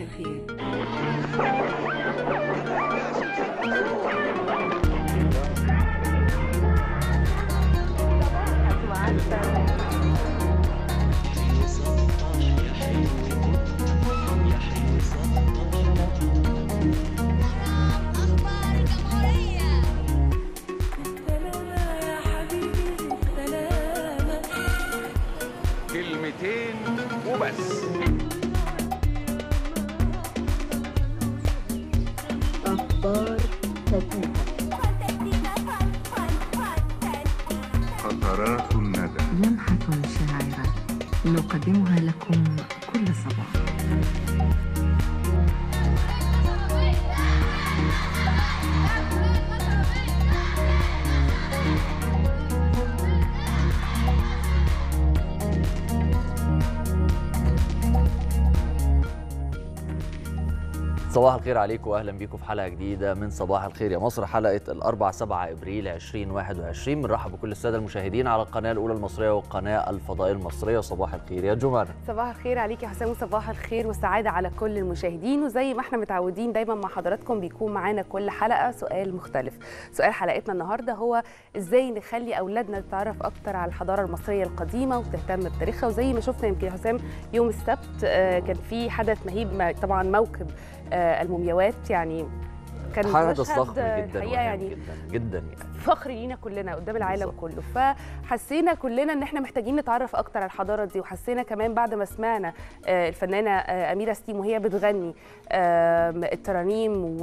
الخير أخبار الجمهورية سلامة يا حبيبي سلامة كلمتين وبس أخبار فتاة قطرات الندى لمحة شاعرة نقدمها لكم كل صباح صباح الخير عليكم واهلا بيكم في حلقه جديده من صباح الخير يا مصر حلقه الاربع 7 ابريل 2021 بنرحب بكل الساده المشاهدين على القناه الاولى المصريه والقناه الفضائيه المصريه صباح الخير يا جمانه صباح الخير عليك يا حسام وصباح الخير والسعادة على كل المشاهدين وزي ما احنا متعودين دايما مع حضراتكم بيكون معانا كل حلقة سؤال مختلف سؤال حلقتنا النهاردة هو ازاي نخلي أولادنا تتعرف أكتر على الحضارة المصرية القديمة وتهتم بتاريخها وزي ما شفنا يمكن يا حسام يوم السبت آه، كان في حدث مهيب ما- طبعا موكب آه، المومياوات يعني كان حدث مشهد، ضخم آه، جدا الحقيقة وهام يعني جدا جدا يعني فخر لينا كلنا قدام العالم بالظبط. كله فحسينا كلنا ان احنا محتاجين نتعرف اكتر على الحضاره دي وحسينا كمان بعد ما سمعنا آه، الفنانه آه، اميره ستيم وهي بتغني آم، الترانيم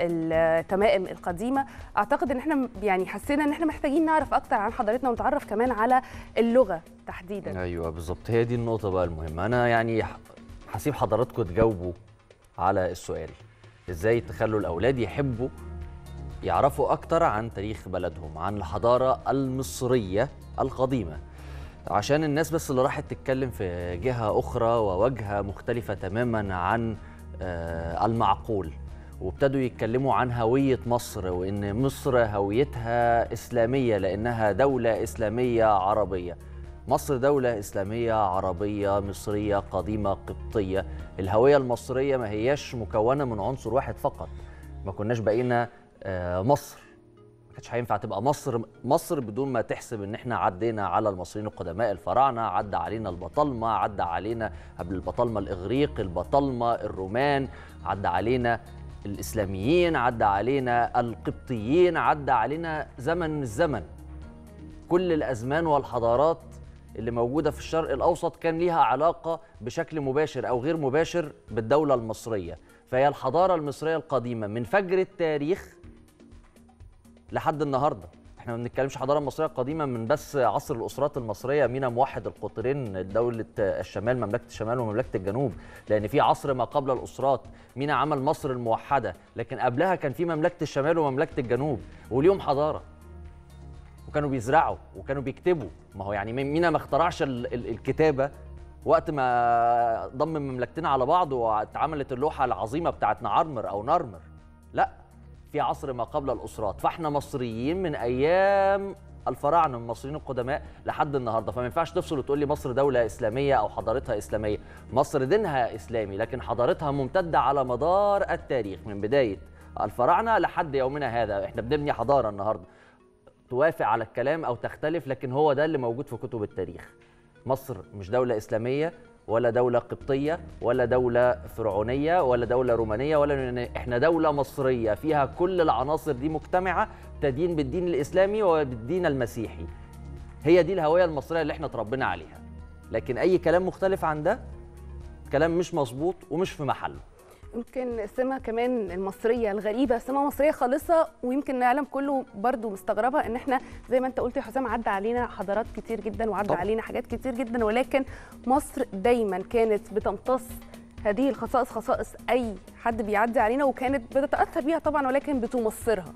والتمائم القديمه اعتقد ان احنا يعني حسينا ان احنا محتاجين نعرف اكتر عن حضارتنا ونتعرف كمان على اللغه تحديدا ايوه بالظبط هي دي النقطه بقى المهمه انا يعني ح- هسيب حضراتكم تجاوبوا على السؤال ازاي تخلوا الاولاد يحبوا يعرفوا اكتر عن تاريخ بلدهم عن الحضاره المصريه القديمه عشان الناس بس اللي راحت تتكلم في جهه اخرى ووجهه مختلفه تماما عن آه، المعقول وابتدوا يتكلموا عن هويه مصر وان مصر هويتها اسلاميه لانها دوله اسلاميه عربيه مصر دولة إسلامية عربية مصرية قديمة قبطية الهوية المصرية ما هياش مكونة من عنصر واحد فقط ما كناش بقينا آه، مصر ما كانش هينفع تبقى مصر مصر بدون ما تحسب ان احنا عدينا على المصريين القدماء الفراعنه عدى علينا البطالمه عدى علينا قبل البطالمه الاغريق البطالمه الرومان عدى علينا الاسلاميين عدى علينا القبطيين عدى علينا زمن الزمن كل الازمان والحضارات اللي موجوده في الشرق الاوسط كان ليها علاقه بشكل مباشر او غير مباشر بالدوله المصريه فهي الحضاره المصريه القديمه من فجر التاريخ لحد النهارده احنا ما بنتكلمش حضاره مصريه قديمه من بس عصر الاسرات المصريه مينا موحد القطرين دوله الشمال مملكه الشمال ومملكه الجنوب لان في عصر ما قبل الاسرات مينا عمل مصر الموحده لكن قبلها كان في مملكه الشمال ومملكه الجنوب وليهم حضاره وكانوا بيزرعوا وكانوا بيكتبوا ما هو يعني مينا ما اخترعش ال- ال- الكتابه وقت ما ضم مملكتين على بعض واتعملت اللوحه العظيمه بتاعت نعرمر او نرمر لا في عصر ما قبل الاسرات فاحنا مصريين من ايام الفراعنه المصريين القدماء لحد النهارده فما ينفعش تفصل وتقول لي مصر دوله اسلاميه او حضارتها اسلاميه مصر دينها اسلامي لكن حضارتها ممتده على مدار التاريخ من بدايه الفراعنه لحد يومنا هذا احنا بنبني حضاره النهارده توافق على الكلام او تختلف لكن هو ده اللي موجود في كتب التاريخ مصر مش دولة إسلامية ولا دولة قبطية ولا دولة فرعونية ولا دولة رومانية ولا يونانية. احنا دولة مصرية فيها كل العناصر دي مجتمعة تدين بالدين الإسلامي وبالدين المسيحي هي دي الهوية المصرية اللي احنا اتربينا عليها لكن أي كلام مختلف عن ده كلام مش مظبوط ومش في محله يمكن السمة كمان المصرية الغريبة سمة مصرية خالصة ويمكن العالم كله برضو مستغربة ان احنا زي ما انت قلت يا حسام عدى علينا حضارات كتير جدا وعدى طبعا. علينا حاجات كتير جدا ولكن مصر دايما كانت بتمتص هذه الخصائص خصائص اي حد بيعدي علينا وكانت بتتاثر بيها طبعا ولكن بتمصرها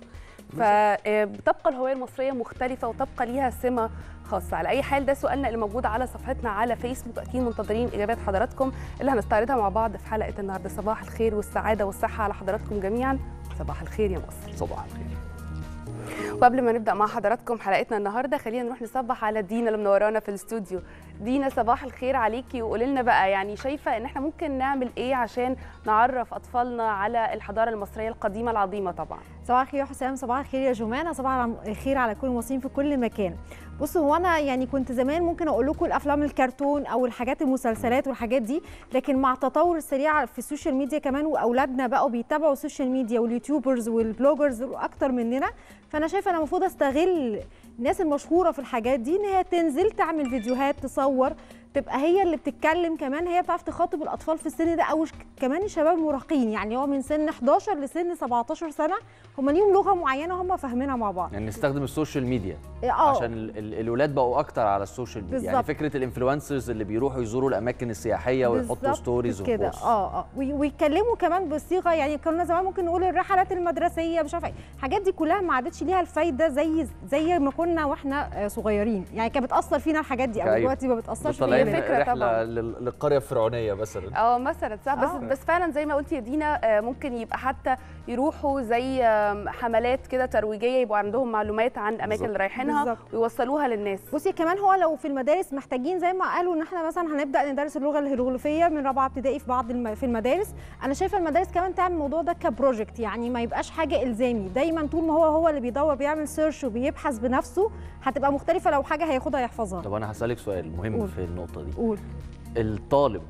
فبتبقى الهويه المصريه مختلفه وتبقى ليها سمه خاصه على اي حال ده سؤالنا اللي موجود على صفحتنا على فيسبوك اكيد منتظرين اجابات حضراتكم اللي هنستعرضها مع بعض في حلقه النهارده صباح الخير والسعاده والصحه على حضراتكم جميعا صباح الخير يا مصر صباح الخير وقبل ما نبدا مع حضراتكم حلقتنا النهارده خلينا نروح نصبح على دينا اللي منورانا في الاستوديو دينا صباح الخير عليكي وقولي لنا بقى يعني شايفه ان احنا ممكن نعمل ايه عشان نعرف اطفالنا على الحضاره المصريه القديمه العظيمه طبعا صباح الخير يا حسام صباح الخير يا جمانة صباح الخير على كل المصريين في كل مكان بصوا هو انا يعني كنت زمان ممكن اقول لكم الافلام الكرتون او الحاجات المسلسلات والحاجات دي لكن مع التطور السريع في السوشيال ميديا كمان واولادنا بقوا بيتابعوا السوشيال ميديا واليوتيوبرز والبلوجرز اكتر مننا فانا شايفه انا المفروض استغل الناس المشهوره في الحاجات دي ان هي تنزل تعمل فيديوهات تصور تبقى هي اللي بتتكلم كمان هي بتعرف تخاطب الاطفال في السن ده او ش- كمان الشباب المراهقين يعني هو من سن 11 لسن 17 سنه هم ليهم لغه معينه هم فاهمينها مع بعض يعني نستخدم السوشيال ميديا اه عشان ال- ال- الولاد بقوا اكتر على السوشيال ميديا يعني بالظبط. فكره الانفلونسرز اللي بيروحوا يزوروا الاماكن السياحيه ويحطوا بالظبط ستوريز كده وبوست اه اه وي- ويتكلموا كمان بصيغه يعني كنا زمان ممكن نقول الرحلات المدرسيه مش عارفه إيه. الحاجات دي كلها ما عادتش ليها الفايده زي زي ما كنا واحنا آه، صغيرين يعني كانت بتاثر فينا الحاجات دي او أيوة. دلوقتي ما بتاثرش طالعين فينا فكرة رحله طبعاً. لل- للقريه الفرعونيه مثلا اه مثلا صح بس آه. بس فعلا زي ما قلتي يا دينا آه، ممكن يبقى حتى يروحوا زي آم، حملات كده ترويجيه يبقوا عندهم معلومات عن الاماكن بالظبط. اللي رايحينها بالظبط. ويوصلوها للناس بصي كمان هو لو في المدارس محتاجين زي ما قالوا ان احنا مثلا هنبدا ندرس اللغه الهيروغليفيه من رابعه ابتدائي في بعض الم... في المدارس انا شايفه المدارس كمان تعمل الموضوع ده كبروجكت يعني ما يبقاش حاجه الزامي دايما طول ما هو هو اللي بيدور بيعمل سيرش وبيبحث بنفسه هتبقى مختلفه لو حاجه هياخدها يحفظها طب انا هسالك سؤال مهم قول. في النقطه دي قول الطالب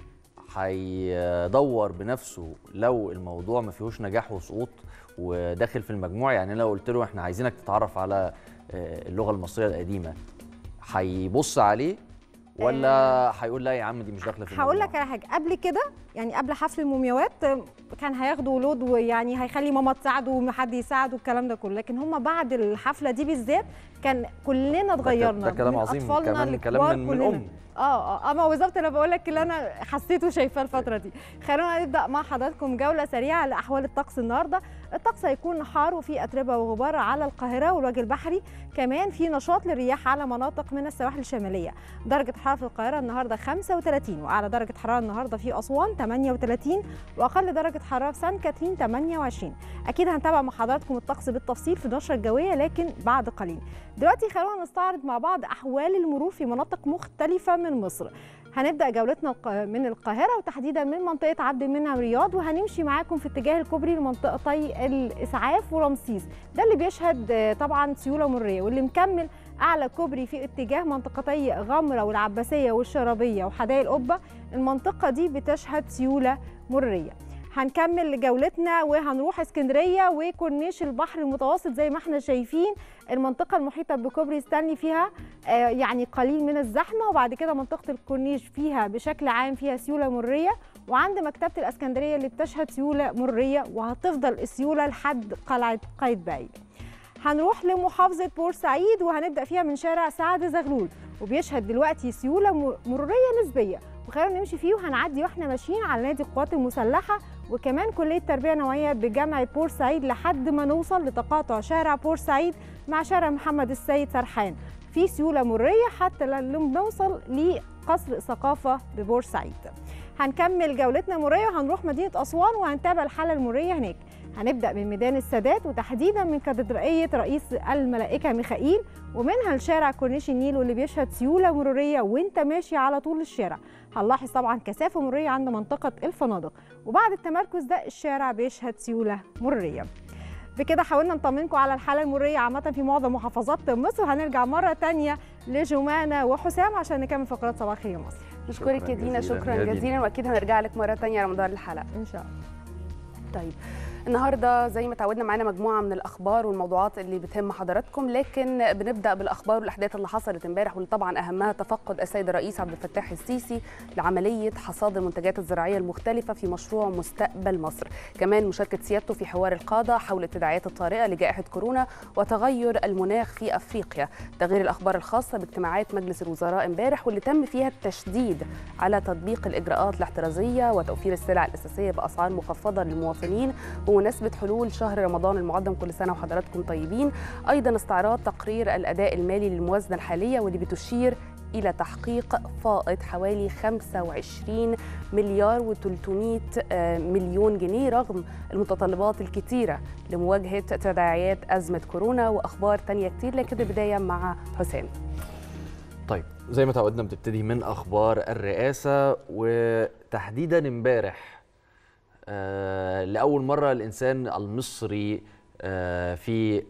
هيدور بنفسه لو الموضوع ما فيهوش نجاح وسقوط وداخل في المجموع يعني لو قلت له احنا عايزينك تتعرف على آه، اللغه المصريه القديمه هيبص عليه ولا هيقول لا يا عم دي مش داخله في هقول المجموع؟ لك على حاجه قبل كده يعني قبل حفل المومياوات آه، كان هياخدوا لود ويعني هيخلي ماما تساعده وحد يساعده الكلام ده كله لكن هم بعد الحفله دي بالذات كان كلنا اتغيرنا ده كلام من عظيم أطفالنا كمان كلام لكبار من, من كلنا. ام اه اه اما بالظبط انا بقول لك اللي انا حسيته وشايفاه الفتره دي خلونا نبدا مع حضراتكم جوله سريعه لاحوال الطقس النهارده الطقس هيكون حار وفي اتربه وغبار على القاهره والوجه البحري كمان في نشاط للرياح على مناطق من السواحل الشماليه درجه حراره في القاهره النهارده 35 واعلى درجه حراره النهارده في اسوان 38 واقل درجه حراره في سان كاترين 28 اكيد هنتابع مع حضراتكم الطقس بالتفصيل في النشره الجويه لكن بعد قليل دلوقتي خلونا نستعرض مع بعض احوال المرور في مناطق مختلفه من مصر هنبدا جولتنا الق- من القاهره وتحديدا من منطقه عبد المنعم رياض وهنمشي معاكم في اتجاه الكوبري لمنطقتي الاسعاف ورمسيس ده اللي بيشهد آه، طبعا سيوله مريه واللي مكمل اعلى كوبري في اتجاه منطقتي غمره والعباسيه والشرابيه وحدائق القبه المنطقه دي بتشهد سيوله مريه هنكمل جولتنا وهنروح اسكندريه وكورنيش البحر المتوسط زي ما احنا شايفين المنطقه المحيطه بكوبري ستانلي فيها آه، يعني قليل من الزحمه وبعد كده منطقه الكورنيش فيها بشكل عام فيها سيوله مريه وعند مكتبه الاسكندريه اللي بتشهد سيوله مريه وهتفضل السيوله لحد قلعه قايتباي هنروح لمحافظه بورسعيد وهنبدا فيها من شارع سعد زغلول وبيشهد دلوقتي سيوله م- مروريه نسبيه وخلينا نمشي فيه وهنعدي واحنا ماشيين على نادي القوات المسلحه وكمان كليه تربيه نوعيه بجامعه بورسعيد لحد ما نوصل لتقاطع شارع بورسعيد مع شارع محمد السيد سرحان في سيوله مريه حتى لما نوصل لقصر ثقافه ببورسعيد هنكمل جولتنا مريه وهنروح مدينه اسوان وهنتابع الحاله المريه هناك هنبدا من ميدان السادات وتحديدا من كاتدرائيه رئيس الملائكه ميخائيل ومنها لشارع كورنيش النيل واللي بيشهد سيوله مروريه وانت ماشي على طول الشارع هنلاحظ طبعا كثافه مروريه عند منطقه الفنادق وبعد التمركز ده الشارع بيشهد سيوله مروريه بكده حاولنا نطمنكم على الحاله المروريه عامه في معظم محافظات مصر وهنرجع مره تانية لجمانه وحسام عشان نكمل فقرات صباح الخير يا مصر نشكرك شكراً يا دينا جزيلاً شكرا يا دينا. جزيلا واكيد هنرجع لك مره تانية على مدار الحلقه ان شاء الله طيب النهارده زي ما تعودنا معانا مجموعه من الاخبار والموضوعات اللي بتهم حضراتكم لكن بنبدا بالاخبار والاحداث اللي حصلت امبارح واللي طبعا اهمها تفقد السيد الرئيس عبد الفتاح السيسي لعمليه حصاد المنتجات الزراعيه المختلفه في مشروع مستقبل مصر كمان مشاركه سيادته في حوار القاده حول التداعيات الطارئه لجائحه كورونا وتغير المناخ في افريقيا ده غير الاخبار الخاصه باجتماعات مجلس الوزراء امبارح واللي تم فيها التشديد على تطبيق الاجراءات الاحترازيه وتوفير السلع الاساسيه باسعار مخفضه للمواطنين بمناسبه حلول شهر رمضان المعظم كل سنه وحضراتكم طيبين ايضا استعراض تقرير الاداء المالي للموازنه الحاليه واللي بتشير الى تحقيق فائض حوالي 25 مليار و300 مليون جنيه رغم المتطلبات الكتيره لمواجهه تداعيات ازمه كورونا واخبار تانية كتير لكن البدايه مع حسام طيب زي ما تعودنا بنبتدي من اخبار الرئاسه وتحديدا امبارح آه لاول مره الانسان المصري آه في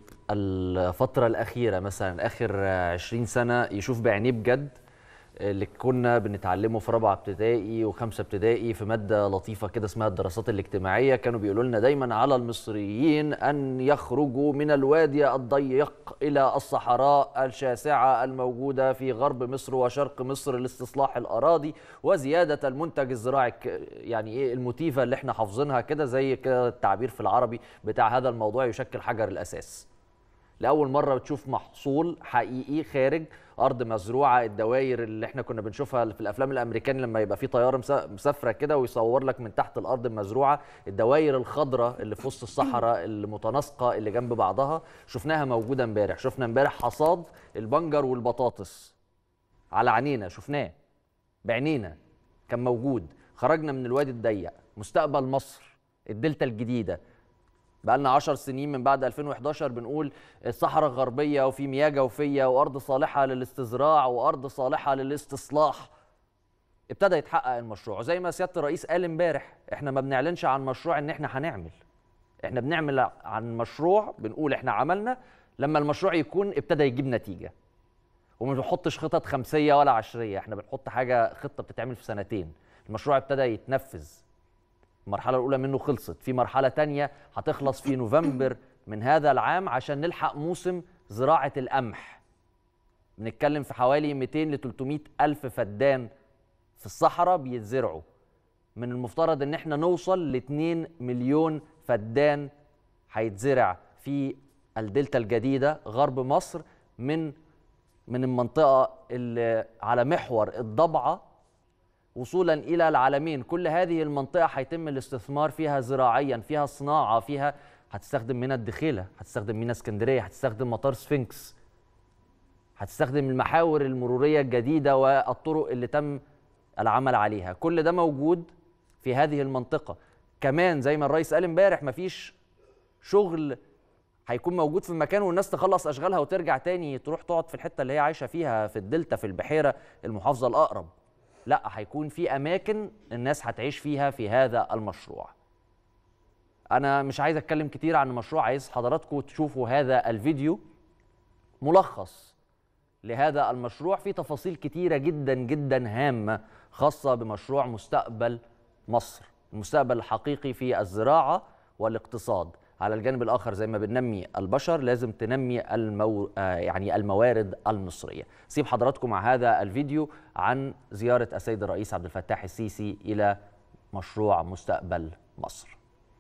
الفتره الاخيره مثلا اخر آه، 20 سنه يشوف بعينيه بجد اللي كنا بنتعلمه في رابعه ابتدائي وخمسه ابتدائي في ماده لطيفه كده اسمها الدراسات الاجتماعيه كانوا بيقولوا لنا دايما على المصريين ان يخرجوا من الوادي الضيق الى الصحراء الشاسعه الموجوده في غرب مصر وشرق مصر لاستصلاح الاراضي وزياده المنتج الزراعي ك- يعني ايه الموتيفه اللي احنا حافظينها كده زي كده التعبير في العربي بتاع هذا الموضوع يشكل حجر الاساس لاول مره بتشوف محصول حقيقي خارج ارض مزروعه الدوائر اللي احنا كنا بنشوفها في الافلام الامريكاني لما يبقى في طياره مس- مسافره كده ويصور لك من تحت الارض المزروعه الدوائر الخضراء اللي في وسط الصحراء المتناسقه اللي جنب بعضها شفناها موجوده امبارح شفنا امبارح حصاد البنجر والبطاطس على عينينا شفناه بعينينا كان موجود خرجنا من الوادي الضيق مستقبل مصر الدلتا الجديده بقى لنا 10 سنين من بعد 2011 بنقول الصحراء الغربيه وفي مياه جوفيه وارض صالحه للاستزراع وارض صالحه للاستصلاح ابتدى يتحقق المشروع زي ما سياده الرئيس قال امبارح احنا ما بنعلنش عن مشروع ان احنا هنعمل احنا بنعمل عن مشروع بنقول احنا عملنا لما المشروع يكون ابتدى يجيب نتيجه وما بنحطش خطط خمسيه ولا عشريه احنا بنحط حاجه خطه بتتعمل في سنتين المشروع ابتدى يتنفذ المرحلة الأولى منه خلصت في مرحلة تانية هتخلص في نوفمبر من هذا العام عشان نلحق موسم زراعة القمح بنتكلم في حوالي 200 ل 300 ألف فدان في الصحراء بيتزرعوا من المفترض ان احنا نوصل ل 2 مليون فدان هيتزرع في الدلتا الجديدة غرب مصر من من المنطقة اللي على محور الضبعة وصولا الى العالمين كل هذه المنطقه هيتم الاستثمار فيها زراعيا فيها صناعه فيها هتستخدم ميناء الدخيله هتستخدم ميناء اسكندريه هتستخدم مطار سفنكس هتستخدم المحاور المروريه الجديده والطرق اللي تم العمل عليها كل ده موجود في هذه المنطقه كمان زي ما الرئيس قال امبارح مفيش شغل هيكون موجود في المكان والناس تخلص اشغالها وترجع تاني تروح تقعد في الحته اللي هي عايشه فيها في الدلتا في البحيره المحافظه الاقرب لا هيكون في اماكن الناس هتعيش فيها في هذا المشروع انا مش عايز اتكلم كتير عن المشروع عايز حضراتكم تشوفوا هذا الفيديو ملخص لهذا المشروع في تفاصيل كتيرة جدا جدا هامة خاصة بمشروع مستقبل مصر المستقبل الحقيقي في الزراعة والاقتصاد على الجانب الآخر زي ما بننمي البشر لازم تنمي المو... آه يعني الموارد المصرية سيب حضراتكم مع هذا الفيديو عن زيارة السيد الرئيس عبد الفتاح السيسي إلى مشروع مستقبل مصر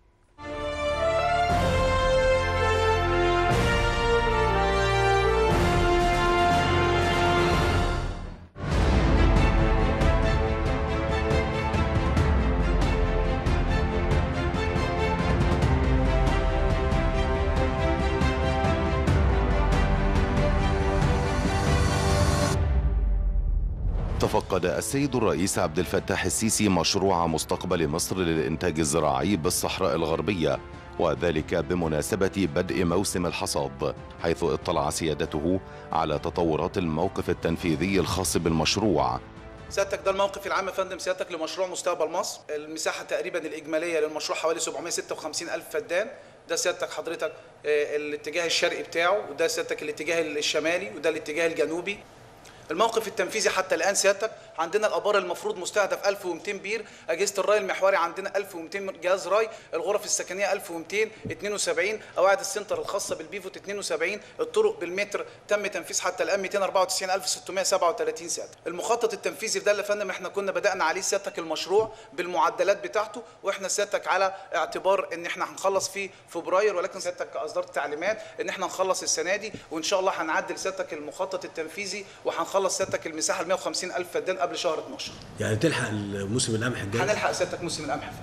تفقد السيد الرئيس عبد الفتاح السيسي مشروع مستقبل مصر للإنتاج الزراعي بالصحراء الغربية وذلك بمناسبة بدء موسم الحصاد حيث اطلع سيادته على تطورات الموقف التنفيذي الخاص بالمشروع سيادتك ده الموقف العام يا فندم سيادتك لمشروع مستقبل مصر المساحة تقريبا الإجمالية للمشروع حوالي 756 ألف فدان ده سيادتك حضرتك آه، الاتجاه الشرقي بتاعه وده سيادتك الاتجاه الشمالي وده الاتجاه الجنوبي الموقف التنفيذي حتى الان سيادتك عندنا الابار المفروض مستهدف 1200 بير اجهزه الري المحوري عندنا 1200 جهاز ري الغرف السكنيه 1272 قواعد السنتر الخاصه بالبيفوت 72 الطرق بالمتر تم تنفيذ حتى الان 294637 سيادتك المخطط التنفيذي ده اللي يا فندم احنا كنا بدانا عليه سيادتك المشروع بالمعدلات بتاعته واحنا سيادتك على اعتبار ان احنا هنخلص في فبراير ولكن سيادتك اصدرت تعليمات ان احنا نخلص السنه دي وان شاء الله هنعدل سيادتك المخطط التنفيذي وهنخلص سيادتك المساحه ال 150 الف فدان قبل شهر 12 يعني تلحق الموسم القمح الجاي هنلحق سيادتك موسم القمح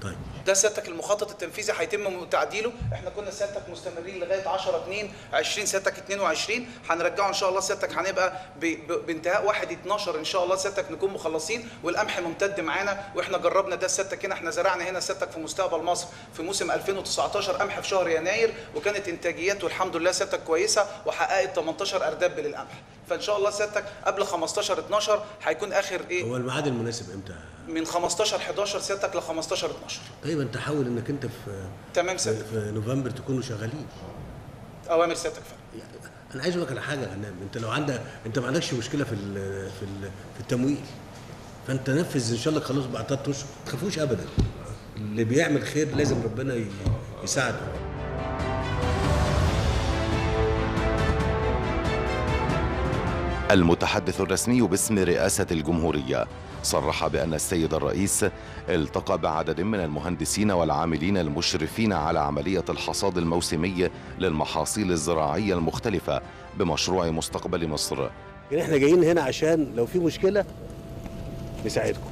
طيب ده سيادتك المخطط التنفيذي هيتم تعديله احنا كنا سيادتك مستمرين لغايه 10 2 20 سيادتك 22 هنرجعه ان شاء الله سيادتك هنبقى ب... ب... بانتهاء 1 12 ان شاء الله سيادتك نكون مخلصين والقمح ممتد معانا واحنا جربنا ده سيادتك هنا احنا زرعنا هنا سيادتك في مستقبل مصر في موسم 2019 قمح في شهر يناير وكانت انتاجياته الحمد لله سيادتك كويسه وحققت 18 ارداب للقمح فان شاء الله سيادتك قبل 15 12 هيكون اخر ايه هو الميعاد المناسب امتى؟ من 15 11 سيادتك ل 15 12 طيب انت حاول انك انت في تمام في, سيادتك في نوفمبر تكونوا شغالين اوامر سيادتك فعلا انا عايز اقول لك على حاجه يا غنام انت لو عندك انت ما عندكش مشكله في ال في ال في التمويل فانت نفذ ان شاء الله خلاص بعد ثلاث اشهر ما تخافوش ابدا اللي بيعمل خير لازم ربنا ي- يساعده المتحدث الرسمي باسم رئاسة الجمهورية صرح بأن السيد الرئيس التقى بعدد من المهندسين والعاملين المشرفين على عملية الحصاد الموسمي للمحاصيل الزراعية المختلفة بمشروع مستقبل مصر يعني احنا جايين هنا عشان لو في مشكله نساعدكم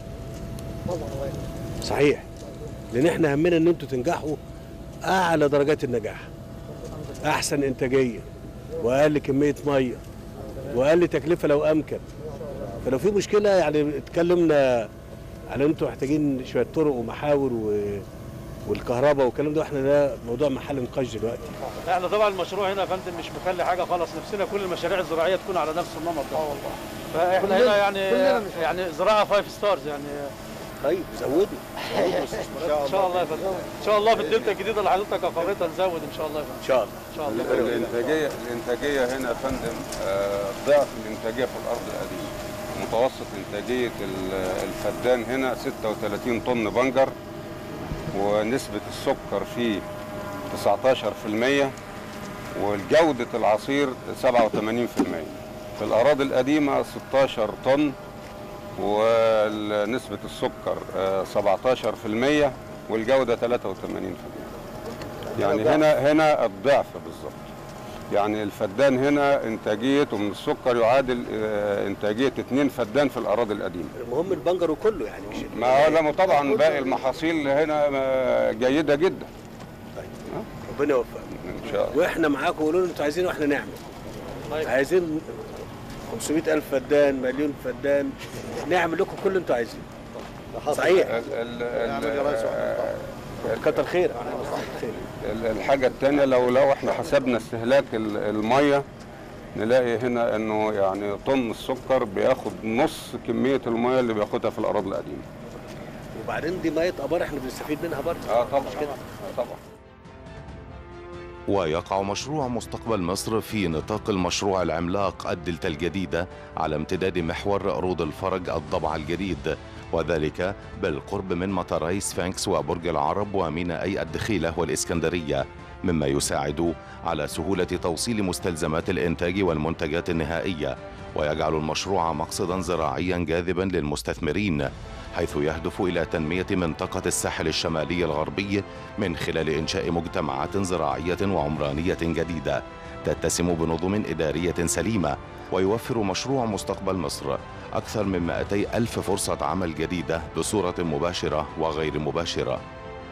صحيح لان احنا همنا ان انتوا تنجحوا اعلى درجات النجاح احسن انتاجيه واقل كميه ميه واقل تكلفه لو امكن فلو في مشكله يعني اتكلمنا على انتوا محتاجين شويه طرق ومحاور و... والكهرباء والكلام ده واحنا ده موضوع محل نقاش دلوقتي احنا طبعا المشروع هنا يا فندم مش مخلي حاجه خالص نفسنا كل المشاريع الزراعيه تكون على نفس النمط ده اه والله فاحنا كلنا- هنا يعني كلنا مش- يعني زراعه فايف ستارز يعني طيب زودوا ان شاء الله يا فندم ان شاء الله في الدلتا الجديده اللي حضرتك اقريتها نزود ان شاء الله يا فندم ان شاء الله ان شاء الله الانتاجيه الانتاجيه هنا يا فندم آه، ضعف الانتاجيه في الارض القديمه متوسط انتاجيه ال- الفدان هنا 36 طن بنجر ونسبه السكر فيه 19% والجوده العصير 87% في الاراضي القديمه 16 طن ونسبه السكر آه، 17% والجوده 83% يعني هنا هنا الضعف بالظبط يعني الفدان هنا انتاجيته من السكر يعادل آه، انتاجيه اثنين فدان في الاراضي القديمه المهم البنجر كله يعني مش ما هو لا طبعا باقي المحاصيل هنا آه، جيده جدا ربنا يوفقك ان شاء الله واحنا معاكم قولوا لنا انتوا عايزين واحنا نعمل عايزين 500 الف فدان مليون فدان نعمل لكم كل اللي انتوا عايزينه صحيح ال- ال- آه، كتر خير ال- الحاجه الثانيه لو لو احنا حسبنا استهلاك ال- الميه نلاقي هنا انه يعني طن السكر بياخد نص كميه الميه اللي بياخدها في الاراضي القديمه وبعدين دي ميه ابار احنا بنستفيد منها برضه اه طبعا مش كده آه طبعا ويقع مشروع مستقبل مصر في نطاق المشروع العملاق الدلتا الجديدة على امتداد محور رود الفرج الضبع الجديد وذلك بالقرب من مطاري سفنكس وبرج العرب ومينائي الدخيلة والإسكندرية مما يساعد على سهولة توصيل مستلزمات الإنتاج والمنتجات النهائية ويجعل المشروع مقصدا زراعيا جاذبا للمستثمرين حيث يهدف إلى تنمية منطقة الساحل الشمالي الغربي من خلال إنشاء مجتمعات زراعية وعمرانية جديدة تتسم بنظم إدارية سليمة ويوفر مشروع مستقبل مصر أكثر من 200 ألف فرصة عمل جديدة بصورة مباشرة وغير مباشرة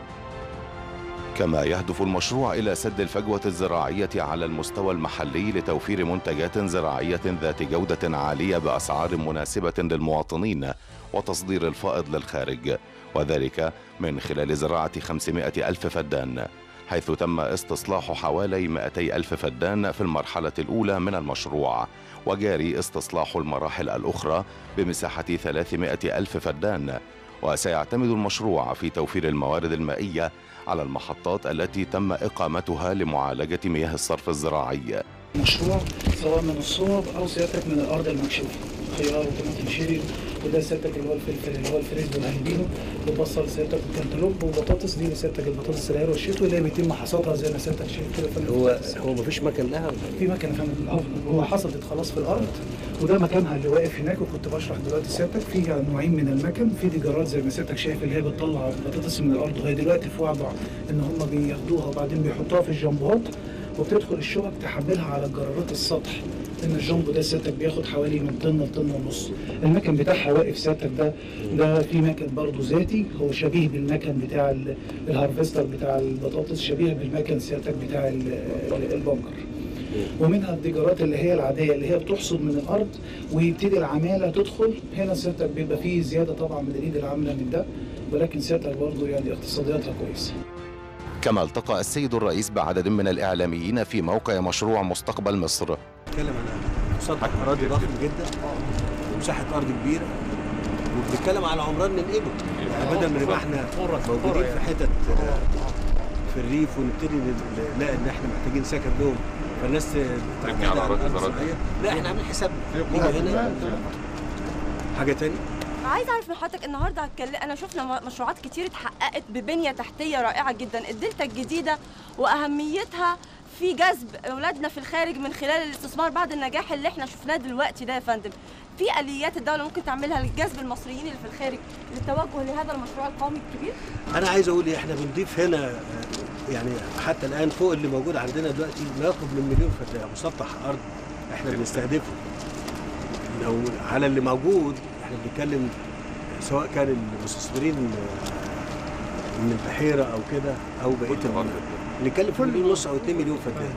كما يهدف المشروع إلى سد الفجوة الزراعية على المستوى المحلي لتوفير منتجات زراعية ذات جودة عالية بأسعار مناسبة للمواطنين وتصدير الفائض للخارج وذلك من خلال زراعة 500 ألف فدان حيث تم استصلاح حوالي 200 ألف فدان في المرحلة الأولى من المشروع وجاري استصلاح المراحل الأخرى بمساحة 300 ألف فدان وسيعتمد المشروع في توفير الموارد المائية على المحطات التي تم إقامتها لمعالجة مياه الصرف الزراعي مشروع سواء من الصوب او سيادتك من الارض المكشوفه خيار وطماطم شيري وده سيادتك اللي هو الفلفل اللي هو الفريز والهالبينو وبصل سيادتك وكنتالوب وبطاطس دي سيادتك البطاطس العيار والشتوي اللي هي بيتم حصادها زي ما سيادتك شايف كده فندم. هو هو مفيش مكان لها في مكنه فندم هو- هو حصلت خلاص في الارض وده مكانها اللي واقف هناك وكنت بشرح دلوقتي سيادتك في نوعين من المكن في ديجارات زي ما سيادتك شايف اللي هي بتطلع البطاطس من الارض وهي دلوقتي في وضع ان هم بياخدوها وبعدين بيحطوها في الجنبات وبتدخل الشبك تحملها على جرارات السطح ان الجامبو ده سيادتك بياخد حوالي من طن لطن ونص المكن بتاعها واقف سيادتك ده ده في مكن برضه ذاتي هو شبيه بالمكن بتاع ال- الهارفستر بتاع البطاطس شبيه بالمكن سيادتك بتاع ال- ال- البنكر ومنها الديجرات اللي هي العاديه اللي هي بتحصد من الارض ويبتدي العماله تدخل هنا سيادتك بيبقى فيه زياده طبعا من الايد العامله من ده ولكن سيادتك برضه يعني اقتصادياتها كويسه كما التقى السيد الرئيس بعدد من الإعلاميين في موقع مشروع مستقبل مصر بنتكلم على مسطح اراضي ضخم جدا ومساحه ارض كبيره وبنتكلم على عمران ننقله يعني بدل ما نبقى احنا موجودين في حتت آه، في الريف ونبتدي ن- نلاقي ان احنا محتاجين سكن لهم فالناس تبني على أراضي زراعية. الزراعيه لا احنا عاملين حسابنا نيجي هنا حاجه تانية عايز اعرف من حضرتك النهارده هتكلم انا شفنا م- مشروعات كتير اتحققت ببنيه تحتيه رائعه جدا الدلتا الجديده واهميتها في جذب اولادنا في الخارج من خلال الاستثمار بعد النجاح اللي احنا شفناه دلوقتي ده يا فندم في اليات الدوله ممكن تعملها لجذب المصريين اللي في الخارج للتوجه لهذا المشروع القومي الكبير انا عايز اقول ايه احنا بنضيف هنا آه، يعني حتى الان فوق اللي موجود عندنا دلوقتي ما يقرب من مليون فدان مسطح ارض احنا بنستهدفه لو على اللي موجود احنا بنتكلم سواء كان المستثمرين آه، من البحيره او كده او بقيه ال- بنتكلم في مليون ونص او 2 مليون فدان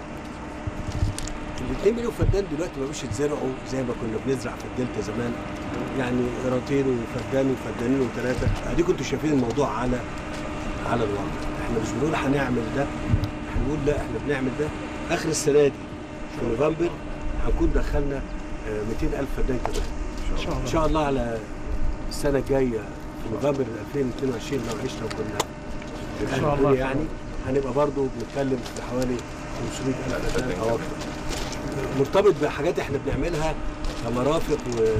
ال 2 مليون فدان دلوقتي ما بقوش يتزرعوا زي ما كنا بنزرع في الدلتا زمان يعني قيراطين وفدان وفدانين وثلاثه اديكم انتوا شايفين الموضوع على على الواقع احنا مش بنقول هنعمل ده احنا بنقول لا احنا بنعمل ده اخر السنه دي في نوفمبر هنكون دخلنا آه، 200 الف فدان كمان إن شاء الله. ان شاء الله على السنه الجايه في نوفمبر 2022 لو عشنا وكنا إن شاء الله. يعني هنبقى برضو بنتكلم في حوالي 500 الف فدان او اكتر مرتبط بحاجات احنا بنعملها كمرافق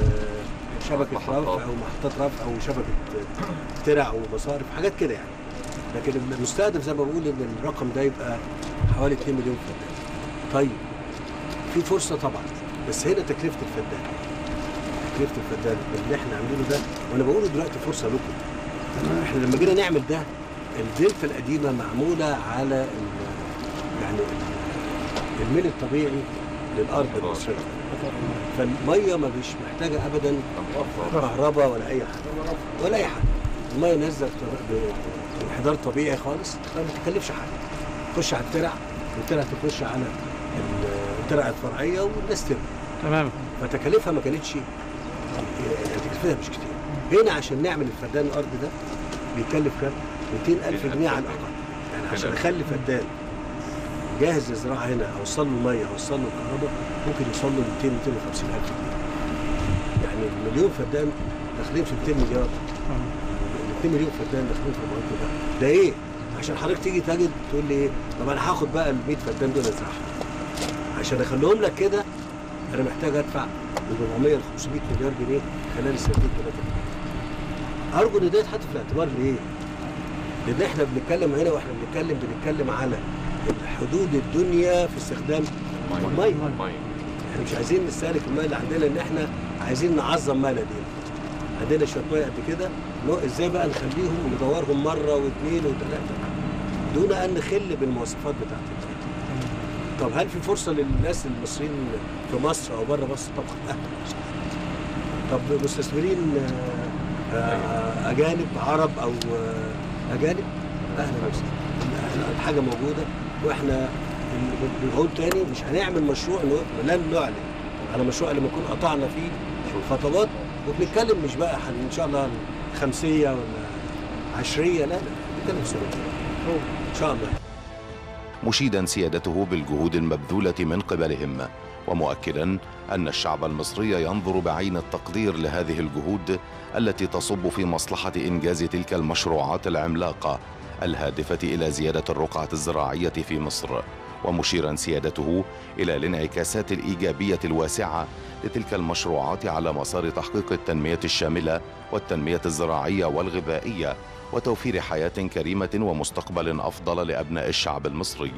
وشبكه رفع او محطات رفع وشبكه ترع ومصارف حاجات كده يعني لكن المستهدف زي ما بقول ان الرقم ده يبقى حوالي 2 مليون فدان طيب في فرصه طبعا بس هنا تكلفه الفدان تكلفه الفدان اللي احنا عاملينه ده وانا بقوله دلوقتي فرصه لكم احنا لما جينا نعمل ده الدلتا القديمه معموله على ال- يعني ال- الميل الطبيعي للارض المصريه فالميه ما مش محتاجه ابدا كهرباء ولا اي حاجه ولا اي حاجه الميه نازله بط- بانحدار طبيعي خالص ما بتكلفش حاجه تخش على الترع والترع تخش على ال- الترع الفرعيه والناس ترمي تمام فتكاليفها ما كانتش يعني تكلفتها مش كتير هنا عشان نعمل الفدان الارض ده بيكلف كام 200 الف جنيه على الاقل يعني عشان اخلي فدان جاهز للزراعه هنا اوصل له الميه اوصل له الكهرباء ممكن يوصل له 200 250 الف جنيه يعني المليون فدان داخلين في 200 مليار ال 2 مليون فدان داخلين في 400 مليار ده ايه عشان حضرتك تيجي تجد تقول لي ايه طب انا هاخد بقى ال 100 فدان دول ازرعهم عشان اخليهم لك كده انا محتاج ادفع من 400 ل 500 مليار جنيه خلال السنتين ثلاثه ارجو ان ده يتحط في الاعتبار ليه؟ لان احنا بنتكلم هنا واحنا بنتكلم بنتكلم على حدود الدنيا في استخدام الميه احنا مش عايزين نستهلك الميه اللي عندنا ان احنا عايزين نعظم مالنا دي عندنا شويه ميه قد كده نو- ازاي بقى نخليهم وندورهم مره واثنين وثلاثه دون ان نخل بالمواصفات بتاعت الميه طب هل في فرصه للناس المصريين في مصر او بره مصر طبعا أهلا. طب مستثمرين آه، آه، اجانب عرب او آه، اجانب اهلا وسهلا الحاجه موجوده واحنا بنقول تاني مش هنعمل مشروع إنه- لن نعلن على مشروع لما نكون قطعنا فيه خطوات وبنتكلم مش بقى هن- ان شاء الله خمسيه ولا عشريه لا لا بنتكلم في سنتين ان شاء الله مشيدا سيادته بالجهود المبذولة من قبلهم ومؤكدا أن الشعب المصري ينظر بعين التقدير لهذه الجهود التي تصب في مصلحة إنجاز تلك المشروعات العملاقة الهادفة إلى زيادة الرقعة الزراعية في مصر ومشيرا سيادته إلى الانعكاسات الإيجابية الواسعة لتلك المشروعات على مسار تحقيق التنمية الشاملة والتنمية الزراعية والغذائية وتوفير حياة كريمة ومستقبل أفضل لأبناء الشعب المصري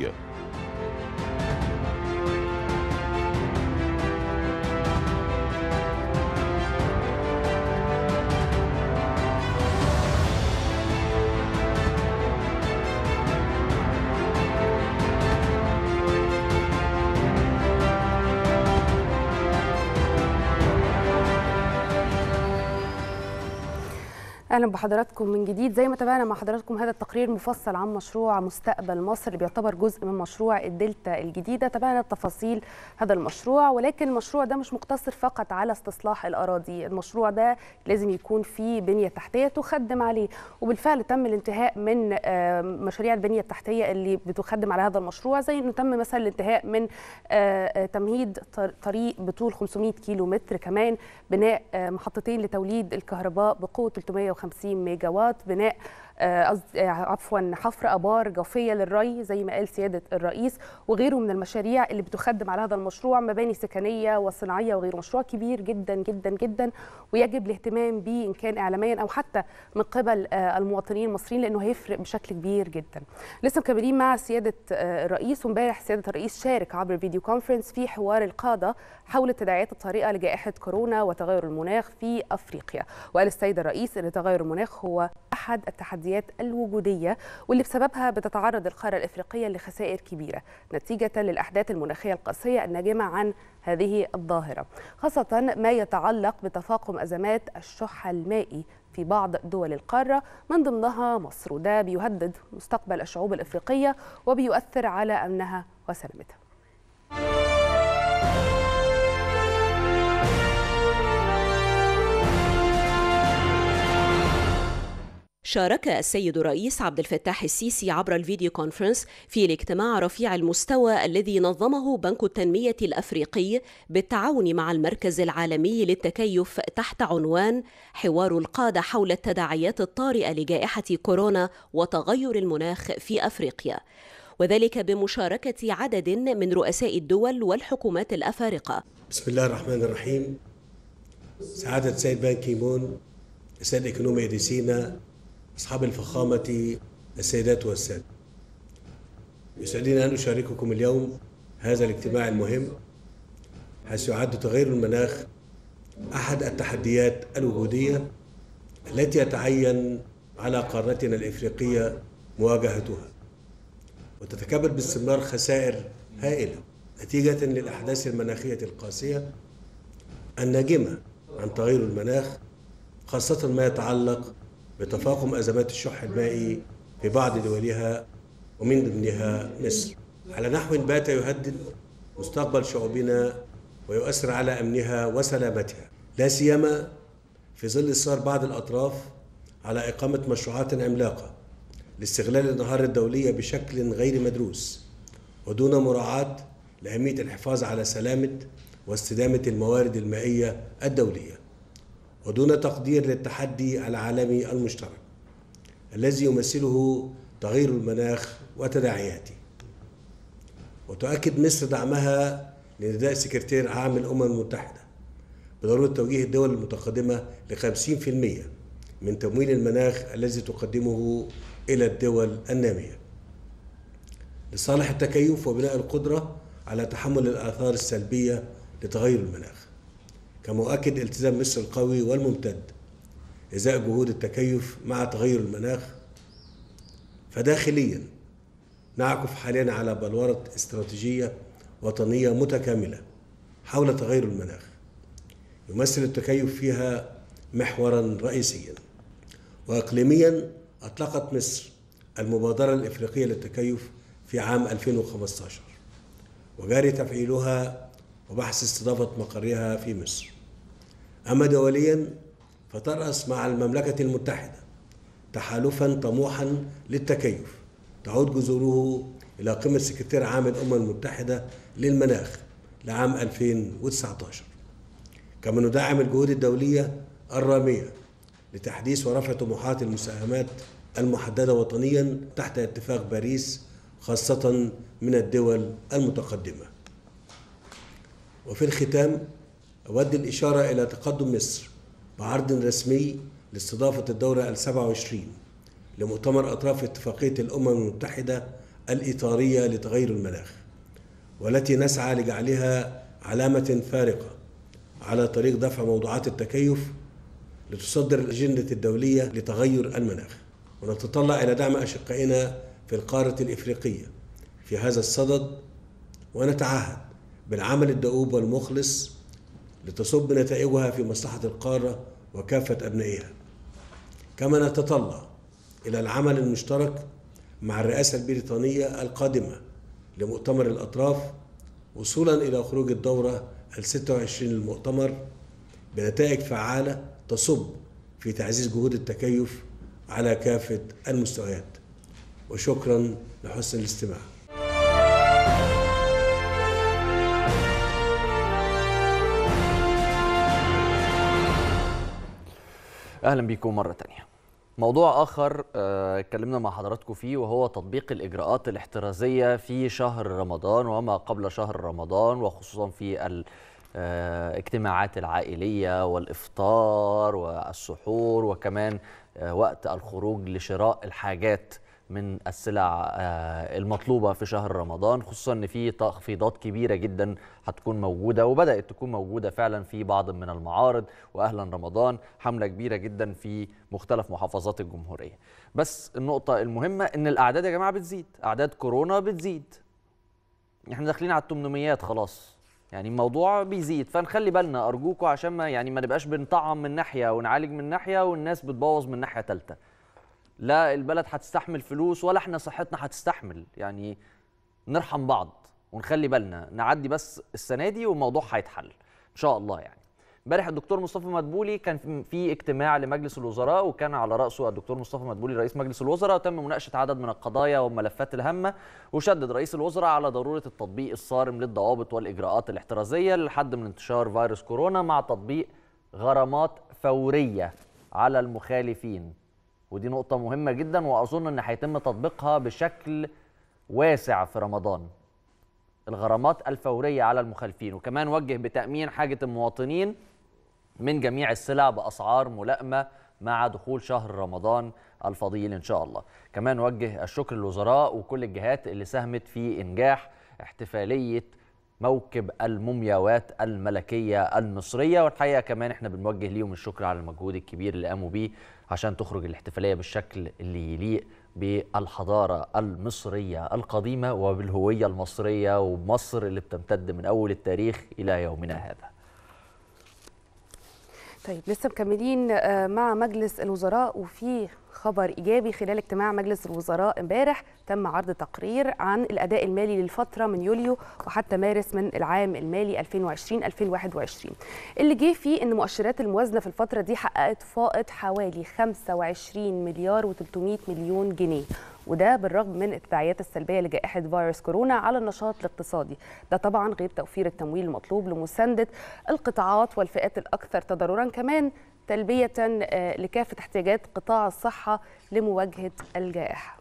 اهلا بحضراتكم من جديد زي ما تابعنا مع حضراتكم هذا التقرير مفصل عن مشروع مستقبل مصر اللي بيعتبر جزء من مشروع الدلتا الجديده تابعنا تفاصيل هذا المشروع ولكن المشروع ده مش مقتصر فقط على استصلاح الاراضي المشروع ده لازم يكون فيه بنيه تحتيه تخدم عليه وبالفعل تم الانتهاء من آه، مشاريع البنيه التحتيه اللي بتخدم على هذا المشروع زي انه تم مثلا الانتهاء من آه، آه، تمهيد طر- طريق بطول 500 كيلو متر كمان بناء آه، محطتين لتوليد الكهرباء بقوه 350 ميجا وات بناء آه، قصد- آه، عفوا حفر ابار جوفيه للري زي ما قال سياده الرئيس وغيره من المشاريع اللي بتخدم على هذا المشروع مباني سكنيه وصناعيه وغيره مشروع كبير جدا جدا جدا ويجب الاهتمام به ان كان اعلاميا او حتى من قبل آه، المواطنين المصريين لانه هيفرق بشكل كبير جدا لسه مكملين مع سياده آه، الرئيس وامبارح سياده الرئيس شارك عبر فيديو كونفرنس في حوار القاده حول التداعيات الطارئه لجائحه كورونا وتغير المناخ في افريقيا وقال السيد الرئيس ان تغير المناخ هو احد التحديات الوجوديه واللي بسببها بتتعرض القاره الافريقيه لخسائر كبيره نتيجه للاحداث المناخيه القاسيه الناجمه عن هذه الظاهره خاصه ما يتعلق بتفاقم ازمات الشح المائي في بعض دول القارة من ضمنها مصر وده بيهدد مستقبل الشعوب الإفريقية وبيؤثر على أمنها وسلامتها شارك السيد الرئيس عبد الفتاح السيسي عبر الفيديو كونفرنس في الاجتماع رفيع المستوى الذي نظمه بنك التنمية الأفريقي بالتعاون مع المركز العالمي للتكيف تحت عنوان حوار القادة حول التداعيات الطارئة لجائحة كورونا وتغير المناخ في أفريقيا وذلك بمشاركة عدد من رؤساء الدول والحكومات الأفارقة بسم الله الرحمن الرحيم سعادة السيد بان كيمون السيد إيكونومي دي سينا أصحاب الفخامة السيدات والسادة يسعدني أن أشارككم اليوم هذا الاجتماع المهم حيث يعد تغير المناخ أحد التحديات الوجودية التي يتعين على قارتنا الإفريقية مواجهتها وتتكبد باستمرار خسائر هائلة نتيجة للأحداث المناخية القاسية الناجمة عن تغير المناخ خاصة ما يتعلق بتفاقم أزمات الشح المائي في بعض دولها ومن ضمنها مصر على نحو بات يهدد مستقبل شعوبنا ويؤثر على أمنها وسلامتها لا سيما في ظل إصرار بعض الأطراف على إقامة مشروعات عملاقة لاستغلال النهار الدولية بشكل غير مدروس ودون مراعاة لأهمية الحفاظ على سلامة واستدامة الموارد المائية الدولية ودون تقدير للتحدي العالمي المشترك الذي يمثله تغير المناخ وتداعياته وتؤكد مصر دعمها لنداء سكرتير عام الأمم المتحدة بضرورة توجيه الدول المتقدمة ل 50% من تمويل المناخ الذي تقدمه إلى الدول النامية لصالح التكيف وبناء القدرة على تحمل الآثار السلبية لتغير المناخ كما أؤكد التزام مصر القوي والممتد إزاء جهود التكيف مع تغير المناخ فداخليا نعكف حاليا على بلورة استراتيجية وطنية متكاملة حول تغير المناخ يمثل التكيف فيها محورا رئيسيا وإقليميا أطلقت مصر المبادرة الإفريقية للتكيف في عام 2015 وجاري تفعيلها وبحث استضافة مقرها في مصر أما دوليا فترأس مع المملكة المتحدة تحالفا طموحا للتكيف تعود جذوره إلى قمة سكرتير عام الأمم المتحدة للمناخ لعام 2019 كما ندعم الجهود الدولية الرامية لتحديث ورفع طموحات المساهمات المحددة وطنيا تحت اتفاق باريس خاصة من الدول المتقدمة وفي الختام أود الإشارة إلى تقدم مصر بعرض رسمي لاستضافة الدورة السبع وعشرين لمؤتمر أطراف اتفاقية الأمم المتحدة الإطارية لتغير المناخ والتي نسعى لجعلها علامة فارقة على طريق دفع موضوعات التكيف لتصدر الأجندة الدولية لتغير المناخ ونتطلع إلى دعم أشقائنا في القارة الإفريقية في هذا الصدد ونتعهد بالعمل الدؤوب والمخلص لتصب نتائجها في مصلحة القارة وكافة أبنائها كما نتطلع إلى العمل المشترك مع الرئاسة البريطانية القادمة لمؤتمر الأطراف وصولا إلى خروج الدورة ال 26 للمؤتمر بنتائج فعالة تصب في تعزيز جهود التكيف على كافة المستويات وشكرا لحسن الاستماع اهلا بيكم مره تانية موضوع اخر آه، اتكلمنا مع حضراتكم فيه وهو تطبيق الاجراءات الاحترازيه في شهر رمضان وما قبل شهر رمضان وخصوصا في الاجتماعات العائليه والافطار والسحور وكمان آه، وقت الخروج لشراء الحاجات من السلع آه، المطلوبه في شهر رمضان خصوصا ان في تخفيضات كبيره جدا هتكون موجوده وبدات تكون موجوده فعلا في بعض من المعارض واهلا رمضان حمله كبيره جدا في مختلف محافظات الجمهوريه بس النقطه المهمه ان الاعداد يا جماعه بتزيد اعداد كورونا بتزيد احنا داخلين على الثمانميات خلاص يعني الموضوع بيزيد فنخلي بالنا ارجوكم عشان ما يعني ما نبقاش بنطعم من ناحيه ونعالج من ناحيه والناس بتبوظ من ناحيه ثالثه لا البلد هتستحمل فلوس ولا احنا صحتنا هتستحمل يعني نرحم بعض ونخلي بالنا نعدي بس السنه دي والموضوع هيتحل ان شاء الله يعني امبارح الدكتور مصطفى مدبولي كان في اجتماع لمجلس الوزراء وكان على راسه الدكتور مصطفى مدبولي رئيس مجلس الوزراء وتم مناقشه عدد من القضايا والملفات الهامه وشدد رئيس الوزراء على ضروره التطبيق الصارم للضوابط والاجراءات الاحترازيه للحد من انتشار فيروس كورونا مع تطبيق غرامات فوريه على المخالفين ودي نقطة مهمة جدا وأظن إن هيتم تطبيقها بشكل واسع في رمضان. الغرامات الفورية على المخالفين وكمان وجه بتأمين حاجة المواطنين من جميع السلع بأسعار ملائمة مع دخول شهر رمضان الفضيل إن شاء الله. كمان وجه الشكر للوزراء وكل الجهات اللي ساهمت في إنجاح احتفالية موكب المومياوات الملكية المصرية والحقيقة كمان احنا بنوجه ليهم الشكر على المجهود الكبير اللي قاموا بيه عشان تخرج الاحتفالية بالشكل اللي يليق بالحضارة المصرية القديمة وبالهوية المصرية ومصر اللي بتمتد من أول التاريخ إلى يومنا هذا طيب لسه مكملين آه، مع مجلس الوزراء وفي خبر ايجابي خلال اجتماع مجلس الوزراء امبارح تم عرض تقرير عن الاداء المالي للفتره من يوليو وحتى مارس من العام المالي 2020 2021 اللي جه فيه ان مؤشرات الموازنه في الفتره دي حققت فائض حوالي 25 مليار و300 مليون جنيه وده بالرغم من التداعيات السلبيه لجائحه فيروس كورونا على النشاط الاقتصادي ده طبعا غير توفير التمويل المطلوب لمسانده القطاعات والفئات الاكثر تضررا كمان تلبيه آه، لكافه احتياجات قطاع الصحه لمواجهه الجائحه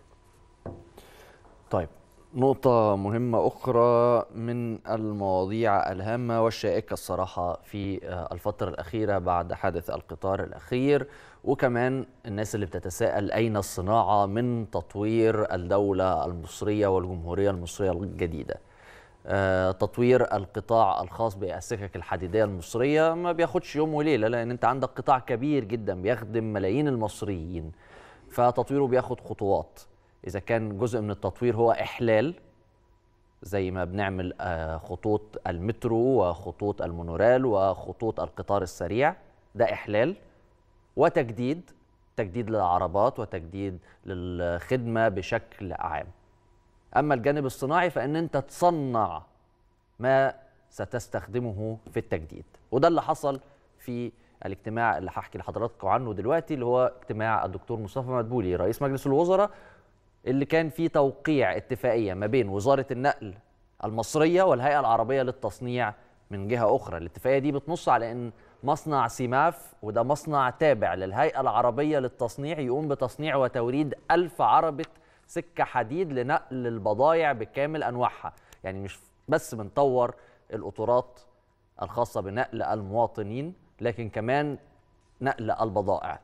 طيب نقطة مهمة أخرى من المواضيع الهامة والشائكة الصراحة في آه، الفترة الأخيرة بعد حادث القطار الأخير وكمان الناس اللي بتتساءل أين الصناعة من تطوير الدولة المصرية والجمهورية المصرية الجديدة آه، تطوير القطاع الخاص بالسكك الحديدية المصرية ما بياخدش يوم وليلة لأن أنت عندك قطاع كبير جدا بيخدم ملايين المصريين فتطويره بياخد خطوات إذا كان جزء من التطوير هو إحلال زي ما بنعمل آه، خطوط المترو وخطوط المونوريل وخطوط القطار السريع ده إحلال وتجديد تجديد للعربات وتجديد للخدمة بشكل عام أما الجانب الصناعي فإن أنت تصنع ما ستستخدمه في التجديد وده اللي حصل في الاجتماع اللي هحكي لحضراتكم عنه دلوقتي اللي هو اجتماع الدكتور مصطفى مدبولي رئيس مجلس الوزراء اللي كان فيه توقيع اتفاقية ما بين وزارة النقل المصرية والهيئة العربية للتصنيع من جهة أخرى الاتفاقية دي بتنص على أن مصنع سيماف وده مصنع تابع للهيئة العربية للتصنيع يقوم بتصنيع وتوريد ألف عربة سكة حديد لنقل البضائع بكامل أنواعها يعني مش بس بنطور القطورات الخاصة بنقل المواطنين لكن كمان نقل البضائع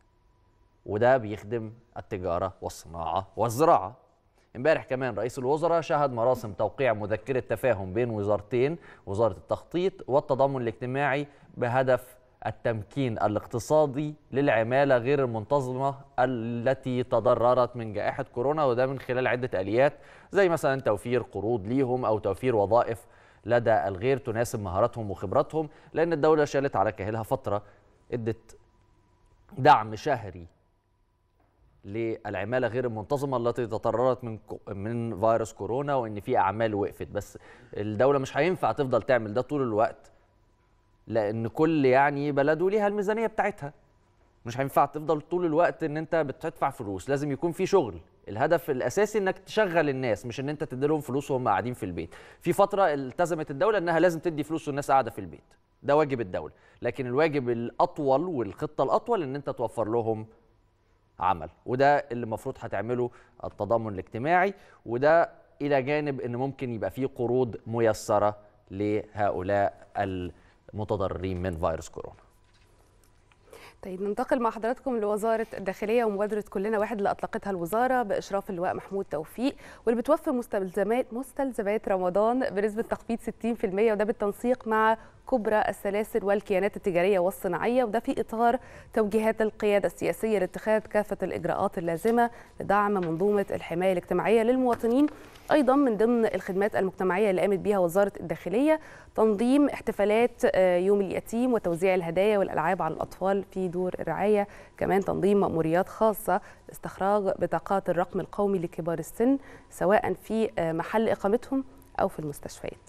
وده بيخدم التجارة والصناعة والزراعة امبارح كمان رئيس الوزراء شهد مراسم توقيع مذكرة تفاهم بين وزارتين وزارة التخطيط والتضامن الاجتماعي بهدف التمكين الاقتصادي للعمالة غير المنتظمة التي تضررت من جائحة كورونا وده من خلال عدة آليات زي مثلا توفير قروض ليهم أو توفير وظائف لدى الغير تناسب مهاراتهم وخبراتهم لأن الدولة شالت على كاهلها فترة ادت دعم شهري للعماله غير المنتظمه التي تضررت من كو- من فيروس كورونا وان في اعمال وقفت بس الدوله مش هينفع تفضل تعمل ده طول الوقت لان كل يعني بلده ليها الميزانيه بتاعتها مش هينفع تفضل طول الوقت ان انت بتدفع فلوس لازم يكون في شغل الهدف الاساسي انك تشغل الناس مش ان انت تديلهم فلوس وهم قاعدين في البيت في فتره التزمت الدوله انها لازم تدي فلوس والناس قاعده في البيت ده واجب الدوله لكن الواجب الاطول والخطه الاطول ان انت توفر لهم عمل وده اللي المفروض هتعمله التضامن الاجتماعي وده الى جانب ان ممكن يبقى فيه قروض ميسره لهؤلاء المتضررين من فيروس كورونا طيب ننتقل مع حضراتكم لوزارة الداخلية ومبادرة كلنا واحد اللي أطلقتها الوزارة بإشراف اللواء محمود توفيق واللي بتوفر مستلزمات مستلزمات رمضان بنسبة تخفيض 60% وده بالتنسيق مع كبرى السلاسل والكيانات التجارية والصناعية وده في إطار توجيهات القيادة السياسية لاتخاذ كافة الإجراءات اللازمة لدعم منظومة الحماية الاجتماعية للمواطنين أيضا من ضمن الخدمات المجتمعية اللي قامت بها وزارة الداخلية تنظيم احتفالات آه، يوم اليتيم وتوزيع الهدايا والألعاب على الأطفال في دور الرعاية كمان تنظيم مأموريات خاصة لاستخراج بطاقات الرقم القومي لكبار السن سواء في آه، محل إقامتهم أو في المستشفيات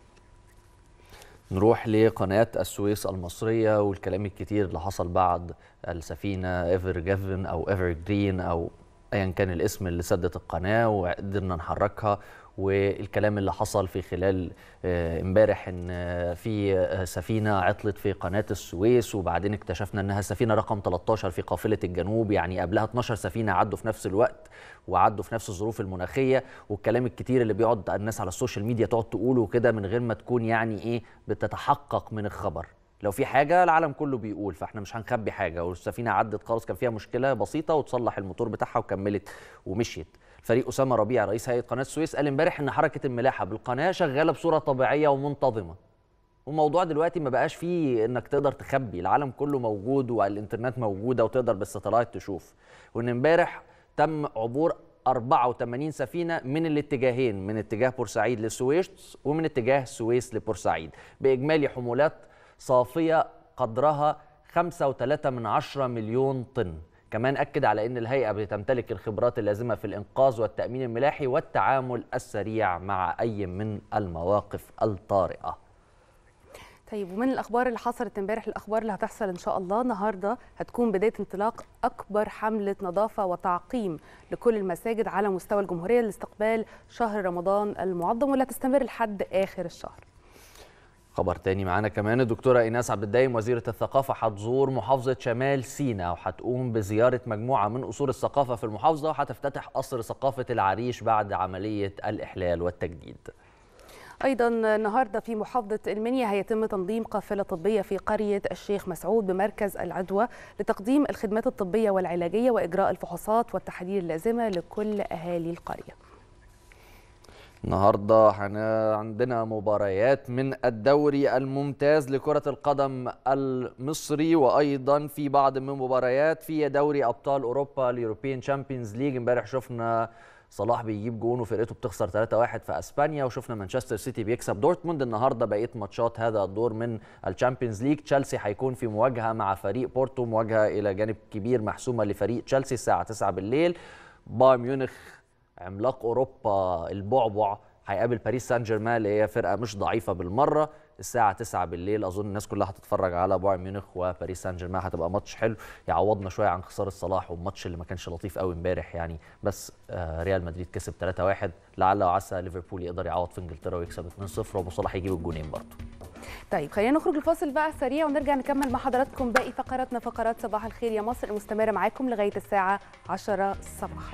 نروح لقناة السويس المصرية والكلام الكتير اللي حصل بعد السفينة ايفر جيفن أو ايفر جرين أو أيا كان الاسم اللي سدت القناة وقدرنا نحركها والكلام اللي حصل في خلال آه، امبارح ان آه، في آه، سفينه عطلت في قناه السويس وبعدين اكتشفنا انها سفينه رقم 13 في قافله الجنوب يعني قبلها 12 سفينه عدوا في نفس الوقت وعدوا في نفس الظروف المناخيه والكلام الكتير اللي بيقعد الناس على السوشيال ميديا تقعد تقوله كده من غير ما تكون يعني ايه بتتحقق من الخبر لو في حاجه العالم كله بيقول فاحنا مش هنخبي حاجه والسفينه عدت خالص كان فيها مشكله بسيطه وتصلح الموتور بتاعها وكملت ومشيت فريق اسامه ربيع رئيس هيئه قناه السويس قال امبارح ان حركه الملاحه بالقناه شغاله بصوره طبيعيه ومنتظمه والموضوع دلوقتي ما بقاش فيه انك تقدر تخبي العالم كله موجود والانترنت موجوده وتقدر بالستلايت تشوف وان امبارح تم عبور 84 سفينه من الاتجاهين من اتجاه بورسعيد للسويس ومن اتجاه السويس لبورسعيد باجمالي حمولات صافيه قدرها 5.3 من عشرة مليون طن كمان أكد على أن الهيئة بتمتلك الخبرات اللازمة في الإنقاذ والتأمين الملاحي والتعامل السريع مع أي من المواقف الطارئة طيب ومن الاخبار اللي حصلت امبارح الاخبار اللي هتحصل ان شاء الله النهارده هتكون بدايه انطلاق اكبر حمله نظافه وتعقيم لكل المساجد على مستوى الجمهوريه لاستقبال شهر رمضان المعظم واللي هتستمر لحد اخر الشهر خبر تاني معانا كمان الدكتورة إيناس عبد الدايم وزيرة الثقافة هتزور محافظة شمال سيناء وهتقوم بزيارة مجموعة من أصول الثقافة في المحافظة وهتفتتح قصر ثقافة العريش بعد عملية الإحلال والتجديد ايضا النهارده في محافظه المنيا هيتم تنظيم قافله طبيه في قريه الشيخ مسعود بمركز العدوى لتقديم الخدمات الطبيه والعلاجيه واجراء الفحوصات والتحاليل اللازمه لكل اهالي القريه النهارده هن- عندنا مباريات من الدوري الممتاز لكرة القدم المصري وايضا في بعض من مباريات في دوري ابطال اوروبا اليوروبيان تشامبيونز ليج امبارح شفنا صلاح بيجيب جون وفرقته بتخسر 3-1 في اسبانيا وشفنا مانشستر سيتي بيكسب دورتموند النهارده بقيه ماتشات هذا الدور من الشامبيونز ليج تشيلسي هيكون في مواجهه مع فريق بورتو مواجهه الى جانب كبير محسومه لفريق تشيلسي الساعه 9 بالليل بايرن ميونخ عملاق اوروبا البعبع هيقابل باريس سان جيرمان اللي هي فرقه مش ضعيفه بالمره الساعه 9 بالليل اظن الناس كلها هتتفرج على بايرن ميونخ وباريس سان جيرمان هتبقى ماتش حلو يعوضنا شويه عن خساره صلاح والماتش اللي ما كانش لطيف قوي امبارح يعني بس آه، ريال مدريد كسب 3-1 لعل وعسى ليفربول يقدر يعوض في انجلترا ويكسب 2-0 وابو صلاح يجيب الجونين برضه طيب خلينا نخرج الفاصل بقى سريع ونرجع نكمل مع حضراتكم باقي فقراتنا فقرات صباح الخير يا مصر المستمره معاكم لغايه الساعه 10 صباحا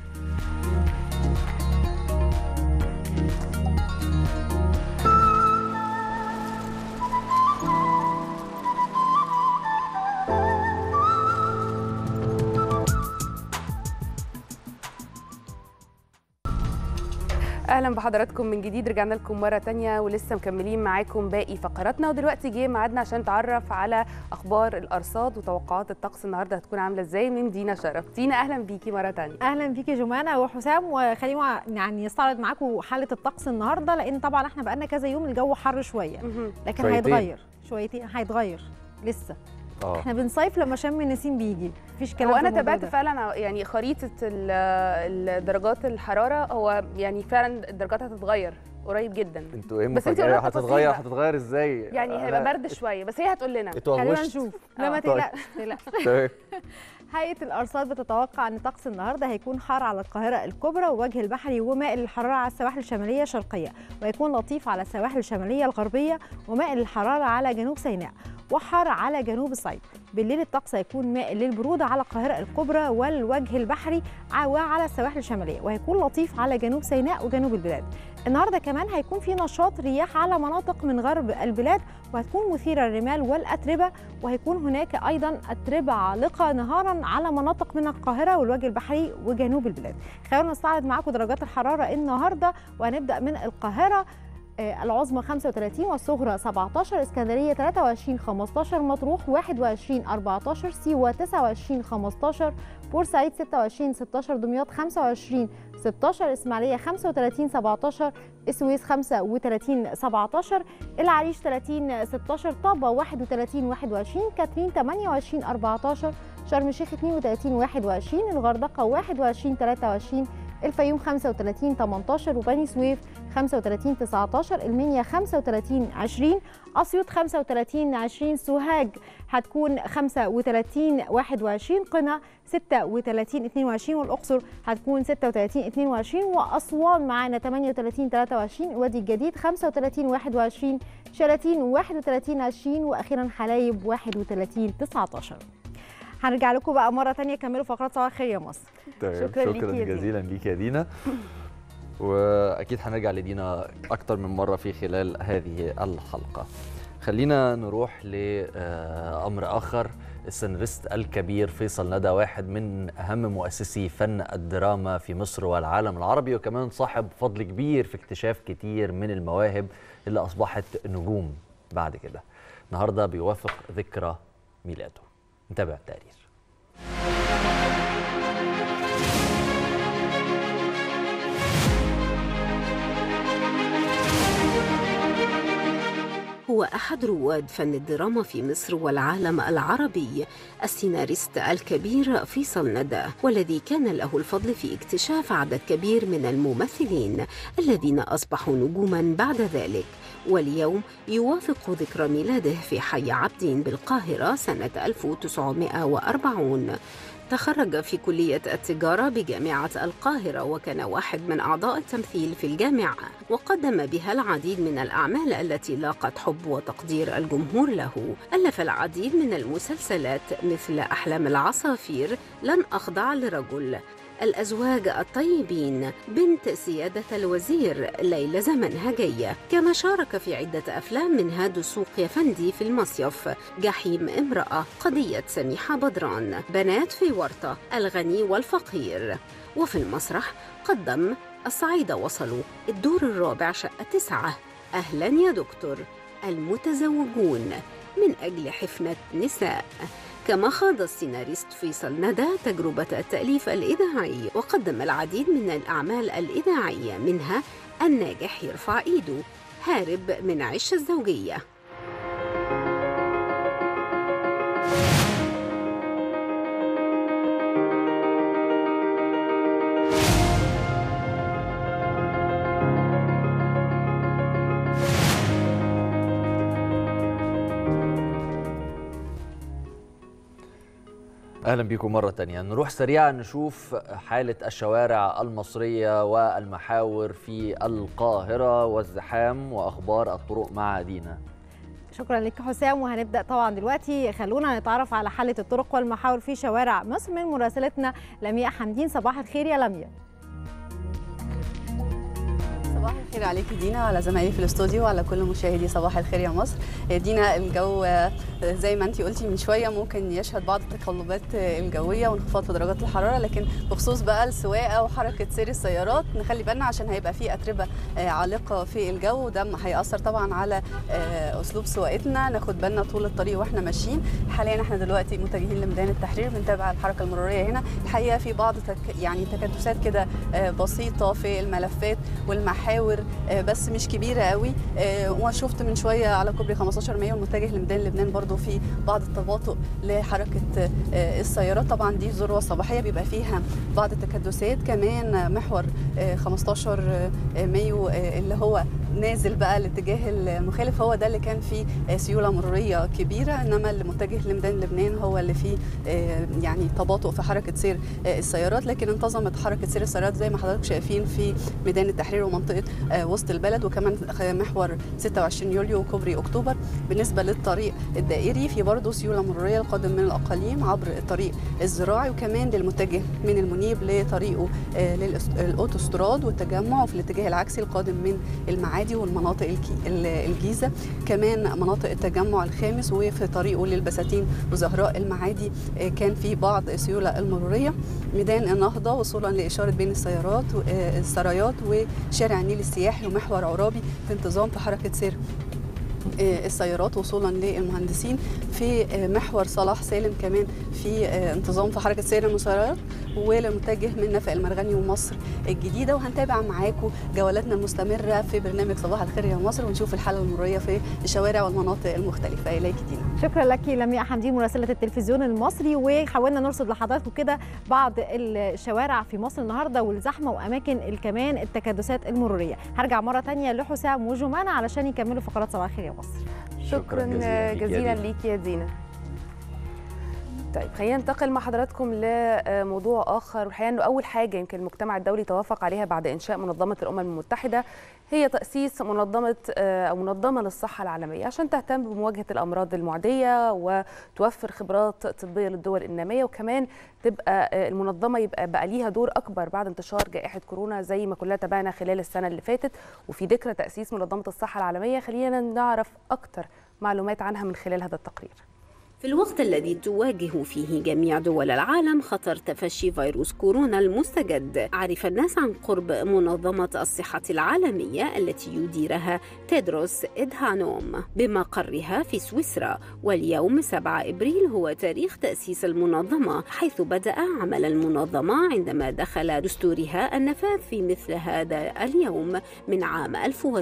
اهلا بحضراتكم من جديد رجعنا لكم مره تانية ولسه مكملين معاكم باقي فقراتنا ودلوقتي جه ميعادنا عشان نتعرف على اخبار الارصاد وتوقعات الطقس النهارده هتكون عامله ازاي من دينا شرف دينا اهلا بيكي مره تانية اهلا بيكي جمانه وحسام وخلينا يعني نستعرض معاكم حاله الطقس النهارده لان طبعا احنا بقالنا كذا يوم الجو حر شويه لكن شويتين. هيتغير شويتين هيتغير لسه اه احنا بنصيف لما شم النسيم بيجي مفيش كلام هو في انا الموضوع تابعت ده. فعلا يعني خريطه ال- ال- درجات الحراره هو يعني فعلا الدرجات هتتغير قريب جدا انتوا ايه بس انت مفاجاه قلنا تفاصيل هتتغير بقى. هتتغير ازاي يعني هيبقى أنا- برد شويه بس هي هتقول لنا اتوغوشت. خلينا نشوف لا ما آه. تقلقش ما تقلقش تمام. هيئة الأرصاد بتتوقع أن طقس النهاردة هيكون حار على القاهرة الكبرى ووجه البحري ومائل الحرارة على السواحل الشمالية الشرقية ويكون لطيف على السواحل الشمالية الغربية ومائل الحرارة على جنوب سيناء وحار على جنوب الصعيد بالليل الطقس هيكون مائل للبرودة على القاهرة الكبرى والوجه البحري ع- وعلى السواحل الشمالية وهيكون لطيف على جنوب سيناء وجنوب البلاد النهارده كمان هيكون في نشاط رياح على مناطق من غرب البلاد وهتكون مثيره للرمال والاتربه وهيكون هناك ايضا اتربه عالقه نهارا على مناطق من القاهره والوجه البحري وجنوب البلاد. خلونا نستعرض معاكم درجات الحراره النهارده وهنبدا من القاهره آه، العظمى 35 والصغرى 17 اسكندريه 23 15 مطروح 21 14 سيوه 29 15 بورسعيد 26 16 دمياط 25 16 اسماعيليه 35 17 السويس 35 17 العريش 30 16 طابة 31 21 كاترين 28 14 شرم الشيخ 32 21 الغردقة 21 23 الفيوم 35 18 وبني سويف 35 19 المنيا 35 20 اسيوط 35 20 سوهاج هتكون 35 21 قنا 36 22 والاقصر هتكون 36 22 واسوان معانا 38 23 وادي الجديد 35 21 شلاتين 31 20 واخيرا حلايب 31 19 هنرجع لكم بقى مره تانية كملوا فقرات صباح الخير يا مصر تمام شكرا ليكي شكرا يا دينا. جزيلا ليك يا دينا واكيد هنرجع لدينا اكتر من مره في خلال هذه الحلقه خلينا نروح لامر اخر السيناريست الكبير فيصل ندى واحد من اهم مؤسسي فن الدراما في مصر والعالم العربي وكمان صاحب فضل كبير في اكتشاف كتير من المواهب اللي اصبحت نجوم بعد كده النهارده بيوافق ذكرى ميلاده نتابع التقرير هو أحد رواد فن الدراما في مصر والعالم العربي السيناريست الكبير فيصل ندى والذي كان له الفضل في اكتشاف عدد كبير من الممثلين الذين أصبحوا نجوما بعد ذلك واليوم يوافق ذكرى ميلاده في حي عبدين بالقاهرة سنة 1940 تخرج في كلية التجارة بجامعة القاهرة وكان واحد من أعضاء التمثيل في الجامعة وقدم بها العديد من الأعمال التي لاقت حب وتقدير الجمهور له ألف العديد من المسلسلات مثل أحلام العصافير لن أخضع لرجل الأزواج الطيبين بنت سيادة الوزير ليلى زمنهجية كما شارك في عدة أفلام منها دسوق يفندي في المصيف جحيم امرأة قضية سميحة بدران بنات في ورطة الغني والفقير وفي المسرح قدم الصعيدة وصلوا الدور الرابع شقة تسعة أهلا يا دكتور المتزوجون من أجل حفنة نساء كما خاض السيناريست فيصل ندى تجربة التأليف الإذاعي وقدم العديد من الأعمال الإذاعية منها الناجح يرفع إيده هارب من عش الزوجية اهلا بيكم مره تانية نروح سريعا نشوف حاله الشوارع المصريه والمحاور في القاهره والزحام واخبار الطرق مع دينا شكرا لك حسام وهنبدا طبعا دلوقتي خلونا نتعرف على حاله الطرق والمحاور في شوارع مصر من مراسلتنا لمياء حمدين صباح الخير يا لمياء صباح الخير عليكي دينا وعلى زمايلي في الاستوديو وعلى كل مشاهدي صباح الخير يا مصر دينا الجو زي ما انت قلتي من شويه ممكن يشهد بعض التقلبات الجويه وانخفاض في درجات الحراره لكن بخصوص بقى السواقه وحركه سير السيارات نخلي بالنا عشان هيبقى في اتربه عالقه في الجو وده هياثر طبعا على اسلوب سواقتنا ناخد بالنا طول الطريق واحنا ماشيين حاليا احنا دلوقتي متجهين لميدان التحرير بنتابع الحركه المروريه هنا الحقيقه في بعض تك يعني تكدسات كده بسيطه في الملفات والمحاور مخاطر آه، بس مش كبيره قوي آه، وشفت من شويه على كوبري 15 مايو المتجه لميدان لبنان برضو في بعض التباطؤ لحركه آه، السيارات طبعا دي ذروه صباحيه بيبقى فيها بعض التكدسات كمان محور آه، 15 مايو آه، اللي هو نازل بقى الاتجاه المخالف هو ده اللي كان فيه آه، سيوله مروريه كبيره انما اللي متجه لميدان لبنان هو اللي فيه آه، يعني تباطؤ في حركه سير آه، السيارات لكن انتظمت حركه سير السيارات زي ما حضرتك شايفين في ميدان التحرير ومنطقه آه، وسط البلد وكمان خ- محور 26 يوليو وكوبري اكتوبر بالنسبه للطريق الدائري في برضه سيوله مروريه القادم من الاقاليم عبر الطريق الزراعي وكمان للمتجه من المنيب لطريقه آه، للأس- الاوتوستراد والتجمع وفي الاتجاه العكسي القادم من المعادي والمناطق الكي- ال- الجيزه كمان مناطق التجمع الخامس وفي طريقه للبساتين وزهراء المعادي آه، كان في بعض السيوله المروريه ميدان النهضه وصولا لاشاره بين السيارات و- آه، السرايات وشارع النيل السياحي ومحور عرابي في انتظام في حركه سير آه، السيارات وصولا للمهندسين في آه، محور صلاح سالم كمان في آه، انتظام في حركه سير المسيرات وللمتجه من نفق المرغني ومصر الجديده وهنتابع معاكم جولاتنا المستمره في برنامج صباح الخير يا مصر ونشوف الحاله المروريه في الشوارع والمناطق المختلفه اليك دينا شكرا لك لمياء حمدين مراسله التلفزيون المصري وحاولنا نرصد لحضراتكم كده بعض الشوارع في مصر النهارده والزحمه واماكن كمان التكدسات المروريه هرجع مره تانية لحسام وجمانه علشان يكملوا فقرات صباح الخير يا مصر شكرا جزيلا ليك يا دينا طيب خلينا ننتقل مع حضراتكم لموضوع اخر والحقيقه انه اول حاجه يمكن المجتمع الدولي توافق عليها بعد انشاء منظمه الامم المتحده هي تاسيس منظمه آه، او منظمه للصحه العالميه عشان تهتم بمواجهه الامراض المعديه وتوفر خبرات طبيه للدول الناميه وكمان تبقى آه، المنظمه يبقى بقى ليها دور اكبر بعد انتشار جائحه كورونا زي ما كلنا تابعنا خلال السنه اللي فاتت وفي ذكرى تاسيس منظمه الصحه العالميه خلينا نعرف اكتر معلومات عنها من خلال هذا التقرير في الوقت الذي تواجه فيه جميع دول العالم خطر تفشي فيروس كورونا المستجد عرف الناس عن قرب منظمة الصحة العالمية التي يديرها تيدروس إدهانوم بمقرها في سويسرا واليوم 7 إبريل هو تاريخ تأسيس المنظمة حيث بدأ عمل المنظمة عندما دخل دستورها النفاذ في مثل هذا اليوم من عام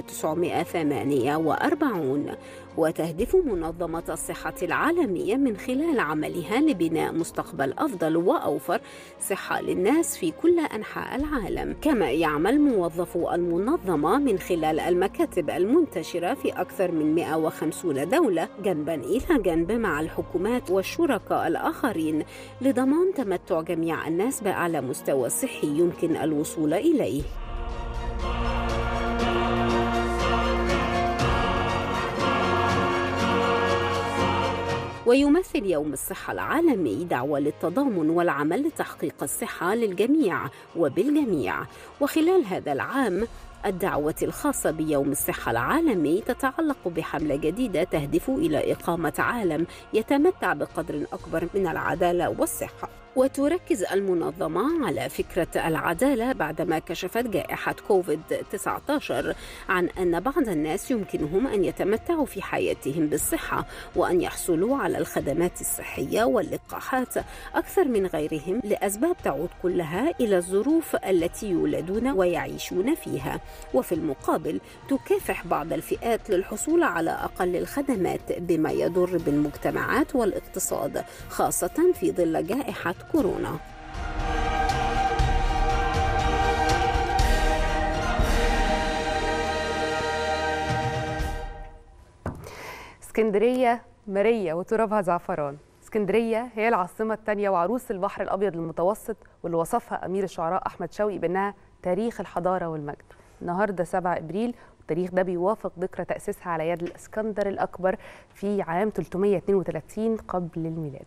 1948 وتهدف منظمة الصحة العالمية من خلال عملها لبناء مستقبل أفضل وأوفر صحة للناس في كل أنحاء العالم كما يعمل موظفو المنظمة من خلال المكاتب المنتشرة في أكثر من 150 دولة جنبا إلى جنب مع الحكومات والشركاء الآخرين لضمان تمتع جميع الناس بأعلى مستوى صحي يمكن الوصول إليه ويمثل يوم الصحة العالمي دعوة للتضامن والعمل لتحقيق الصحة للجميع وبالجميع وخلال هذا العام الدعوة الخاصة بيوم الصحة العالمي تتعلق بحملة جديدة تهدف إلى إقامة عالم يتمتع بقدر أكبر من العدالة والصحة وتركز المنظمة على فكرة العدالة بعدما كشفت جائحة كوفيد 19 عن أن بعض الناس يمكنهم أن يتمتعوا في حياتهم بالصحة وأن يحصلوا على الخدمات الصحية واللقاحات أكثر من غيرهم لأسباب تعود كلها إلى الظروف التي يولدون ويعيشون فيها وفي المقابل تكافح بعض الفئات للحصول على أقل الخدمات بما يضر بالمجتمعات والاقتصاد خاصة في ظل جائحة كورونا اسكندريه ماريا وترابها زعفران اسكندريه هي العاصمه الثانيه وعروس البحر الابيض المتوسط واللي وصفها امير الشعراء احمد شوقي بانها تاريخ الحضاره والمجد النهارده 7 ابريل التاريخ ده بيوافق ذكرى تاسيسها على يد الاسكندر الاكبر في عام 332 قبل الميلاد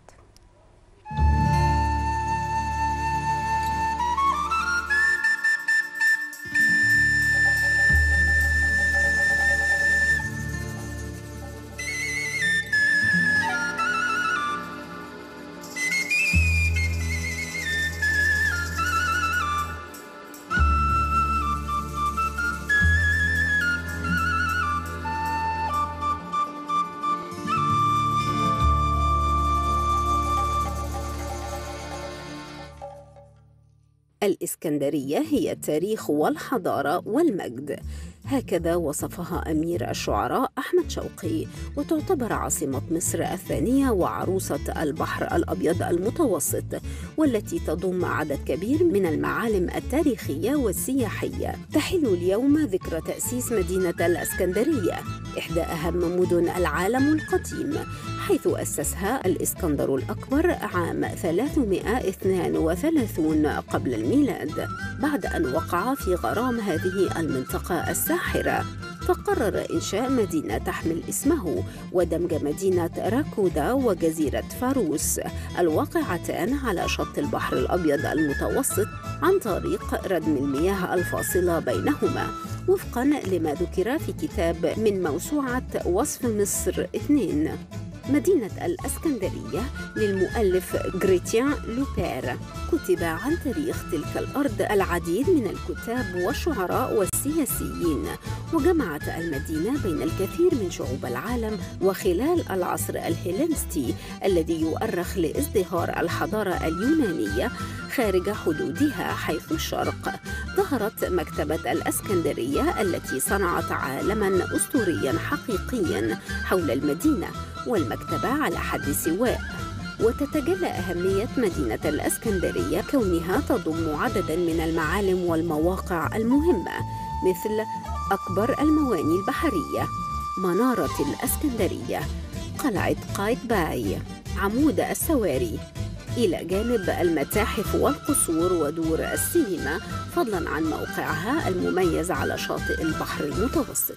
الإسكندرية هي التاريخ والحضارة والمجد هكذا وصفها أمير الشعراء أحمد شوقي وتعتبر عاصمة مصر الثانية وعروسة البحر الأبيض المتوسط والتي تضم عدد كبير من المعالم التاريخية والسياحية تحل اليوم ذكرى تأسيس مدينة الأسكندرية إحدى أهم مدن العالم القديم حيث أسسها الإسكندر الأكبر عام 332 قبل الميلاد بعد أن وقع في غرام هذه المنطقة الساحرة فقرر إنشاء مدينة تحمل اسمه ودمج مدينة راكودا وجزيرة فاروس الواقعتان على شط البحر الأبيض المتوسط عن طريق ردم المياه الفاصلة بينهما وفقا لما ذكر في كتاب من موسوعة وصف مصر اثنين مدينة الأسكندرية للمؤلف غريتيان لوبير كتب عن تاريخ تلك الأرض العديد من الكتاب والشعراء والسياسيين وجمعت المدينة بين الكثير من شعوب العالم وخلال العصر الهيلينستي الذي يؤرخ لازدهار الحضارة اليونانية خارج حدودها حيث الشرق ظهرت مكتبة الأسكندرية التي صنعت عالما أسطوريا حقيقيا حول المدينة والمكتبة على حد سواء وتتجلى أهمية مدينة الأسكندرية كونها تضم عددا من المعالم والمواقع المهمة مثل أكبر المواني البحرية منارة الأسكندرية قلعة قايتباي عمود السواري إلى جانب المتاحف والقصور ودور السينما فضلا عن موقعها المميز على شاطئ البحر المتوسط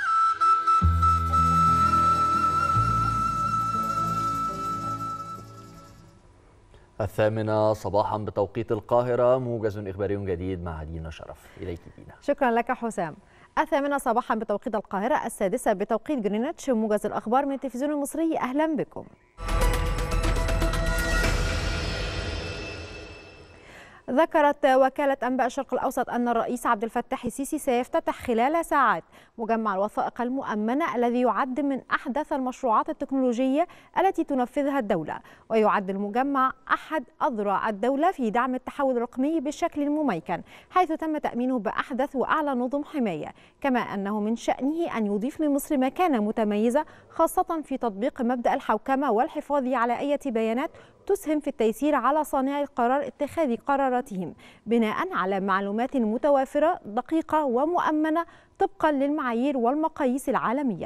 الثامنة صباحا بتوقيت القاهرة موجز إخباري جديد مع دينا شرف إليك دينا شكرا لك حسام الثامنة صباحا بتوقيت القاهرة السادسة بتوقيت جرينتش موجز الأخبار من التلفزيون المصري أهلا بكم ذكرت وكالة أنباء الشرق الأوسط أن الرئيس عبد الفتاح السيسي سيفتتح خلال ساعات مجمع الوثائق المؤمنة الذي يعد من أحدث المشروعات التكنولوجية التي تنفذها الدولة ويعد المجمع أحد أذرع الدولة في دعم التحول الرقمي بالشكل المميكن حيث تم تأمينه بأحدث وأعلى نظم حماية كما أنه من شأنه أن يضيف لمصر مكانة متميزة خاصة في تطبيق مبدأ الحوكمة والحفاظ على أي بيانات تسهم في التيسير على صانعي القرار اتخاذ قراراتهم بناء على معلومات متوافرة دقيقة ومؤمنة طبقا للمعايير والمقاييس العالمية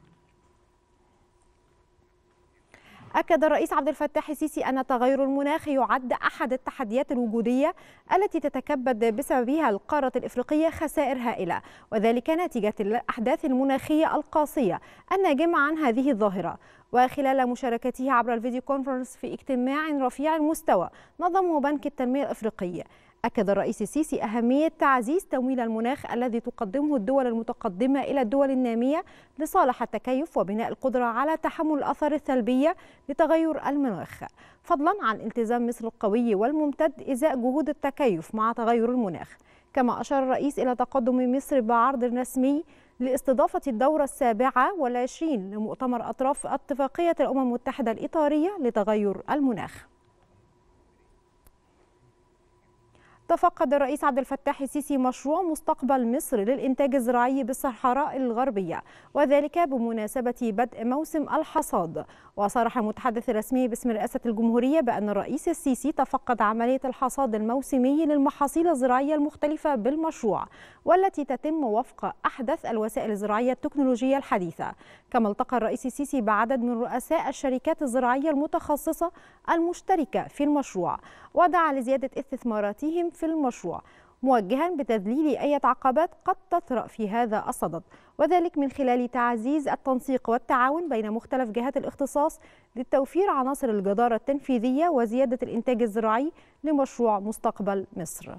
أكد الرئيس عبد الفتاح السيسي أن تغير المناخ يعد أحد التحديات الوجودية التي تتكبد بسببها القارة الإفريقية خسائر هائلة وذلك نتيجة الأحداث المناخية القاسية الناجمة عن هذه الظاهرة وخلال مشاركته عبر الفيديو كونفرنس في اجتماع رفيع المستوى نظمه بنك التنمية الإفريقي أكد الرئيس السيسي أهمية تعزيز تمويل المناخ الذي تقدمه الدول المتقدمة إلى الدول النامية لصالح التكيف وبناء القدرة على تحمل الآثار السلبية لتغير المناخ فضلا عن التزام مصر القوي والممتد إزاء جهود التكيف مع تغير المناخ كما أشار الرئيس إلى تقدم مصر بعرض رسمي لاستضافة الدورة السابعة والعشرين لمؤتمر أطراف اتفاقية الأمم المتحدة الإطارية لتغير المناخ تفقد الرئيس عبد الفتاح السيسي مشروع مستقبل مصر للإنتاج الزراعي بالصحراء الغربية وذلك بمناسبة بدء موسم الحصاد وصرح المتحدث الرسمي باسم رئاسة الجمهورية بأن الرئيس السيسي تفقد عملية الحصاد الموسمي للمحاصيل الزراعية المختلفة بالمشروع والتي تتم وفق أحدث الوسائل الزراعية التكنولوجية الحديثة كما التقى الرئيس السيسي بعدد من رؤساء الشركات الزراعية المتخصصة المشتركة في المشروع ودعا لزيادة استثماراتهم في المشروع موجها بتذليل أي عقبات قد تطرأ في هذا الصدد وذلك من خلال تعزيز التنسيق والتعاون بين مختلف جهات الاختصاص لتوفير عناصر الجدارة التنفيذية وزيادة الإنتاج الزراعي لمشروع مستقبل مصر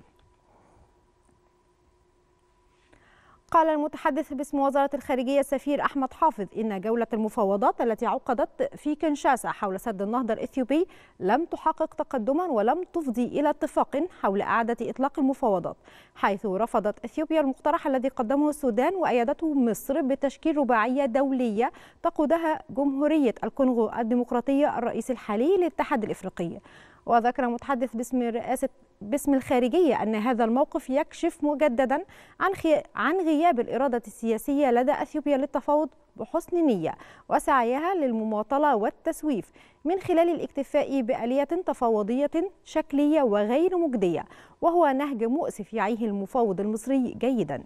قال المتحدث باسم وزارة الخارجية السفير أحمد حافظ إن جولة المفاوضات التي عقدت في كنشاسا حول سد النهضة الإثيوبي لم تحقق تقدما ولم تفضي إلى اتفاق حول إعادة إطلاق المفاوضات حيث رفضت إثيوبيا المقترح الذي قدمه السودان وأيدته مصر بتشكيل رباعية دولية تقودها جمهورية الكونغو الديمقراطية الرئيس الحالي للاتحاد الإفريقي وذكر متحدث باسم رئاسة باسم الخارجية أن هذا الموقف يكشف مجددا عن خي... عن غياب الإرادة السياسية لدى أثيوبيا للتفاوض بحسن نية وسعيها للمماطلة والتسويف من خلال الاكتفاء بآلية تفاوضية شكلية وغير مجدية وهو نهج مؤسف يعيه المفاوض المصري جيدا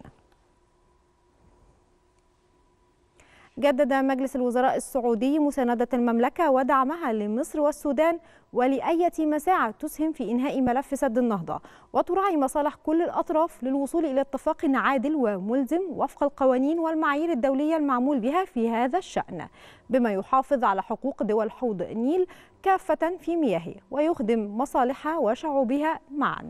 جدد مجلس الوزراء السعودي مساندة المملكة ودعمها لمصر والسودان ولأية مساعة تسهم في إنهاء ملف سد النهضة وتراعي مصالح كل الأطراف للوصول إلى اتفاق عادل وملزم وفق القوانين والمعايير الدولية المعمول بها في هذا الشأن بما يحافظ على حقوق دول حوض النيل كافة في مياهه ويخدم مصالحها وشعوبها معاً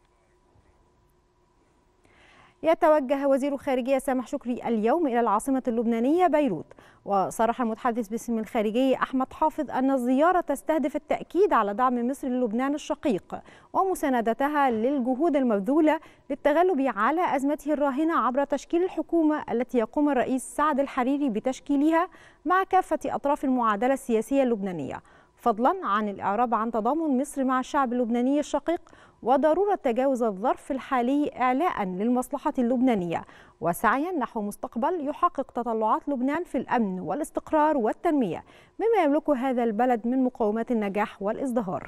يتوجه وزير الخارجية سامح شكري اليوم إلى العاصمة اللبنانية بيروت وصرح المتحدث باسم الخارجية أحمد حافظ أن الزيارة تستهدف التأكيد على دعم مصر للبنان الشقيق ومساندتها للجهود المبذولة للتغلب على أزمته الراهنة عبر تشكيل الحكومة التي يقوم الرئيس سعد الحريري بتشكيلها مع كافة أطراف المعادلة السياسية اللبنانية فضلا عن الإعراب عن تضامن مصر مع الشعب اللبناني الشقيق وضرورة تجاوز الظرف الحالي إعلاء للمصلحة اللبنانية وسعيا نحو مستقبل يحقق تطلعات لبنان في الأمن والاستقرار والتنمية مما يملكه هذا البلد من مقومات النجاح والازدهار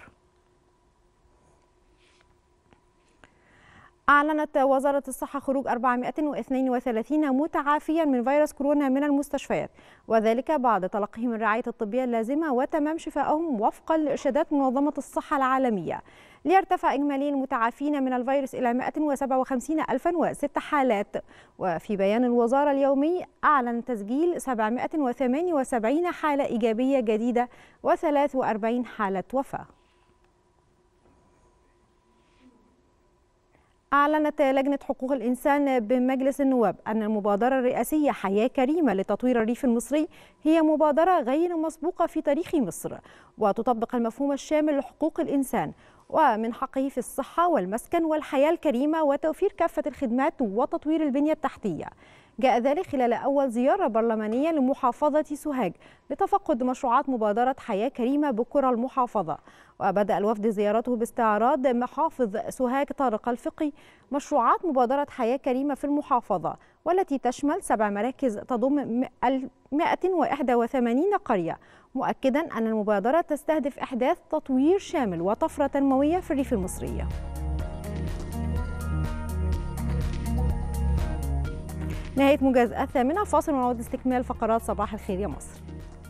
أعلنت وزارة الصحة خروج 432 متعافيا من فيروس كورونا من المستشفيات وذلك بعد تلقيهم الرعاية الطبية اللازمة وتمام شفائهم وفقا لإرشادات منظمة الصحة العالمية ليرتفع إجمالي المتعافين من الفيروس إلى 157006 حالات وفي بيان الوزارة اليومي أعلن تسجيل 778 حالة إيجابية جديدة و43 حالة وفاة أعلنت لجنة حقوق الإنسان بمجلس النواب أن المبادرة الرئاسية حياة كريمة لتطوير الريف المصري هي مبادرة غير مسبوقة في تاريخ مصر وتطبق المفهوم الشامل لحقوق الإنسان ومن حقه في الصحة والمسكن والحياة الكريمة وتوفير كافة الخدمات وتطوير البنية التحتية جاء ذلك خلال أول زيارة برلمانية لمحافظة سوهاج لتفقد مشروعات مبادرة حياة كريمة بقرى المحافظة وبدأ الوفد زيارته باستعراض محافظ سوهاج طارق الفقي مشروعات مبادرة حياة كريمة في المحافظة والتي تشمل سبع مراكز تضم 181 قرية مؤكدا أن المبادرة تستهدف إحداث تطوير شامل وطفرة تنموية في الريف المصري نهاية موجز الثامنة فاصل ونعود لاستكمال فقرات صباح الخير يا مصر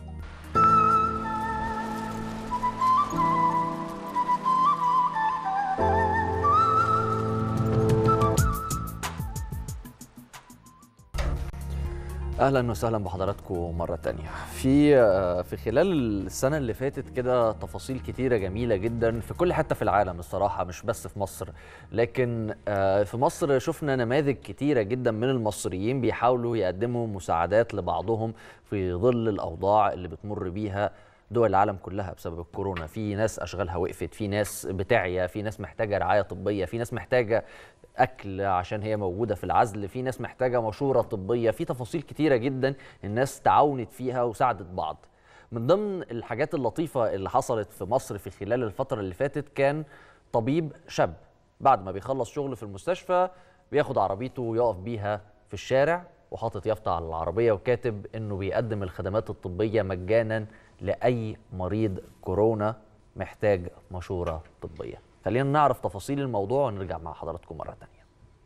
اهلا وسهلا بحضراتكم مره تانية في في خلال السنه اللي فاتت كده تفاصيل كتيره جميله جدا في كل حته في العالم الصراحه مش بس في مصر لكن في مصر شفنا نماذج كتيره جدا من المصريين بيحاولوا يقدموا مساعدات لبعضهم في ظل الاوضاع اللي بتمر بيها دول العالم كلها بسبب الكورونا في ناس اشغالها وقفت في ناس بتعيا في ناس محتاجه رعايه طبيه في ناس محتاجه اكل عشان هي موجوده في العزل في ناس محتاجه مشوره طبيه في تفاصيل كتيره جدا الناس تعاونت فيها وساعدت بعض من ضمن الحاجات اللطيفه اللي حصلت في مصر في خلال الفتره اللي فاتت كان طبيب شاب بعد ما بيخلص شغل في المستشفى بياخد عربيته ويقف بيها في الشارع وحاطط يافطه على العربيه وكاتب انه بيقدم الخدمات الطبيه مجانا لاي مريض كورونا محتاج مشوره طبيه خلينا نعرف تفاصيل الموضوع ونرجع مع حضراتكم مرة تانية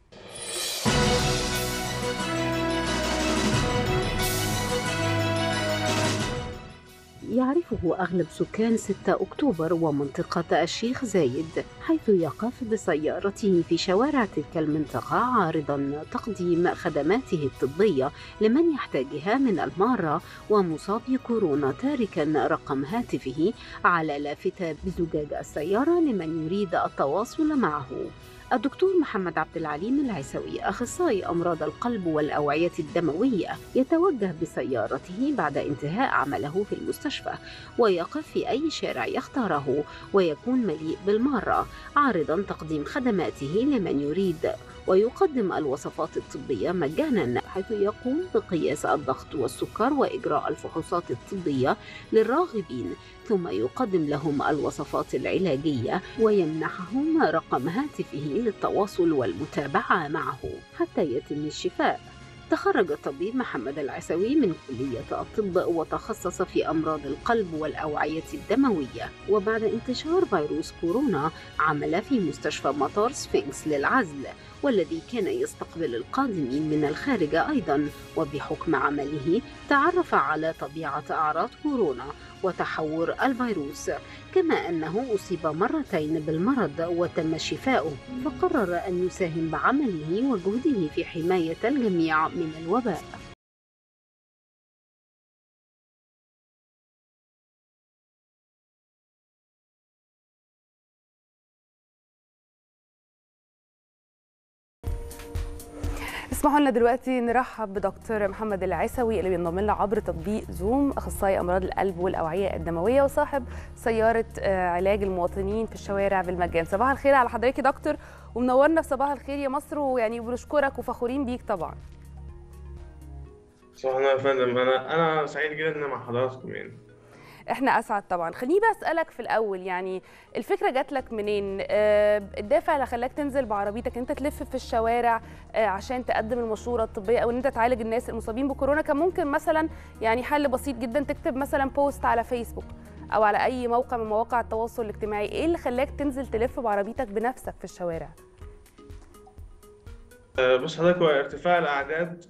يعرفه أغلب سكان 6 أكتوبر ومنطقة الشيخ زايد حيث يقف بسيارته في شوارع تلك المنطقة عارضا تقديم خدماته الطبية لمن يحتاجها من المارة ومصاب كورونا تاركا رقم هاتفه على لافتة بزجاج السيارة لمن يريد التواصل معه الدكتور محمد عبد العليم العيسوي أخصائي أمراض القلب والأوعية الدموية يتوجه بسيارته بعد انتهاء عمله في المستشفى ويقف في أي شارع يختاره ويكون مليء بالمارة عارضا تقديم خدماته لمن يريد ويقدم الوصفات الطبية مجانا حيث يقوم بقياس الضغط والسكر وإجراء الفحوصات الطبية للراغبين ثم يقدم لهم الوصفات العلاجية ويمنحهم رقم هاتفه للتواصل والمتابعة معه حتى يتم الشفاء تخرج الطبيب محمد العسوي من كلية الطب وتخصص في أمراض القلب والأوعية الدموية وبعد انتشار فيروس كورونا عمل في مستشفى مطار سفنكس للعزل والذي كان يستقبل القادمين من الخارج أيضا وبحكم عمله تعرف على طبيعة أعراض كورونا وتحور الفيروس كما أنه أصيب مرتين بالمرض وتم شفاؤه فقرر أن يساهم بعمله وجهده في حماية الجميع من الوباء اسمحوا لنا دلوقتي نرحب بدكتور محمد العسوي اللي بينضم لنا عبر تطبيق زوم اخصائي امراض القلب والاوعيه الدمويه وصاحب سياره آه، علاج المواطنين في الشوارع بالمجان صباح الخير على حضرتك يا دكتور ومنورنا في صباح الخير يا مصر ويعني بنشكرك وفخورين بيك طبعا صباح النور يا فندم انا انا سعيد جدا ان مع حضراتكم يعني احنا اسعد طبعا خليني بقى اسالك في الاول يعني الفكره جات لك منين آه، الدافع اللي خلاك تنزل بعربيتك انت تلف في الشوارع آه، عشان تقدم المشوره الطبيه او ان انت تعالج الناس المصابين بكورونا كان ممكن مثلا يعني حل بسيط جدا تكتب مثلا بوست على فيسبوك او على اي موقع من مواقع التواصل الاجتماعي ايه اللي خلاك تنزل تلف بعربيتك بنفسك في الشوارع أه، بص حضرتك هو ارتفاع الاعداد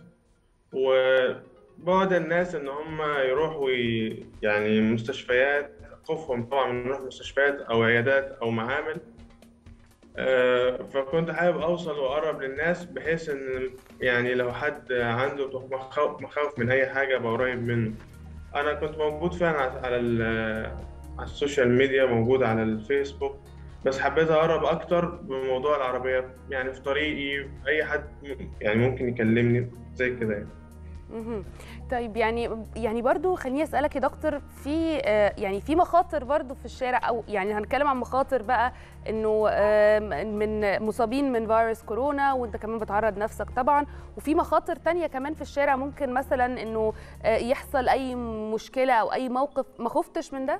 وبعد الناس ان هم يروحوا ي- يعني مستشفيات خوفهم طبعا من يروحوا مستشفيات او عيادات او معامل أه، فكنت حابب اوصل واقرب للناس بحيث ان يعني لو حد عنده مخاوف مخاوف من اي حاجه ابقى قريب منه انا كنت موجود فعلا على على ال- على السوشيال ميديا موجود على الفيسبوك بس حبيت اقرب اكتر بموضوع العربيه يعني في طريقي اي حد يعني ممكن يكلمني زي كده يعني مهم. طيب يعني يعني برضو خليني اسالك يا دكتور في آه، يعني في مخاطر برضو في الشارع او يعني هنتكلم عن مخاطر بقى انه آه، من مصابين من فيروس كورونا وانت كمان بتعرض نفسك طبعا وفي مخاطر تانية كمان في الشارع ممكن مثلا انه آه، يحصل اي مشكله او اي موقف ما خفتش من ده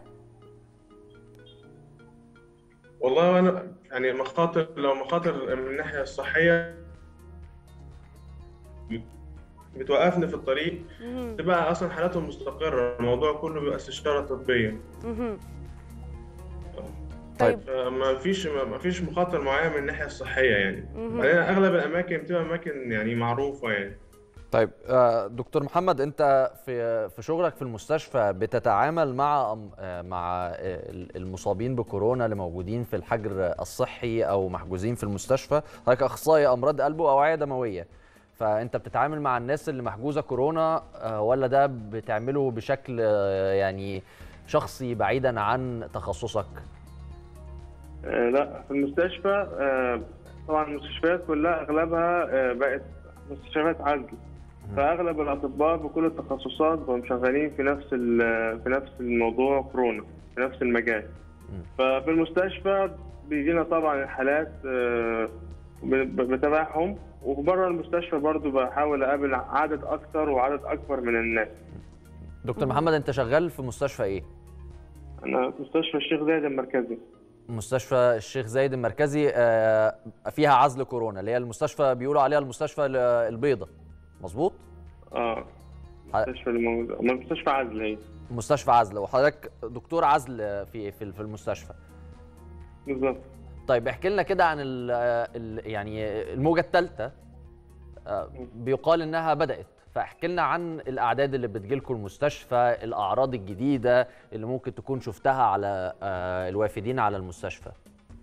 والله انا يعني مخاطر لو مخاطر من الناحيه الصحيه بتوقفني في الطريق مهم. تبقى اصلا حالاتهم مستقره الموضوع كله بيبقى استشاره طبيه مهم. طيب ما فيش ما فيش مخاطر معين من الناحيه الصحيه يعني مهم. بعدين اغلب الاماكن بتبقى اماكن يعني معروفه يعني طيب آه، دكتور محمد انت في في شغلك في المستشفى بتتعامل مع أم- آه، مع آه، المصابين بكورونا اللي موجودين في الحجر الصحي او محجوزين في المستشفى حضرتك اخصائي امراض قلب واوعيه دمويه فانت بتتعامل مع الناس اللي محجوزه كورونا آه، ولا ده بتعمله بشكل آه، يعني شخصي بعيدا عن تخصصك آه، لا في المستشفى آه، طبعا المستشفيات كلها اغلبها آه، بقت مستشفيات عزل فاغلب الاطباء بكل التخصصات بقوا شغالين في نفس ال- في نفس الموضوع كورونا في نفس المجال ففي المستشفى بيجينا طبعا الحالات آه، ب- ب- بتابعهم وبره المستشفى برضو بحاول اقابل عدد اكتر وعدد اكبر من الناس دكتور محمد انت شغال في مستشفى ايه انا في مستشفى الشيخ زايد المركزي مستشفى الشيخ زايد المركزي آه، فيها عزل كورونا اللي هي المستشفى بيقولوا عليها المستشفى ال- البيضاء مظبوط اه المستشفى اللي موجودة أما مستشفى عزل هي مستشفى عزل وحضرتك دكتور عزل في في في المستشفى بالظبط طيب احكي لنا كده عن ال ال يعني الموجه الثالثه بيقال انها بدات فاحكي لنا عن الاعداد اللي بتجيلكم المستشفى الاعراض الجديده اللي ممكن تكون شفتها على آه، الوافدين على المستشفى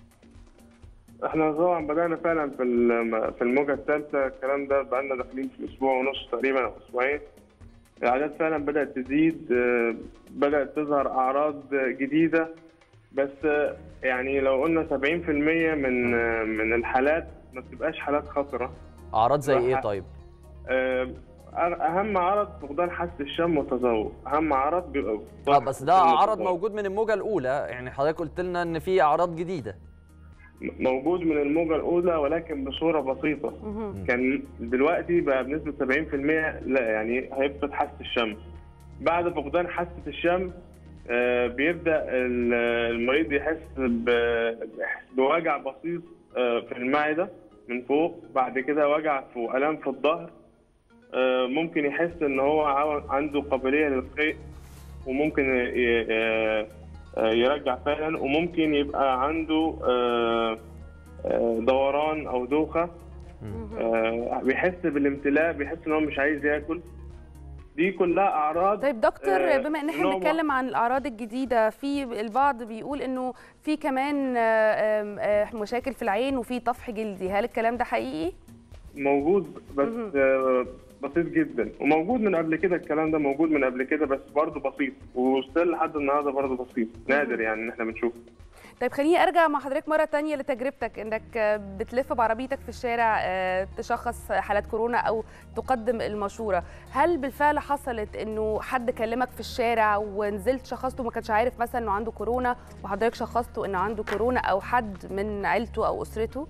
احنا طبعا بدأنا فعلا في الم- في الموجة الثالثة الكلام ده بقالنا داخلين في أسبوع ونص تقريبا أو أسبوعين الأعداد فعلا بدأت تزيد آه، بدأت تظهر أعراض جديدة بس آه، يعني لو قلنا 70% من آه، من الحالات ما بتبقاش حالات خطرة اعراض زي ايه راح- طيب آه، أهم عرض فقدان حاسة الشم والتذوق أهم عرض بيبقى اه بس ده فقدان عرض التذوق. موجود من الموجه الاولى يعني حضرتك قلت لنا ان في اعراض جديده موجود من الموجة الأولى ولكن بصورة بسيطة كان دلوقتي بقى بنسبة 70% لا يعني هيفقد حاسة الشم بعد فقدان حاسة الشم آه، بيبدأ ال- المريض يحس ب- بوجع بسيط آه، في المعدة من فوق بعد كده وجع في وألم في الظهر آه، ممكن يحس إن هو عاو- عنده قابلية للقيء وممكن ي- آه، آه، يرجع فعلا وممكن يبقى عنده آه، آه، دوران او دوخه آه، بيحس بالامتلاء بيحس ان هو مش عايز ياكل دي كلها اعراض طيب دكتور آه، بما ان احنا نوع بنتكلم عن الاعراض الجديده في البعض بيقول انه في كمان آه، آم، آه، مشاكل في العين وفي طفح جلدي هل الكلام ده حقيقي موجود بس آه، بسيط جدا وموجود من قبل كده الكلام ده موجود من قبل كده بس برضه بسيط وستيل لحد النهارده برضه بسيط نادر يعني ان احنا بنشوفه طيب خليني ارجع مع حضرتك مره تانية لتجربتك انك آه، بتلف بعربيتك في الشارع آه، تشخص حالات كورونا او تقدم المشوره هل بالفعل حصلت انه حد كلمك في الشارع ونزلت شخصته ما كانش عارف مثلا انه عنده كورونا وحضرتك شخصته انه عنده كورونا او حد من عيلته او اسرته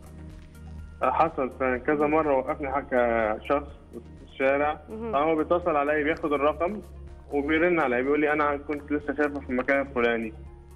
حصل فعلا كذا مره وقفني حكى شخص في الشارع مهم. هو بيتصل عليا بياخد الرقم وبيرن عليا بيقول لي انا كنت لسه شايفه في المكان الفلاني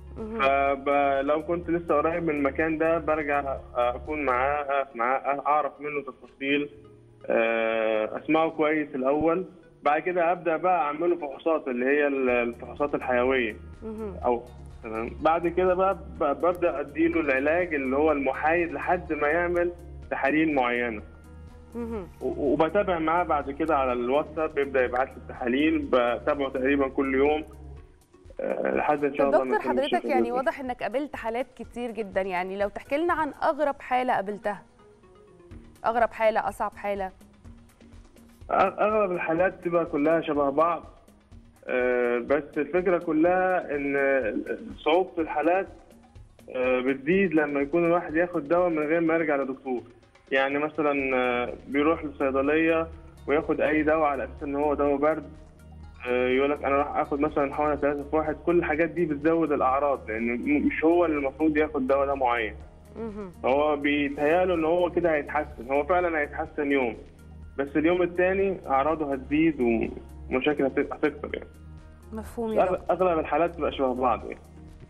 فلو كنت لسه قريب من المكان ده برجع اكون معاه أقف معاه اعرف منه تفاصيل آه، اسمعه كويس الاول بعد كده ابدا بقى اعمله فحوصات اللي هي الفحوصات الحيويه او تمام بعد كده بقى ب- ببدا اديله العلاج اللي هو المحايد لحد ما يعمل تحاليل معينه و- وبتابع معاه بعد كده على الواتساب بيبدا يبعت لي التحاليل بتابعه تقريبا كل يوم آه، لحد ان شاء طب الله ما دكتور يكونش حضرتك يعني كده. واضح انك قابلت حالات كتير جدا يعني لو تحكي لنا عن اغرب حاله قابلتها اغرب حاله اصعب حاله أغ- اغلب الحالات تبقى كلها شبه بعض آه، بس الفكره كلها ان صعوبه الحالات آه، بتزيد لما يكون الواحد ياخد دواء من غير ما يرجع لدكتور يعني مثلا آه، بيروح للصيدليه وياخد اي دواء على اساس ان هو دواء برد يقول لك انا راح اخد مثلا حوالي ثلاثة في واحد كل الحاجات دي بتزود الاعراض لان م- مش هو اللي المفروض ياخد دواء ده معين هو بيتهيأله ان هو كده هيتحسن هو فعلا هيتحسن يوم بس اليوم الثاني اعراضه هتزيد ومشاكل هت- هتكتر يعني مفهوم يا دكتور أغ- اغلب الحالات تبقى شبه بعض يعني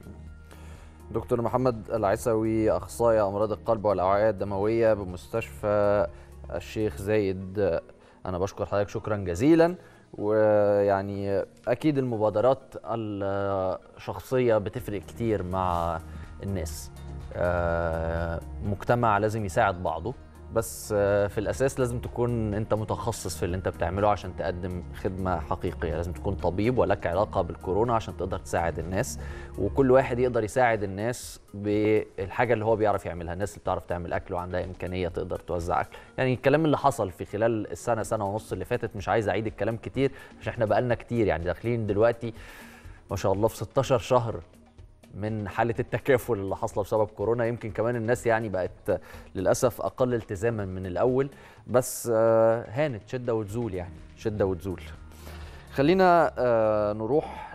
دكتور محمد العيسوي اخصائي امراض القلب والاوعيه الدمويه بمستشفى الشيخ زايد انا بشكر حضرتك شكرا جزيلا ويعني اكيد المبادرات الشخصيه بتفرق كتير مع الناس آه، مجتمع لازم يساعد بعضه بس آه، في الاساس لازم تكون انت متخصص في اللي انت بتعمله عشان تقدم خدمه حقيقيه لازم تكون طبيب ولك علاقه بالكورونا عشان تقدر تساعد الناس وكل واحد يقدر يساعد الناس بالحاجه اللي هو بيعرف يعملها الناس اللي بتعرف تعمل اكل وعندها امكانيه تقدر توزع اكل يعني الكلام اللي حصل في خلال السنه سنه ونص اللي فاتت مش عايز اعيد الكلام كتير عشان احنا بقالنا كتير يعني داخلين دلوقتي ما شاء الله في 16 شهر من حاله التكافل اللي حاصله بسبب كورونا يمكن كمان الناس يعني بقت للاسف اقل التزاما من الاول بس آه، هانت شده وتزول يعني شده وتزول خلينا آه، نروح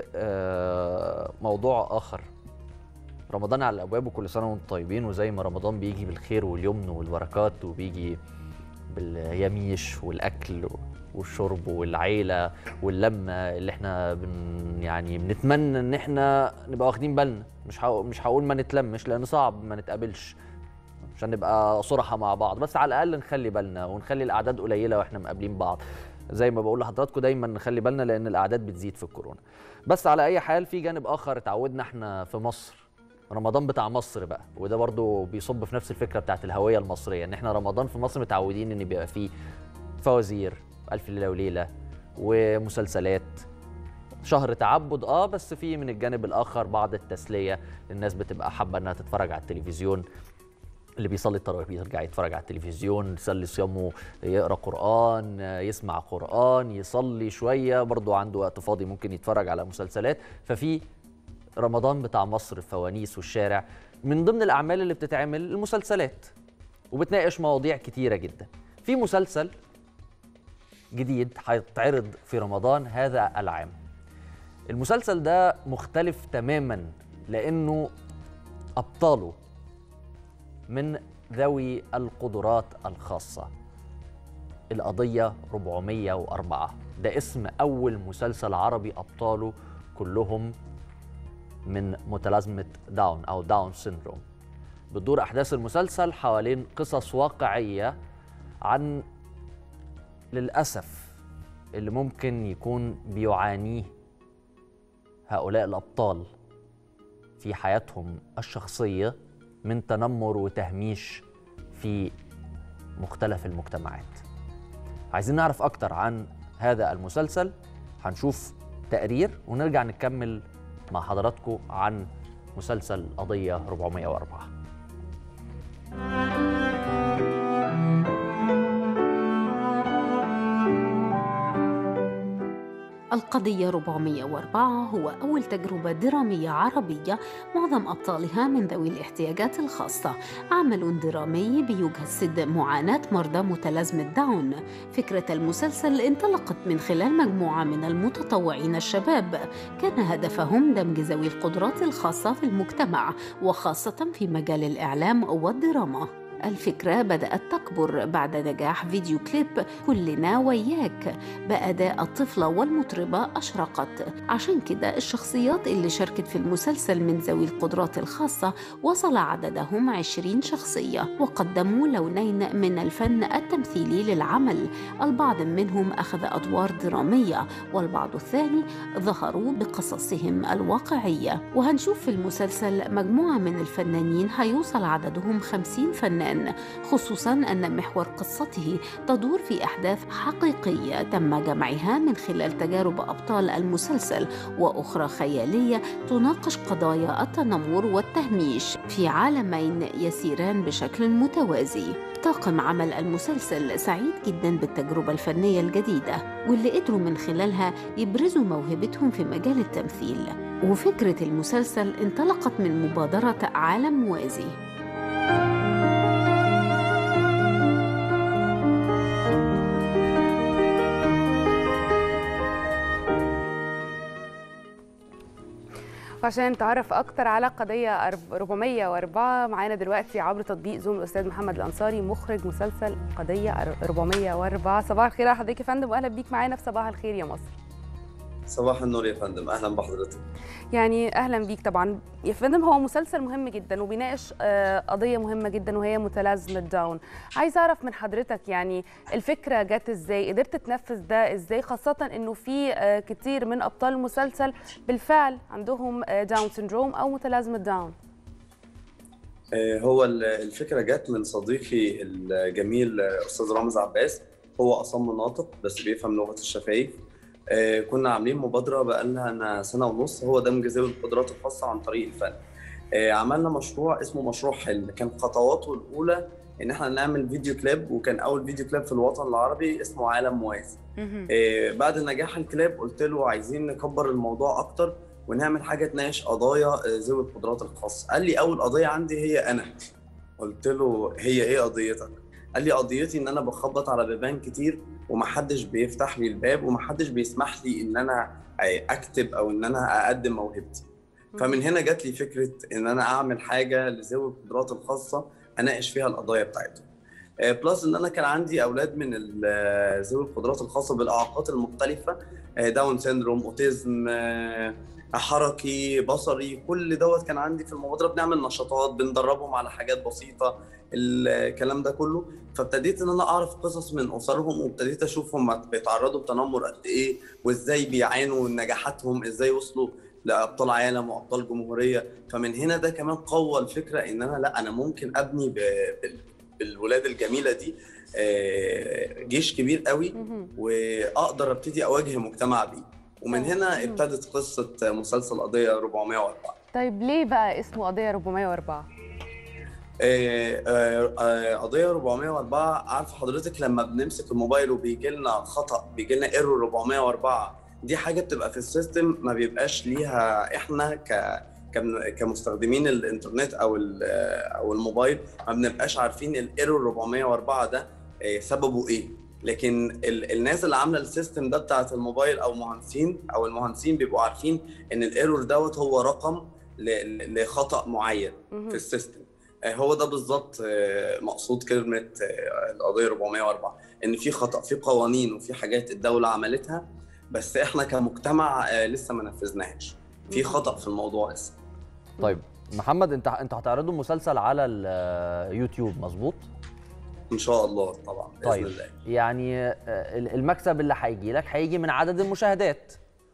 لموضوع اخر رمضان على الابواب وكل سنه وانتم طيبين وزي ما رمضان بيجي بالخير واليمن والبركات وبيجي باليميش والاكل والشرب والعيله واللمه اللي احنا بن يعني بنتمنى ان احنا نبقى واخدين بالنا مش هقو- مش هقول ما نتلمش لان صعب ما نتقابلش عشان نبقى صراحه مع بعض بس على الاقل نخلي بالنا ونخلي الاعداد قليله واحنا مقابلين بعض زي ما بقول لحضراتكم دايما نخلي بالنا لان الاعداد بتزيد في الكورونا بس على اي حال في جانب اخر اتعودنا احنا في مصر رمضان بتاع مصر بقى وده برضو بيصب في نفس الفكره بتاعت الهويه المصريه ان احنا رمضان في مصر متعودين ان بيبقى فيه فوازير الف ليله وليله ومسلسلات شهر تعبد اه بس في من الجانب الاخر بعض التسليه الناس بتبقى حابه انها تتفرج على التلفزيون اللي بيصلي التراويح بيرجع يتفرج على التلفزيون يصلي صيامه يقرا قران يسمع قران يصلي شويه برضه عنده وقت فاضي ممكن يتفرج على مسلسلات ففي رمضان بتاع مصر الفوانيس والشارع من ضمن الاعمال اللي بتتعمل المسلسلات وبتناقش مواضيع كتيره جدا في مسلسل جديد هيتعرض في رمضان هذا العام المسلسل ده مختلف تماما لانه ابطاله من ذوي القدرات الخاصة القضية 404 ده اسم أول مسلسل عربي أبطاله كلهم من متلازمة داون أو داون سيندروم بتدور أحداث المسلسل حوالين قصص واقعية عن للأسف اللي ممكن يكون بيعانيه هؤلاء الأبطال في حياتهم الشخصية من تنمر وتهميش في مختلف المجتمعات عايزين نعرف أكتر عن هذا المسلسل هنشوف تقرير ونرجع نكمل مع حضراتكم عن مسلسل قضية 404 القضية 404 هو أول تجربة درامية عربية معظم أبطالها من ذوي الاحتياجات الخاصة عمل درامي بيجسد معاناة مرضى متلازمة داون فكرة المسلسل انطلقت من خلال مجموعة من المتطوعين الشباب كان هدفهم دمج ذوي القدرات الخاصة في المجتمع وخاصة في مجال الإعلام والدراما الفكرة بدأت تكبر بعد نجاح فيديو كليب كلنا وياك بأداء الطفلة والمطربة أشرقت عشان كده الشخصيات اللي شاركت في المسلسل من ذوي القدرات الخاصة وصل عددهم 20 شخصية وقدموا لونين من الفن التمثيلي للعمل البعض منهم أخذ أدوار درامية والبعض الثاني ظهروا بقصصهم الواقعية وهنشوف في المسلسل مجموعة من الفنانين هيوصل عددهم 50 فنان خصوصا أن محور قصته تدور في أحداث حقيقية تم جمعها من خلال تجارب أبطال المسلسل وأخرى خيالية تناقش قضايا التنمر والتهميش في عالمين يسيران بشكل متوازي طاقم عمل المسلسل سعيد جدا بالتجربة الفنية الجديدة واللي قدروا من خلالها يبرزوا موهبتهم في مجال التمثيل وفكرة المسلسل انطلقت من مبادرة عالم موازي وعشان نتعرف اكتر على قضيه 404 معانا دلوقتي عبر تطبيق زوم الاستاذ محمد الانصاري مخرج مسلسل قضيه 404 صباح الخير على حضرتك يا فندم واهلا بيك معانا في صباح الخير يا مصر صباح النور يا فندم اهلا بحضرتك يعني اهلا بيك طبعا يا فندم هو مسلسل مهم جدا وبيناقش آه، قضيه مهمه جدا وهي متلازمه داون عايز اعرف من حضرتك يعني الفكره جت ازاي قدرت تنفذ ده ازاي خاصه انه في آه، كتير من ابطال المسلسل بالفعل عندهم آه، داون سيندروم او متلازمه داون آه، هو ال- الفكره جت من صديقي الجميل آه، استاذ رامز عباس هو اصم ناطق بس بيفهم لغه الشفايف آه، كنا عاملين مبادره بقالنا سنه ونص هو دمج ذوي القدرات الخاصه عن طريق الفن آه، عملنا مشروع اسمه مشروع حلم كان خطواته الاولى ان احنا نعمل فيديو كليب وكان اول فيديو كليب في الوطن العربي اسمه عالم موازي آه، بعد نجاح الكلاب قلت له عايزين نكبر الموضوع اكتر ونعمل حاجه تناقش قضايا آه، ذوي القدرات الخاصه قال لي اول قضيه عندي هي انا قلت له هي ايه قضيتك قال لي قضيتي ان انا بخبط على بيبان كتير ومحدش بيفتح لي الباب ومحدش بيسمح لي ان انا اكتب او ان انا اقدم موهبتي فمن هنا جات لي فكره ان انا اعمل حاجه لذوي القدرات الخاصه اناقش فيها القضايا بتاعتهم آه، بلس ان انا كان عندي اولاد من ال- آه، ذوي القدرات الخاصه بالاعاقات المختلفه آه، داون سيندروم اوتيزم آه، حركي بصري كل دوت كان عندي في المبادره بنعمل نشاطات بندربهم على حاجات بسيطه الكلام ده كله فابتديت ان انا اعرف قصص من اسرهم وابتديت اشوف هم بيتعرضوا لتنمر قد ايه وازاي بيعانوا نجاحاتهم ازاي وصلوا لابطال عالم وابطال جمهوريه فمن هنا ده كمان قوى الفكره ان انا لا انا ممكن ابني ب- بال- بالولاد الجميله دي آه، جيش كبير قوي واقدر ابتدي اواجه المجتمع بيه ومن هنا ابتدت قصه مسلسل قضيه 404 طيب ليه بقى اسمه قضيه 404 آه، آه، آه، قضيه 404 عارف حضرتك لما بنمسك الموبايل وبيجي لنا خطا بيجي لنا ايرور 404 دي حاجه بتبقى في السيستم ما بيبقاش ليها احنا ك كم- كمستخدمين الانترنت او ال- او الموبايل ما بنبقاش عارفين الايرور 404 ده آه، سببه ايه لكن ال- الناس اللي عامله السيستم ده بتاعت الموبايل او مهندسين او المهندسين بيبقوا عارفين ان الايرور دوت هو رقم ل- ل- لخطا معين مهم. في السيستم آه، هو ده بالظبط آه، مقصود كلمه آه، القضيه 404 ان في خطا في قوانين وفي حاجات الدوله عملتها بس احنا كمجتمع آه، لسه ما نفذناهاش في خطا في الموضوع لسه طيب محمد انت انت هتعرضوا مسلسل على اليوتيوب مظبوط ان شاء الله طبعا باذن طيب الله يعني آه، المكسب اللي هيجي لك هيجي من عدد المشاهدات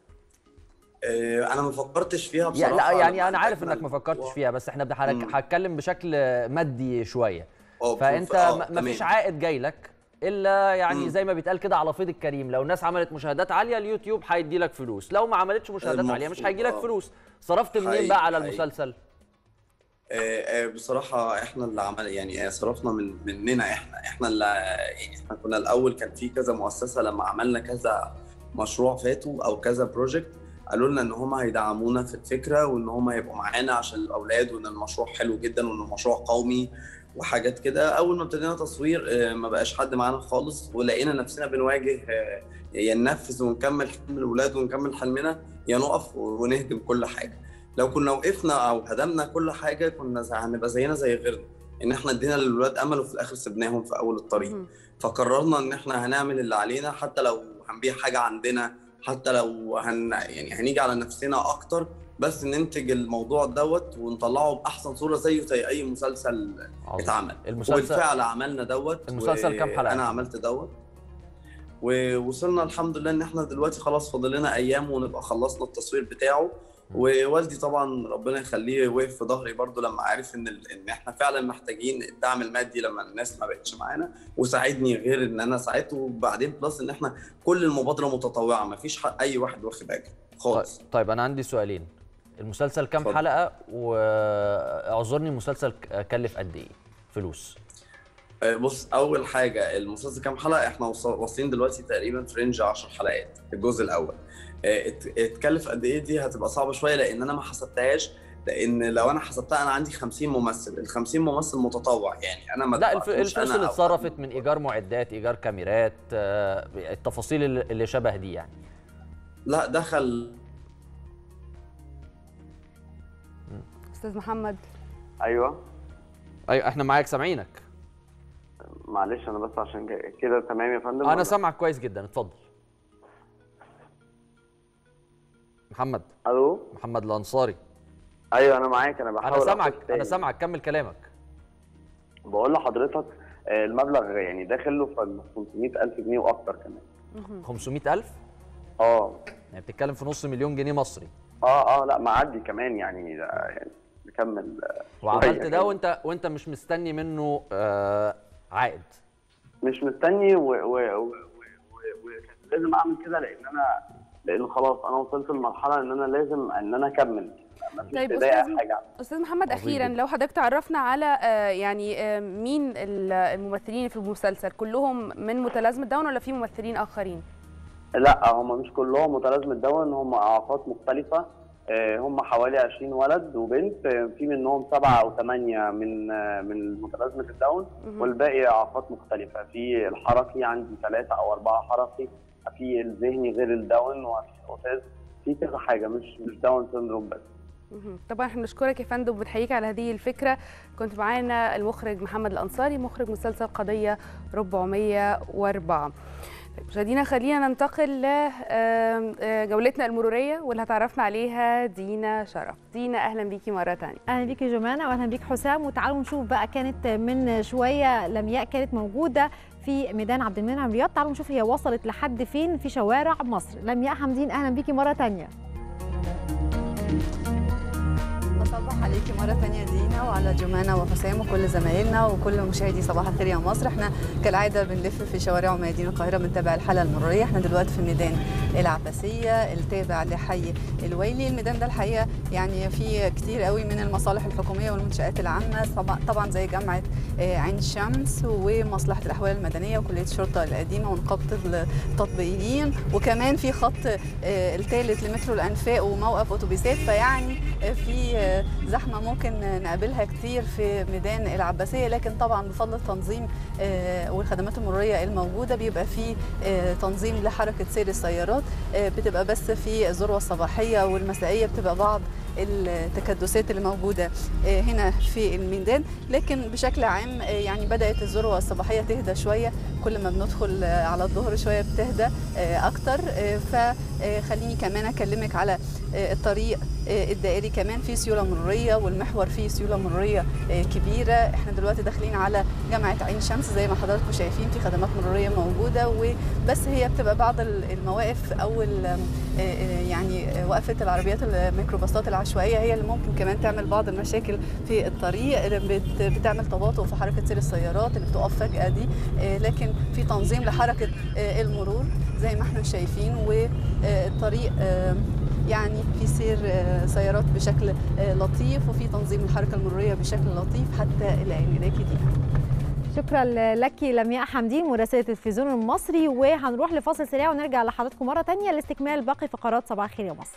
آه، انا ما فكرتش فيها يعني بصراحه لا يعني لما انا عارف فتحنا انك ما فكرتش الموضوع. فيها بس احنا بنحرك- مم. هتكلم بشكل مادي شويه اه فانت آه، ما تمام. فيش عائد جاي لك الا يعني مم. زي ما بيتقال كده على فيض الكريم لو الناس عملت مشاهدات عاليه اليوتيوب هيدي لك فلوس لو ما عملتش مشاهدات عاليه مش المفروض، هيجي لك آه. فلوس صرفت منين حقيقي، بقى على حقيقي. المسلسل آه، آه، بصراحة احنا اللي عمل يعني آه، صرفنا من مننا احنا احنا اللي يعني احنا كنا الاول كان في كذا مؤسسة لما عملنا كذا مشروع فاتوا او كذا بروجكت قالوا لنا ان هم هيدعمونا في الفكرة وان هم هيبقوا معانا عشان الاولاد وان المشروع حلو جدا وان المشروع قومي وحاجات كده اول ما ابتدينا تصوير آه، ما بقاش حد معانا خالص ولقينا نفسنا بنواجه آه، يا ننفذ ونكمل حلم الاولاد ونكمل حلمنا يا نقف ونهدم كل حاجة لو كنا وقفنا او هدمنا كل حاجه كنا زي- هنبقى زينا زي غيرنا ان احنا ادينا للولاد امل وفي الاخر سبناهم في اول الطريق فقررنا ان احنا هنعمل اللي علينا حتى لو هنبيع حاجه عندنا حتى لو هن يعني هنيجي على نفسنا اكتر بس ننتج الموضوع دوت ونطلعه باحسن صوره زيه زي اي مسلسل عظيم. اتعمل المسلسل- وبالفعل عملنا دوت المسلسل كام حلقة؟ انا عملت دوت ووصلنا الحمد لله ان احنا دلوقتي خلاص فاضل لنا ايام ونبقى خلصنا التصوير بتاعه ووالدي طبعا ربنا يخليه وقف في ظهري برضو لما عرف ان ال- ان احنا فعلا محتاجين الدعم المادي لما الناس ما بقتش معانا وساعدني غير ان انا ساعدته وبعدين بلس ان احنا كل المبادره متطوعه ما فيش حق اي واحد واخد اجر خالص طيب انا عندي سؤالين المسلسل كام اتفضل. حلقه واعذرني المسلسل ك- كلف قد ايه فلوس آه، بص اول حاجه المسلسل كام حلقه احنا وص- واصلين دلوقتي تقريبا في رينج 10 حلقات الجزء الاول آه، ات- اتكلف قد ايه دي هتبقى صعبه شويه لان انا ما حسبتهاش لان لو انا حسبتها انا عندي 50 ممثل ال 50 ممثل متطوع يعني انا ما لا الف- دفعتوش الفلوس أنا اللي أو- اتصرفت من ايجار معدات ايجار كاميرات آه، التفاصيل اللي اللي شبه دي يعني لا دخل استاذ محمد ايوه ايوه احنا معاك سامعينك معلش انا بس عشان جاي- كده تمام يا فندم انا ولا؟ سامعك كويس جدا اتفضل محمد الو محمد الانصاري ايوه انا معاك انا بحاول انا سامعك أخش انا تاني. سامعك كمل كلامك بقول لحضرتك آه، المبلغ يعني داخل له في 500000 جنيه واكتر كمان 500000 اه يعني بتتكلم في نص مليون جنيه مصري اه اه لا معدي كمان يعني ده يعني نكمل آه، وعملت شوية ده كده. وانت وانت مش مستني منه آه عائد مش مستني و- و- و- و- و- وكان لازم اعمل كده لان انا لان خلاص انا وصلت لمرحله ان انا لازم ان انا اكمل مفيش طيب بداية استاذ حاجه استاذ محمد عظيم اخيرا جدا. لو حضرتك تعرفنا على آه، يعني آه، مين ال- الممثلين في المسلسل كلهم من متلازمه داون ولا في ممثلين اخرين لا هم مش كلهم متلازمة داون هم إعاقات مختلفة آه، هم حوالي 20 ولد وبنت آه، في منهم سبعة أو ثمانية من آه، من متلازمة الداون مهم. والباقي إعاقات مختلفة في الحركي عندي ثلاثة أو أربعة حركي في الذهني غير الداون وفي الأوتيزم في كذا حاجة مش مش داون سيندروم بس مهم. طبعا احنا بنشكرك يا فندم وبنحييك على هذه الفكره كنت معانا المخرج محمد الانصاري مخرج مسلسل قضيه 404 طيب، مشاهدينا خلينا ننتقل لجولتنا المروريه واللي هتعرفنا عليها دينا شرف دينا اهلا بيكي مره ثانيه اهلا بيكي جمانه واهلا بيك حسام وتعالوا نشوف بقى كانت من شويه لمياء كانت موجوده في ميدان عبد المنعم رياض تعالوا نشوف هي وصلت لحد فين في شوارع مصر لمياء حمدين اهلا بيكي مره تانية بصبح عليكي مرة تانية دينا وعلى جمانة وحسام وكل زمايلنا وكل مشاهدي صباح الخير يا مصر احنا كالعادة بنلف في شوارع وميادين القاهرة بنتابع الحالة المرورية احنا دلوقتي في ميدان العباسية التابع لحي الويلي الميدان ده الحقيقة يعني فيه كتير قوي من المصالح الحكومية والمنشآت العامة طبعا طبعا زي جامعة آه، عين شمس ومصلحة الأحوال المدنية وكلية الشرطة القديمة ونقابة التطبيقيين وكمان في خط آه، الثالث لمترو الأنفاق وموقف أتوبيسات فيعني آه، في آه، زحمة ممكن نقابلها كتير في ميدان العباسية لكن طبعا بفضل التنظيم آه، والخدمات المرورية الموجودة بيبقى في آه، تنظيم لحركة سير السيارات آه، بتبقى بس في الذروة الصباحية والمسائية بتبقى بعض التكدسات اللي موجوده آه، هنا في الميدان لكن بشكل عام آه، يعني بدات الذروه الصباحيه تهدى شويه كل ما بندخل آه، على الظهر شويه بتهدى آه، اكتر آه، فخليني كمان اكلمك على آه، الطريق آه، الدائري كمان فيه سيوله مروريه والمحور فيه سيوله مروريه آه، كبيره احنا دلوقتي داخلين على جامعه عين شمس زي ما حضراتكم شايفين في خدمات مروريه موجوده وبس هي بتبقى بعض ال- المواقف او ال- آه، آه، يعني آه، وقفه العربيات الميكروباصات العشوائيه هي اللي ممكن كمان تعمل بعض المشاكل في الطريق اللي بت- بتعمل تباطؤ في حركه سير السيارات اللي بتقف فجاه دي آه، لكن في تنظيم لحركه آه، المرور زي ما احنا شايفين والطريق آه، يعني في سير آه، سيارات بشكل آه، لطيف وفي تنظيم الحركه المروريه بشكل لطيف حتى الان ليكي دي شكرا لك لمياء حمدين مراسله التلفزيون المصري وهنروح لفاصل سريع ونرجع لحضراتكم مره تانية لاستكمال باقي فقرات صباح الخير يا مصر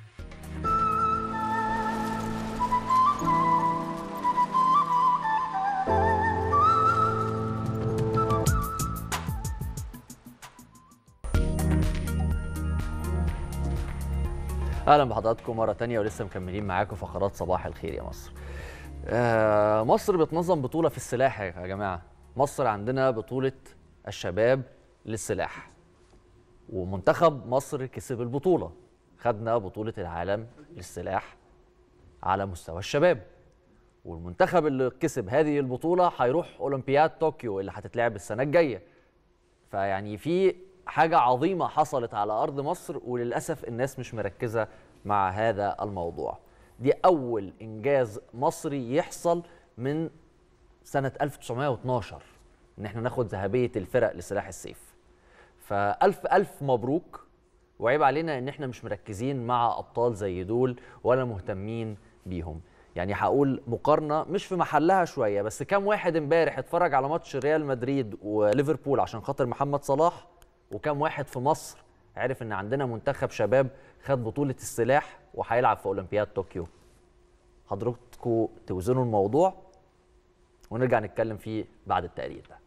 اهلا بحضراتكم مره تانية ولسه مكملين معاكم فقرات صباح الخير يا مصر آه مصر بتنظم بطوله في السلاح يا جماعه مصر عندنا بطوله الشباب للسلاح ومنتخب مصر كسب البطوله خدنا بطوله العالم للسلاح على مستوى الشباب والمنتخب اللي كسب هذه البطوله هيروح اولمبياد طوكيو اللي هتتلعب السنه الجايه فيعني في حاجة عظيمة حصلت على أرض مصر وللأسف الناس مش مركزة مع هذا الموضوع دي أول إنجاز مصري يحصل من سنة 1912 إن احنا ناخد ذهبية الفرق لسلاح السيف فألف ألف مبروك وعيب علينا إن احنا مش مركزين مع أبطال زي دول ولا مهتمين بيهم يعني هقول مقارنة مش في محلها شوية بس كام واحد امبارح اتفرج على ماتش ريال مدريد وليفربول عشان خاطر محمد صلاح وكام واحد في مصر عرف ان عندنا منتخب شباب خد بطولة السلاح وهيلعب في اولمبياد طوكيو حضراتكم توزنوا الموضوع ونرجع نتكلم فيه بعد التقرير ده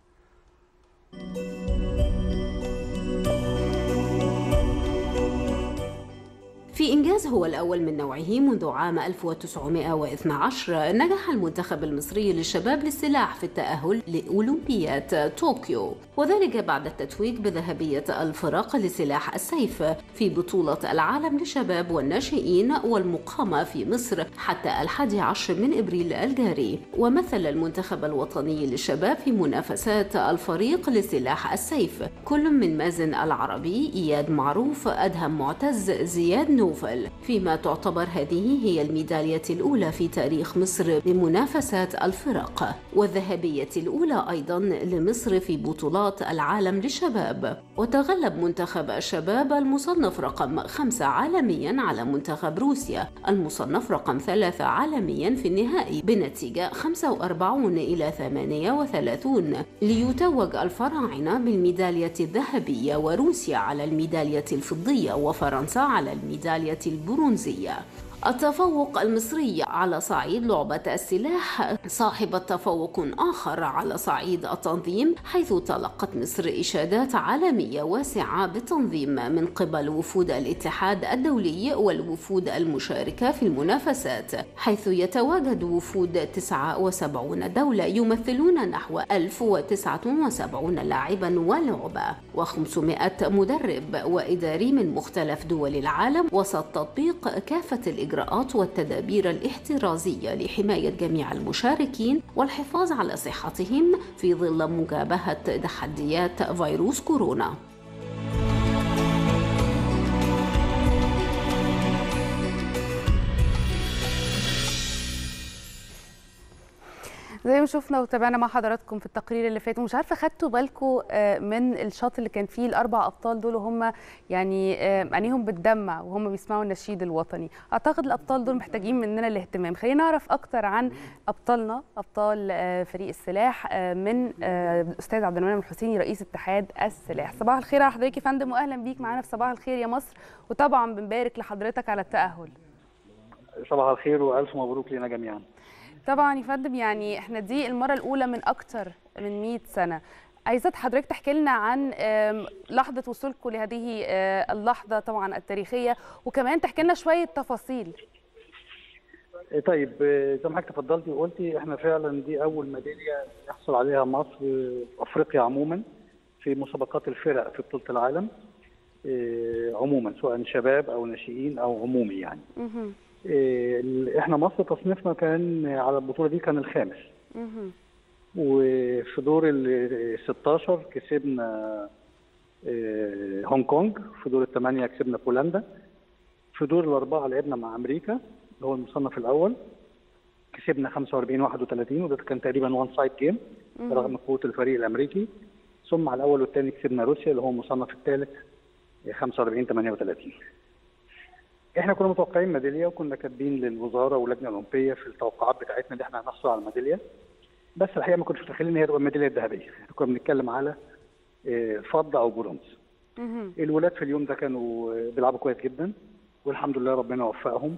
في إنجاز هو الأول من نوعه منذ عام 1912 نجح المنتخب المصري للشباب للسلاح في التأهل لأولمبياد طوكيو وذلك بعد التتويج بذهبية الفرق لسلاح السيف في بطولة العالم للشباب والناشئين والمقامة في مصر حتى الحادي عشر من إبريل الجاري ومثل المنتخب الوطني للشباب في منافسات الفريق لسلاح السيف كل من مازن العربي إياد معروف أدهم معتز زياد نوفل فيما تعتبر هذه هي الميدالية الأولى في تاريخ مصر بمنافسات الفرق والذهبية الأولى أيضا لمصر في بطولات العالم للشباب وتغلب منتخب الشباب المصنف رقم خمسة عالميا على منتخب روسيا المصنف رقم ثلاثة عالميا في النهائي بنتيجة 45 إلى 38 ليتوج الفراعنة بالميدالية الذهبية وروسيا على الميدالية الفضية وفرنسا على الميدالية البرونزية التفوق المصري على صعيد لعبة السلاح صاحب تفوق آخر على صعيد التنظيم حيث تلقت مصر إشادات عالمية واسعة بالتنظيم من قبل وفود الاتحاد الدولي والوفود المشاركة في المنافسات حيث يتواجد وفود 79 دولة يمثلون نحو 1079 لاعبا ولعبة و500 مدرب وإداري من مختلف دول العالم وسط تطبيق كافة الإجراءات والتدابير الاحترازية لحماية جميع المشاركين والحفاظ على صحتهم في ظل مجابهة تحديات فيروس كورونا زي ما شفنا وتابعنا مع حضراتكم في التقرير اللي فات ومش عارفه خدتوا بالكم من الشاط اللي كان فيه الاربع ابطال دول وهم يعني آه، عينيهم بتدمع وهم بيسمعوا النشيد الوطني اعتقد الابطال دول محتاجين مننا الاهتمام خلينا نعرف اكتر عن ابطالنا ابطال آه، فريق السلاح آه، من آه، الاستاذ عبد المنعم الحسيني رئيس اتحاد السلاح صباح الخير على حضرتك يا فندم واهلا بيك معانا في صباح الخير يا مصر وطبعا بنبارك لحضرتك على التاهل صباح الخير والف مبروك لنا جميعا طبعا يا فندم يعني احنا دي المره الاولى من اكتر من 100 سنه عايزه حضرتك تحكي لنا عن آم، لحظه وصولكم لهذه آه، اللحظه طبعا التاريخيه وكمان تحكي لنا شويه تفاصيل طيب آه، زي ما حضرتك تفضلتي وقلتي احنا فعلا دي اول ميداليه يحصل عليها مصر في افريقيا عموما في مسابقات الفرق في بطوله العالم آه، عموما سواء شباب او ناشئين او عمومي يعني مهم. آه، ال- احنا مصر تصنيفنا كان على البطوله دي كان الخامس مهم. وفي دور ال 16 كسبنا آه، هونج كونج في دور الثمانيه كسبنا بولندا في دور الاربعه لعبنا مع امريكا اللي هو المصنف الاول كسبنا 45 31 وده كان تقريبا وان سايد جيم مهم. رغم قوه الفريق الامريكي ثم على الاول والثاني كسبنا روسيا اللي هو المصنف الثالث 45 38 احنا كنا متوقعين ميداليه وكنا كاتبين للوزاره واللجنه الاولمبيه في التوقعات بتاعتنا ان احنا هنحصل على الميداليه بس الحقيقه ما كنتش متخيلين ان هي تبقى الميداليه الذهبيه احنا كنا بنتكلم على آه، فضه او برونز مهم. الولاد في اليوم ده كانوا آه، بيلعبوا كويس جدا والحمد لله ربنا وفقهم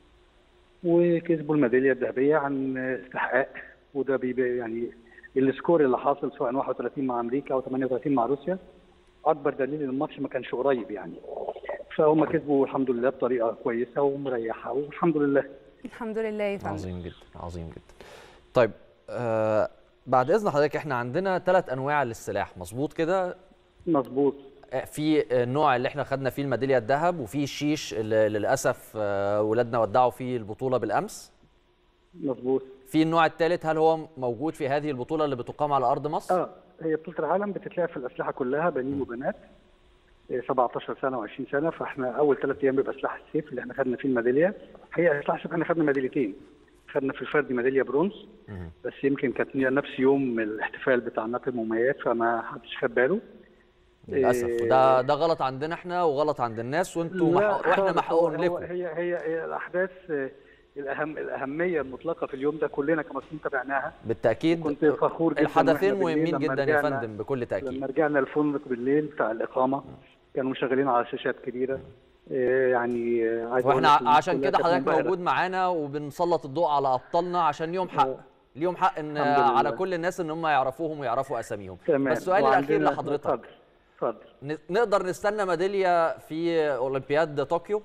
وكسبوا الميداليه الذهبيه عن آه، استحقاق وده بيبقى يعني السكور اللي حاصل سواء 31 مع امريكا او 38 مع روسيا اكبر دليل ان الماتش ما كانش قريب يعني فهم كسبوا الحمد لله بطريقه كويسه ومريحه والحمد لله الحمد لله يا فندم عظيم جدا عظيم جدا طيب آه بعد اذن حضرتك احنا عندنا ثلاث انواع للسلاح مظبوط كده مظبوط في النوع اللي احنا خدنا فيه الميداليه الذهب وفي الشيش اللي للاسف آه، ولادنا ودعوا فيه البطوله بالامس مظبوط في النوع الثالث هل هو موجود في هذه البطوله اللي بتقام على ارض مصر اه هي بطوله العالم بتتلعب في الاسلحه كلها بنين وبنات آه، 17 سنه و20 سنه فاحنا اول ثلاث ايام بيبقى سلاح السيف اللي احنا خدنا فيه الميداليه هي سلاح السيف احنا خدنا ميداليتين خدنا في الفرد ميداليه برونز بس يمكن كانت نفس يوم الاحتفال بتاع نقل الموميات فما حدش خد باله للاسف إيه، ده ده غلط عندنا احنا وغلط عند الناس وانتوا لا محقق واحنا خالص، محققون هو- هو لكم هي هي هي الاحداث آه، الاهم الاهميه المطلقه في اليوم ده كلنا كمصريين تابعناها بالتاكيد كنت فخور جدا الحدثين وإحنا بالليل مهمين لما جدا يا رجعنا- فندم بكل تاكيد لما رجعنا الفندق بالليل بتاع الاقامه كانوا مشغلين على شاشات كبيره آه، يعني آه، عايز أقول واحنا لك الناس عشان كلها كده كانت حضرتك منبهرة. موجود معانا وبنسلط الضوء على ابطالنا عشان ليهم حق ليهم حق ان الحمد لله. على كل الناس ان هم يعرفوهم ويعرفوا اساميهم تمام. بس السؤال الاخير وعندنا- لحضرتك اتفضل اتفضل ن- نقدر نستنى ميداليه في اولمبياد طوكيو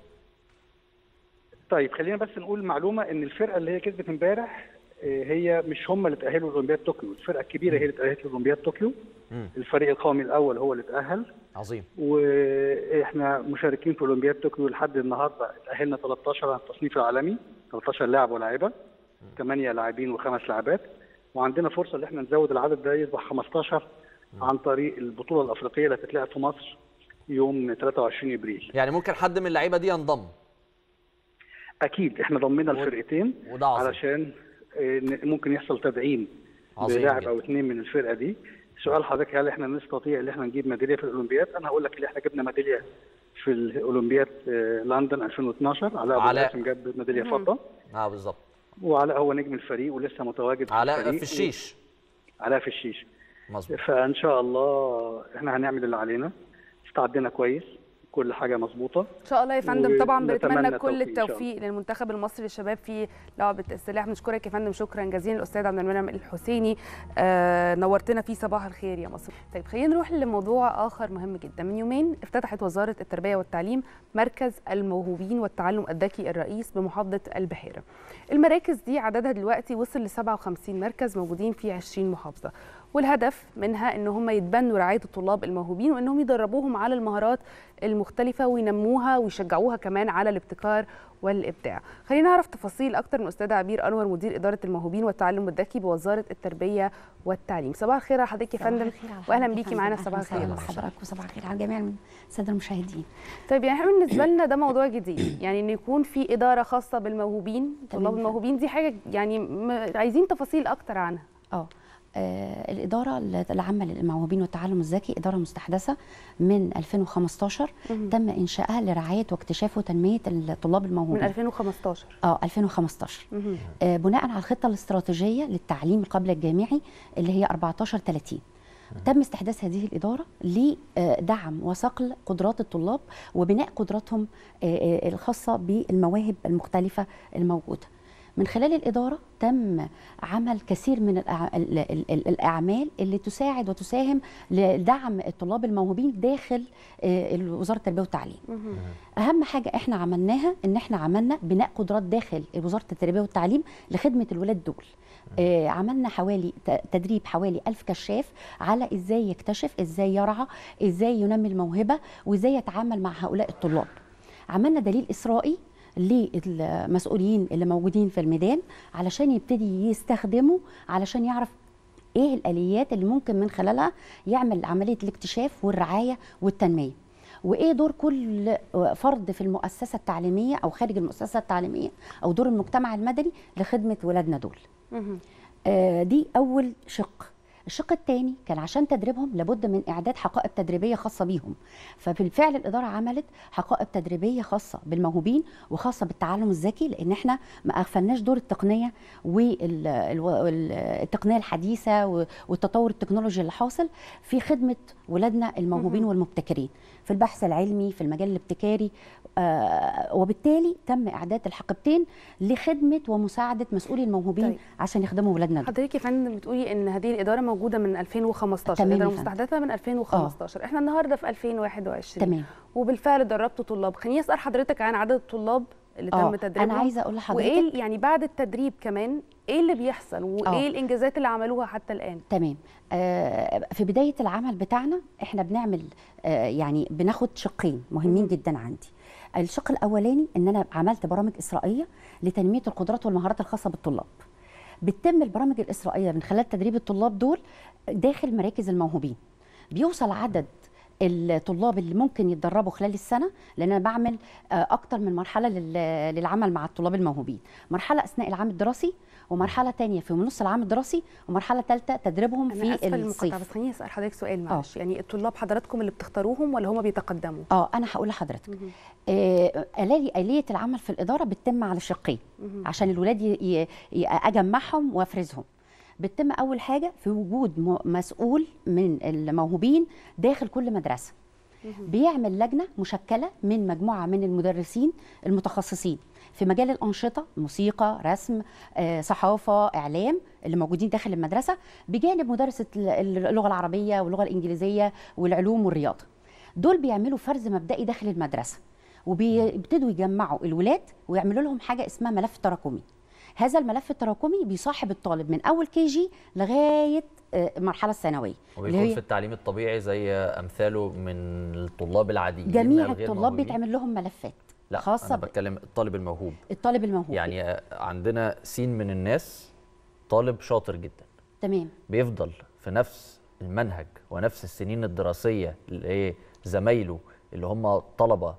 طيب خلينا بس نقول معلومه ان الفرقه اللي هي كسبت امبارح آه، هي مش هم اللي تاهلوا لاولمبياد طوكيو الفرقه الكبيره هي اللي تاهلت لاولمبياد طوكيو مم. الفريق القومي الاول هو اللي تاهل عظيم واحنا مشاركين في اولمبياد طوكيو لحد النهارده اتاهلنا 13 على التصنيف العالمي 13 لاعب ولاعيبه 8 لاعبين وخمس لاعبات وعندنا فرصه ان احنا نزود العدد ده يصبح 15 عن طريق البطوله الافريقيه اللي هتتلعب في مصر يوم 23 ابريل يعني ممكن حد من اللعيبه دي ينضم اكيد احنا ضمينا الفرقتين وده عظيم. علشان آه، ن- ممكن يحصل تدعيم عظيم بلاعب جدا. او اثنين من الفرقه دي سؤال حضرتك هل احنا نستطيع ان احنا نجيب ميداليه في الاولمبياد انا هقول لك اللي احنا جبنا ميداليه في الاولمبياد آه، لندن 2012 علاء ابو علاء. القاسم جاب ميداليه مم. فضه اه بالظبط وعلاء هو نجم الفريق ولسه متواجد علاء الفريق. في الشيش علاء في الشيش مظبوط فان شاء الله احنا هنعمل اللي علينا استعدنا كويس كل حاجه مظبوطه ان شاء الله يا فندم طبعا ونتمنى بنتمنى كل التوفيق إن شاء الله. التوفيق للمنتخب المصري للشباب في لعبه السلاح بنشكرك يا فندم شكرا جزيلا الاستاذ عبد المنعم الحسيني آه نورتنا في صباح الخير يا مصر طيب خلينا نروح لموضوع اخر مهم جدا من يومين افتتحت وزاره التربيه والتعليم مركز الموهوبين والتعلم الذكي الرئيس بمحافظه البحيره المراكز دي عددها دلوقتي وصل ل 57 مركز موجودين في 20 محافظه والهدف منها ان هم يتبنوا رعايه الطلاب الموهوبين وانهم يدربوهم على المهارات المختلفه وينموها ويشجعوها كمان على الابتكار والابداع خلينا نعرف تفاصيل اكتر من استاذ عبير انور مدير اداره الموهوبين والتعلم الذكي بوزاره التربيه والتعليم صباح الخير على حضرتك يا صباح فندم الخير على واهلا حضرتك بيكي يا معانا فندم. في صباح أهلاً الخير وسهلاً بحضرتك وصباح الخير على جميع الساده المشاهدين طيب يعني احنا بالنسبه لنا ده موضوع جديد يعني ان يكون في اداره خاصه بالموهوبين طلاب الموهوبين دي حاجه يعني م- عايزين تفاصيل اكتر عنها اه آه، الإدارة العامة للموهوبين والتعلم الذكي إدارة مستحدثة من 2015 مهم. تم إنشائها لرعاية واكتشاف وتنمية الطلاب الموهوبين من 2015 اه 2015 مهم. آه، بناء على الخطة الاستراتيجية للتعليم قبل الجامعي اللي هي 14 30 تم استحداث هذه الإدارة لدعم وصقل قدرات الطلاب وبناء قدراتهم آه، آه، الخاصة بالمواهب المختلفة الموجودة من خلال الاداره تم عمل كثير من الأع- ال- ال- ال- الاعمال اللي تساعد وتساهم لدعم الطلاب الموهوبين داخل آه، وزاره التربيه والتعليم اهم حاجه احنا عملناها ان احنا عملنا بناء قدرات داخل وزاره التربيه والتعليم لخدمه الولاد دول آه عملنا حوالي ت- تدريب حوالي ألف كشاف على ازاي يكتشف ازاي يرعى ازاي ينمي الموهبه وازاي يتعامل مع هؤلاء الطلاب عملنا دليل اسرائي للمسؤولين اللي موجودين في الميدان علشان يبتدي يستخدموا علشان يعرف ايه الاليات اللي ممكن من خلالها يعمل عمليه الاكتشاف والرعايه والتنميه وايه دور كل فرد في المؤسسه التعليميه او خارج المؤسسه التعليميه او دور المجتمع المدني لخدمه ولادنا دول آه، دي اول شق الشق الثاني كان عشان تدريبهم لابد من اعداد حقائب تدريبيه خاصه بيهم فبالفعل الاداره عملت حقائب تدريبيه خاصه بالموهوبين وخاصه بالتعلم الذكي لان احنا ما اغفلناش دور التقنيه والتقنيه الحديثه و- والتطور التكنولوجي اللي حاصل في خدمه ولادنا الموهوبين والمبتكرين في البحث العلمي في المجال الابتكاري آه، وبالتالي تم اعداد الحقيبتين لخدمه ومساعده مسؤولي الموهوبين طيب. طيب. عشان يخدموا ولادنا دول. حضرتك يا فندم بتقولي ان هذه الاداره موجوده من 2015 تمام يا الاداره فندم. مستحدثه من 2015 احنا النهارده في 2021 تمام. وبالفعل دربتوا طلاب خليني اسال حضرتك عن عدد الطلاب اللي آه، تم تدريبهم أنا عايزة أقول لحضرتك- وايه ال- يعني بعد التدريب كمان ايه اللي بيحصل وايه آه. الانجازات اللي عملوها حتى الان تمام آه، في بدايه العمل بتاعنا احنا بنعمل آه، يعني بناخد شقين مهمين جدا عندي الشق الاولاني ان انا عملت برامج اسرائيه لتنميه القدرات والمهارات الخاصه بالطلاب بتتم البرامج الاسرائيه من خلال تدريب الطلاب دول داخل مراكز الموهوبين بيوصل عدد الطلاب اللي ممكن يتدربوا خلال السنه لان انا بعمل آه، اكتر من مرحله لل- للعمل مع الطلاب الموهوبين مرحله اثناء العام الدراسي ومرحله تانية في نص العام الدراسي ومرحله ثالثه تدريبهم انا في اسفه للمقاطعه الصيف بس خليني اسال حضرتك سؤال معلش يعني الطلاب حضراتكم اللي بتختاروهم ولا هم بيتقدموا اه انا هقول لحضرتك آه، آلية آلية العمل في الإدارة بتتم على شقين مهم. عشان الولاد ي- ي- ي- أجمعهم وأفرزهم بتتم أول حاجة في وجود م- مسؤول من الموهوبين داخل كل مدرسة بيعمل لجنة مشكلة من مجموعة من المدرسين المتخصصين في مجال الأنشطة موسيقى رسم آه، صحافة إعلام اللي موجودين داخل المدرسة بجانب مدرسة ال- اللغة العربية واللغة الإنجليزية والعلوم والرياضة دول بيعملوا فرز مبدئي داخل المدرسة وبيبتدوا يجمعوا الولاد ويعملوا لهم حاجة اسمها ملف تراكمي هذا الملف التراكمي بيصاحب الطالب من أول كي جي لغاية آه، المرحلة الثانوية وبيكون في التعليم الطبيعي زي امثاله من الطلاب العاديين جميع الغير الطلاب موهوبين. بيتعمل لهم ملفات لا خاصة انا ب- بتكلم الطالب الموهوب الطالب الموهوب يعني آه، عندنا سين من الناس طالب شاطر جدا تمام بيفضل في نفس المنهج ونفس السنين الدراسيه اللي زمايله اللي هم طلبه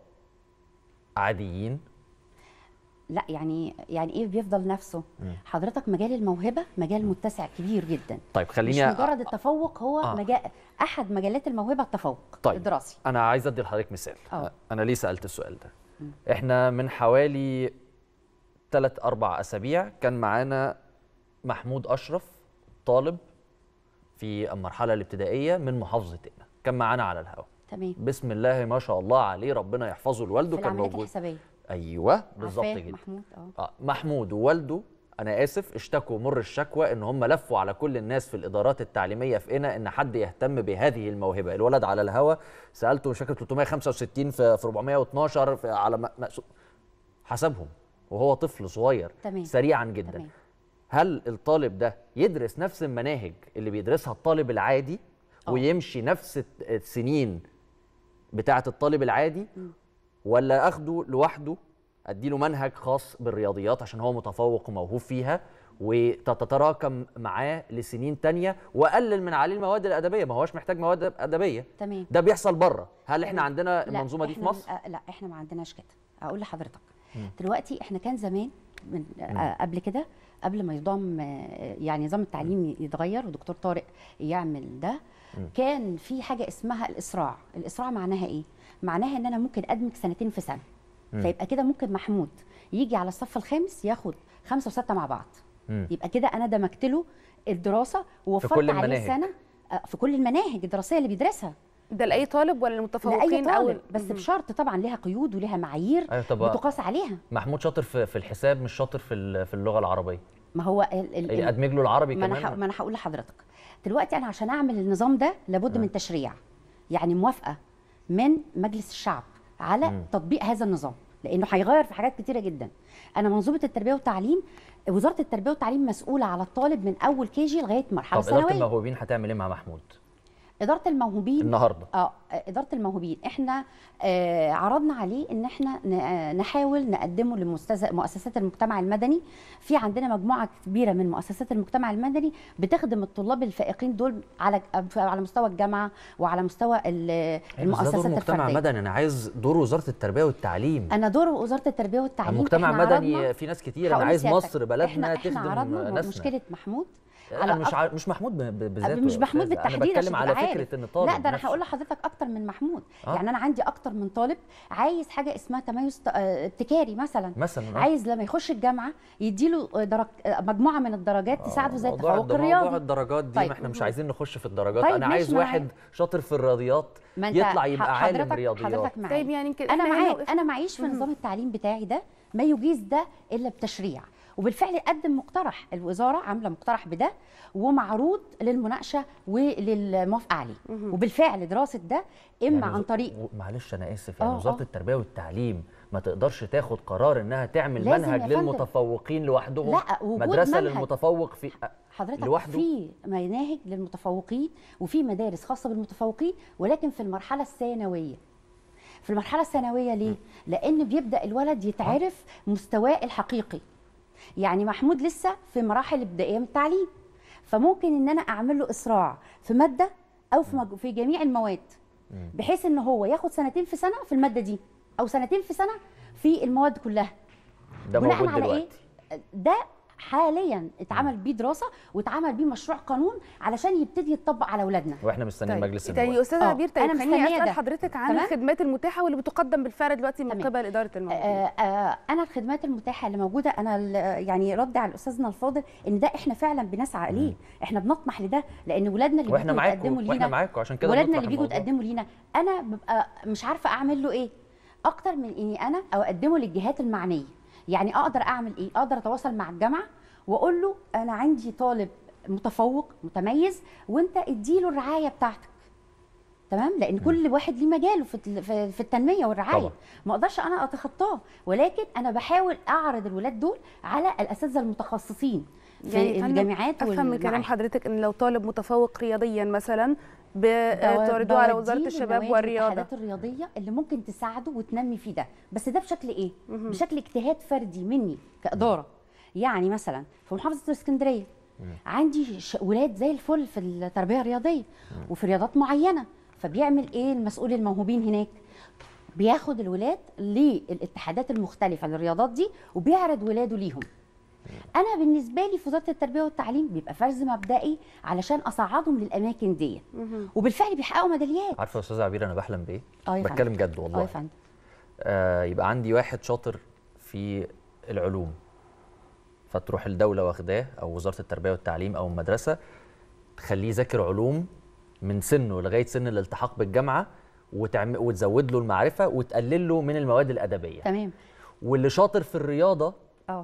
عاديين لا يعني يعني ايه بيفضل نفسه حضرتك مجال الموهبة مجال متسع كبير جدا طيب خليني مش مجرد التفوق هو آه. مجال احد مجالات الموهبة التفوق طيب الدراسي انا عايز ادي لحضرتك مثال آه. انا ليه سالت السؤال ده احنا من حوالي ثلاث اربع اسابيع كان معانا محمود اشرف طالب في المرحله الابتدائيه من محافظه قنا كان معانا على الهواء تمام بسم الله ما شاء الله عليه ربنا يحفظه لوالده في كان العمليات موجود الحسابية ايوه بالظبط عارفاه كده محمود اه آه محمود ووالده انا اسف اشتكوا مر الشكوى ان هم لفوا على كل الناس في الادارات التعليميه في قنا ان حد يهتم بهذه الموهبه الولد على الهوا سالته مش فاكر 365 في في 412 في على م- مقسو- حسبهم وهو طفل صغير تمام. سريعا جدا تمام. هل الطالب ده يدرس نفس المناهج اللي بيدرسها الطالب العادي ويمشي نفس الت- السنين بتاعه الطالب العادي ولا اخده لوحده اديله منهج خاص بالرياضيات عشان هو متفوق وموهوب فيها وتتراكم معاه لسنين تانية واقلل من عليه المواد الادبيه ما هوش محتاج مواد ادبيه تمام ده بيحصل بره هل احنا تمام. عندنا لا، المنظومه دي في إحنا- مصر آه، لا احنا ما عندناش كده اقول لحضرتك مم. دلوقتي احنا كان زمان من مم. آه قبل كده قبل ما يضم آه، يعني نظام التعليم يتغير ودكتور طارق يعمل ده مم. كان في حاجه اسمها الاسراع الاسراع معناها ايه معناها ان انا ممكن ادمج سنتين في سنه مم. فيبقى كده ممكن محمود يجي على الصف الخامس ياخد خمسه وسته مع بعض مم. يبقى كده انا دمجت له الدراسه ووفرت كل عليه المناهج. سنه آه، في كل المناهج الدراسيه اللي بيدرسها ده لاي طالب ولا لاي المتفوقين او طالب بس بشرط طبعا لها قيود ولها معايير أيوة، طب بتقاس عليها محمود شاطر في في الحساب مش شاطر في ال- في اللغه العربيه ما هو ال ال ال- ادمج له العربي ما انا كمان ح- ما انا هقول لحضرتك دلوقتي انا عشان اعمل النظام ده لابد من تشريع يعني موافقه من مجلس الشعب على مم. تطبيق هذا النظام لانه هيغير في حاجات كتيره جدا انا منظومه التربيه والتعليم وزاره التربيه والتعليم مسؤوله على الطالب من اول كي جي لغايه مرحله طب اداره ثانويه الموهوبين هتعمل ايه مع محمود اداره الموهوبين النهارده اه اداره الموهوبين احنا آه عرضنا عليه ان احنا ن- آه، نحاول نقدمه لمؤسسات المجتمع المدني في عندنا مجموعه كبيره من مؤسسات المجتمع المدني بتخدم الطلاب الفائقين دول على على مستوى الجامعه وعلى مستوى ال- أيوة، بس ده المؤسسات دور مجتمع الفرديه مدني انا عايز دور وزاره التربيه والتعليم انا دور وزاره التربيه والتعليم المجتمع إحنا المدني عرضنا- في ناس كتير انا هقول عايز لسيادتك، مصر بلدنا احنا احنا تخدم عرضنا ناسنا مشكله محمود انا مش أك- ع... مش محمود ب- ب- بذاته مش يا محمود أستاذة. بالتحديد انا عشان بتكلم على تبقى عارف. فكره ان الطالب لا ده انا نفسه. هقول لحضرتك اكتر من محمود آه. يعني انا عندي اكتر من طالب عايز حاجه اسمها تميز ت- آه، ابتكاري مثلا مثلا آه. عايز لما يخش الجامعه يديله آه، درج آه، مجموعه من الدرجات تساعده زي موضوع التفوق الد- موضوع الرياضي الدرجات دي طيب. ما احنا مش عايزين نخش في الدرجات طيب انا ماشي عايز معايا. واحد شاطر في الرياضيات ما أنت يطلع يبقى ح- عالم حضرتك رياضيات حضرتك معايا طيب يعني كده انا إحنا هنا معاك وقفنا. انا معيش في نظام التعليم بتاعي ده ما يجيز ده الا بتشريع وبالفعل قدم مقترح الوزاره عامله مقترح بده ومعروض للمناقشه وللموافقه عليه وبالفعل دراسه ده اما يعني عن وز- طريق و- معلش انا اسف يعني آه، وزاره آه. التربيه والتعليم ما تقدرش تاخد قرار انها تعمل لازم منهج يا فندم. للمتفوقين لوحدهم لا، وجود مدرسه منهج. للمتفوق في حضرتك لوحده في مناهج للمتفوقين وفي مدارس خاصه بالمتفوقين ولكن في المرحله الثانويه في المرحله الثانويه ليه لان بيبدا الولد يتعرف مستواه الحقيقي يعني محمود لسه في مراحل ابتدائيه من التعليم فممكن ان انا اعمل له اسراع في ماده او في مج... في جميع المواد بحيث ان هو ياخد سنتين في سنه في الماده دي او سنتين في سنه في المواد كلها ده بناء موجود على دلوقتي ايه ده حاليا اتعمل بيه دراسه واتعمل بيه مشروع قانون علشان يبتدي يتطبق على اولادنا واحنا مستنيين مجلس تاني النواب استاذه آه، عبير طيب أنا خليني مستنية اسال ده. حضرتك عن تمام؟ الخدمات المتاحه واللي بتقدم بالفعل دلوقتي من تمام. قبل اداره الموضوع آه، آه، انا الخدمات المتاحه اللي موجوده انا ال- يعني رد على استاذنا الفاضل ان ده احنا فعلا بنسعى اليه احنا بنطمح لده لان ولادنا اللي واحنا بيجوا معاكم يتقدموا واحنا لينا معاكم عشان كده ولادنا بنطرح اللي بيجوا الموضوع. يتقدموا لينا انا ببقى مش عارفه اعمل له ايه اكتر من اني انا او اقدمه للجهات المعنيه يعني اقدر اعمل ايه اقدر اتواصل مع الجامعه واقول له انا عندي طالب متفوق متميز وانت اديله الرعايه بتاعتك تمام لان كل واحد ليه مجاله في الت- في في التنميه والرعايه طبعا. ما اقدرش انا اتخطاه ولكن انا بحاول اعرض الولاد دول على الاساتذه المتخصصين في يعني فندم الجامعات افهم من كلام والمعاهد. حضرتك ان لو طالب متفوق رياضيا مثلا بتعرضوه على وزاره بوديه الشباب للنوادي والرياضه والاتحادات الرياضيه اللي ممكن تساعده وتنمي فيه ده بس ده بشكل ايه بشكل اجتهاد فردي مني كاداره يعني مثلا في محافظه الاسكندريه عندي ش- ولاد زي الفل في التربيه الرياضيه وفي رياضات معينه فبيعمل ايه المسؤول الموهوبين هناك بياخد الولاد للاتحادات المختلفه للرياضات دي وبيعرض ولاده ليهم انا بالنسبه لي في وزاره التربيه والتعليم بيبقى فرز مبدئي علشان اصعدهم للاماكن دي وبالفعل بيحققوا ميداليات عارفه يا استاذه عبير انا بحلم بايه آه يا فندم. بتكلم جد اه والله يا فندم آه يبقى عندي واحد شاطر في العلوم فتروح الدوله واخداه او وزاره التربيه والتعليم او المدرسه تخليه يذاكر علوم من سنه لغايه سن الالتحاق بالجامعه وتعم... وتزود له المعرفه وتقلل له من المواد الادبيه تمام واللي شاطر في الرياضه اه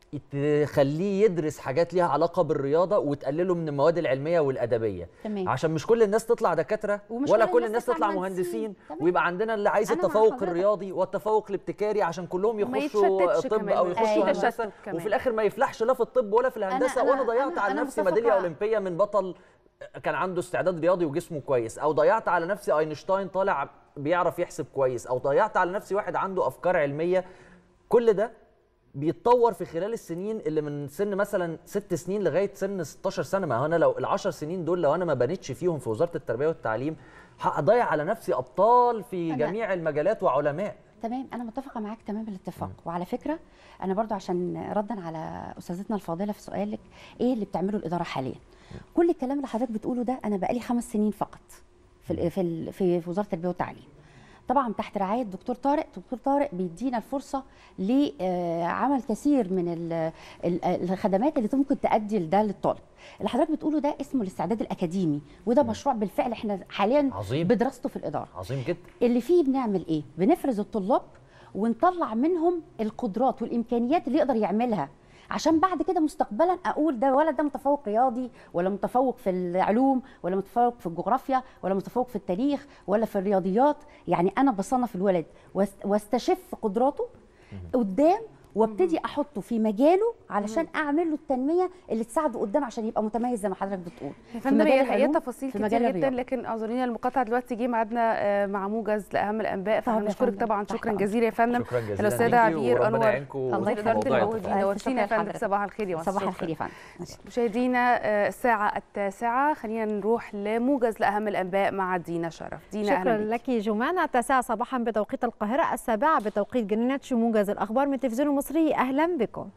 تخليه يدرس حاجات ليها علاقه بالرياضه وتقلله من المواد العلميه والادبيه تمام. عشان مش كل الناس تطلع دكاتره ومش ولا كل كل الناس الناس تطلع تطلع مهندسين. مهندسين تمام. ويبقى عندنا اللي عايز أنا مع التفوق حضرتك. الرياضي والتفوق الابتكاري عشان كلهم وما يخشوا يتشتتش طب كمان، او ما يخشوا يبقاش في هندسه تشتت كمان. وفي الاخر ما يفلحش لا في الطب ولا في الهندسه أنا- وانا أنا- ضيعت أنا- على أنا نفسي متفقة. ميداليه اولمبيه من بطل كان عنده استعداد رياضي وجسمه كويس او ضيعت على نفسي اينشتاين طالع بيعرف يحسب كويس او ضيعت على نفسي واحد عنده افكار علميه كل ده بيتطور في خلال السنين اللي من سن مثلا ست سنين لغايه سن 16 سنه ما هو انا لو العشر سنين دول لو انا ما بنيتش فيهم في وزاره التربيه والتعليم هضيع على نفسي ابطال في أنا- جميع المجالات وعلماء تمام انا متفقه معاك تمام الاتفاق وعلى فكره انا برضو عشان ردا على استاذتنا الفاضله في سؤالك ايه اللي بتعمله الاداره حاليا كل الكلام اللي حضرتك بتقوله ده انا بقالي خمس سنين فقط في ال- في ال- في في وزاره التربيه والتعليم طبعا تحت رعايه دكتور طارق دكتور طارق بيدينا الفرصه لعمل كثير من ال- ال- الخدمات اللي ممكن تؤدي لده للطالب اللي حضرتك بتقوله ده اسمه الاستعداد الاكاديمي وده مشروع بالفعل احنا حاليا عظيم. بدراسته في الاداره عظيم جدا اللي فيه بنعمل ايه بنفرز الطلاب ونطلع منهم القدرات والامكانيات اللي يقدر يعملها عشان بعد كده مستقبلا اقول ده ولد ده متفوق رياضي ولا متفوق في العلوم ولا متفوق في الجغرافيا ولا متفوق في التاريخ ولا في الرياضيات يعني انا بصنف الولد واست- واستشف قدراته قدام وابتدي احطه في مجاله علشان اعمل له التنميه اللي تساعده قدام عشان يبقى متميز زي ما حضرتك بتقول يا في فندم مجال هي الحقيقه العلوم، تفاصيل في كتير مجال جدا الرياضة. لكن اعذريني المقاطعه دلوقتي جه ميعادنا آه، مع موجز لاهم الانباء طبعا يا فبنشكرك فندم. طبعا تحت شكرا أمرك. جزيلا يا فندم شكراً جزيلاً الاستاذه ليكي عبير وربنا انور يعينكم وزير في اداره موضوع الجهود التفاعل. نورتينا يا شكراً فندم لحضرتك. صباح الخير يا مصر صباح شكراً. الخير يا فندم مشاهدينا آه، الساعة التاسعة خلينا نروح لموجز لأهم الأنباء مع دينا شرف دينا شكرا أهلا بيك. لك جمانة التاسعة صباحا بتوقيت القاهرة السابعة بتوقيت جرينتش موجز الأخبار من التلفزيون المصري أهلا بكم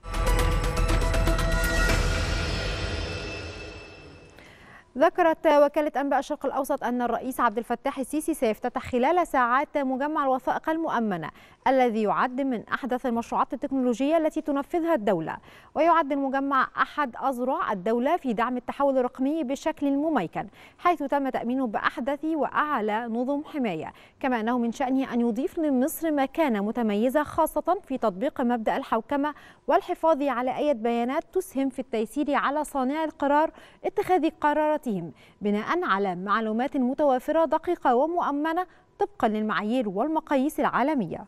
ذكرت وكالة أنباء الشرق الأوسط أن الرئيس عبد الفتاح السيسي سيفتتح خلال ساعات مجمع الوثائق المؤمنة الذي يعد من أحدث المشروعات التكنولوجية التي تنفذها الدولة ويعد المجمع أحد أذرع الدولة في دعم التحول الرقمي بشكل مميكن حيث تم تأمينه بأحدث وأعلى نظم حماية كما أنه من شأنه أن يضيف لمصر مكانة متميزة خاصة في تطبيق مبدأ الحوكمة والحفاظ على أي بيانات تسهم في التيسير على صانع القرار اتخاذ قراراتهم بناء على معلومات متوافرة دقيقة ومؤمنة طبقا للمعايير والمقاييس العالمية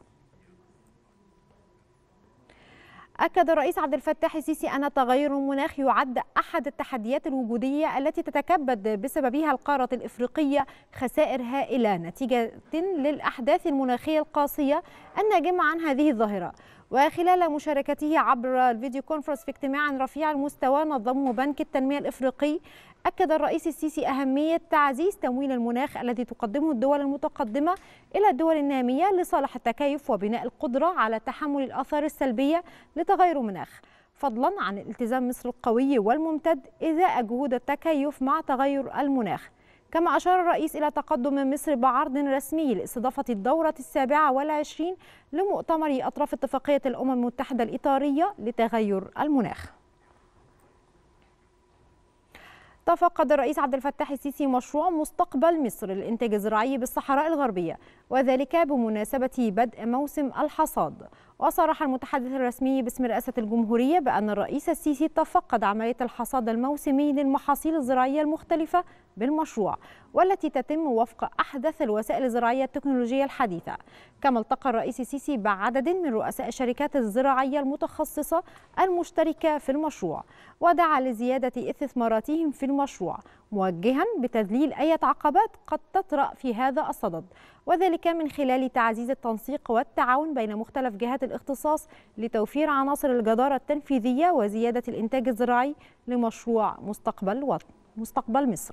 أكد الرئيس عبد الفتاح السيسي أن تغير المناخ يعد أحد التحديات الوجودية التي تتكبد بسببها القارة الإفريقية خسائر هائلة نتيجة للأحداث المناخية القاسية الناجمة عن هذه الظاهرة وخلال مشاركته عبر الفيديو كونفرنس في اجتماع رفيع المستوى نظمه بنك التنمية الإفريقي أكد الرئيس السيسي أهمية تعزيز تمويل المناخ الذي تقدمه الدول المتقدمة إلى الدول النامية لصالح التكيف وبناء القدرة على تحمل الآثار السلبية لتغير المناخ فضلا عن الالتزام مصر القوي والممتد إزاء جهود التكيف مع تغير المناخ كما أشار الرئيس إلى تقدم مصر بعرض رسمي لاستضافة الدورة السابعة والعشرين لمؤتمر أطراف اتفاقية الأمم المتحدة الإطارية لتغير المناخ تفقد الرئيس عبد الفتاح السيسي مشروع مستقبل مصر للإنتاج الزراعي بالصحراء الغربية وذلك بمناسبة بدء موسم الحصاد وصرح المتحدث الرسمي باسم رئاسة الجمهورية بأن الرئيس السيسي تفقد عملية الحصاد الموسمي للمحاصيل الزراعية المختلفة بالمشروع والتي تتم وفق أحدث الوسائل الزراعية التكنولوجية الحديثة كما التقى الرئيس السيسي بعدد من رؤساء الشركات الزراعية المتخصصة المشتركة في المشروع ودعا لزيادة استثماراتهم في المشروع موجها بتذليل أي عقبات قد تطرأ في هذا الصدد وذلك من خلال تعزيز التنسيق والتعاون بين مختلف جهات الاختصاص لتوفير عناصر الجدارة التنفيذية وزيادة الإنتاج الزراعي لمشروع مستقبل وطن مستقبل مصر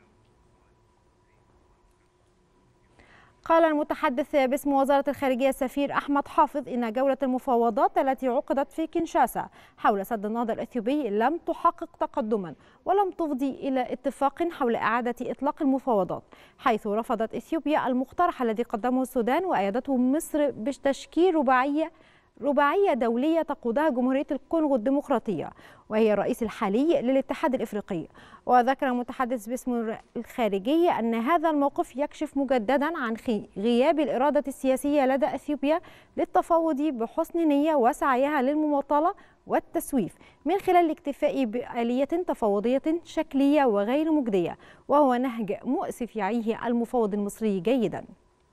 قال المتحدث باسم وزارة الخارجية السفير أحمد حافظ إن جولة المفاوضات التي عقدت في كينشاسا حول سد النهضة الإثيوبي لم تحقق تقدما ولم تفضي إلى اتفاق حول إعادة إطلاق المفاوضات حيث رفضت إثيوبيا المقترح الذي قدمه السودان وأيدته مصر بتشكيل رباعية رباعية دولية تقودها جمهورية الكونغو الديمقراطية وهي الرئيس الحالي للاتحاد الإفريقي وذكر المتحدث باسم الخارجية أن هذا الموقف يكشف مجددا عن غياب الإرادة السياسية لدى أثيوبيا للتفاوض بحسن نية وسعيها للمماطلة والتسويف من خلال الاكتفاء بآلية تفاوضية شكلية وغير مجدية وهو نهج مؤسف يعيه المفاوض المصري جيداً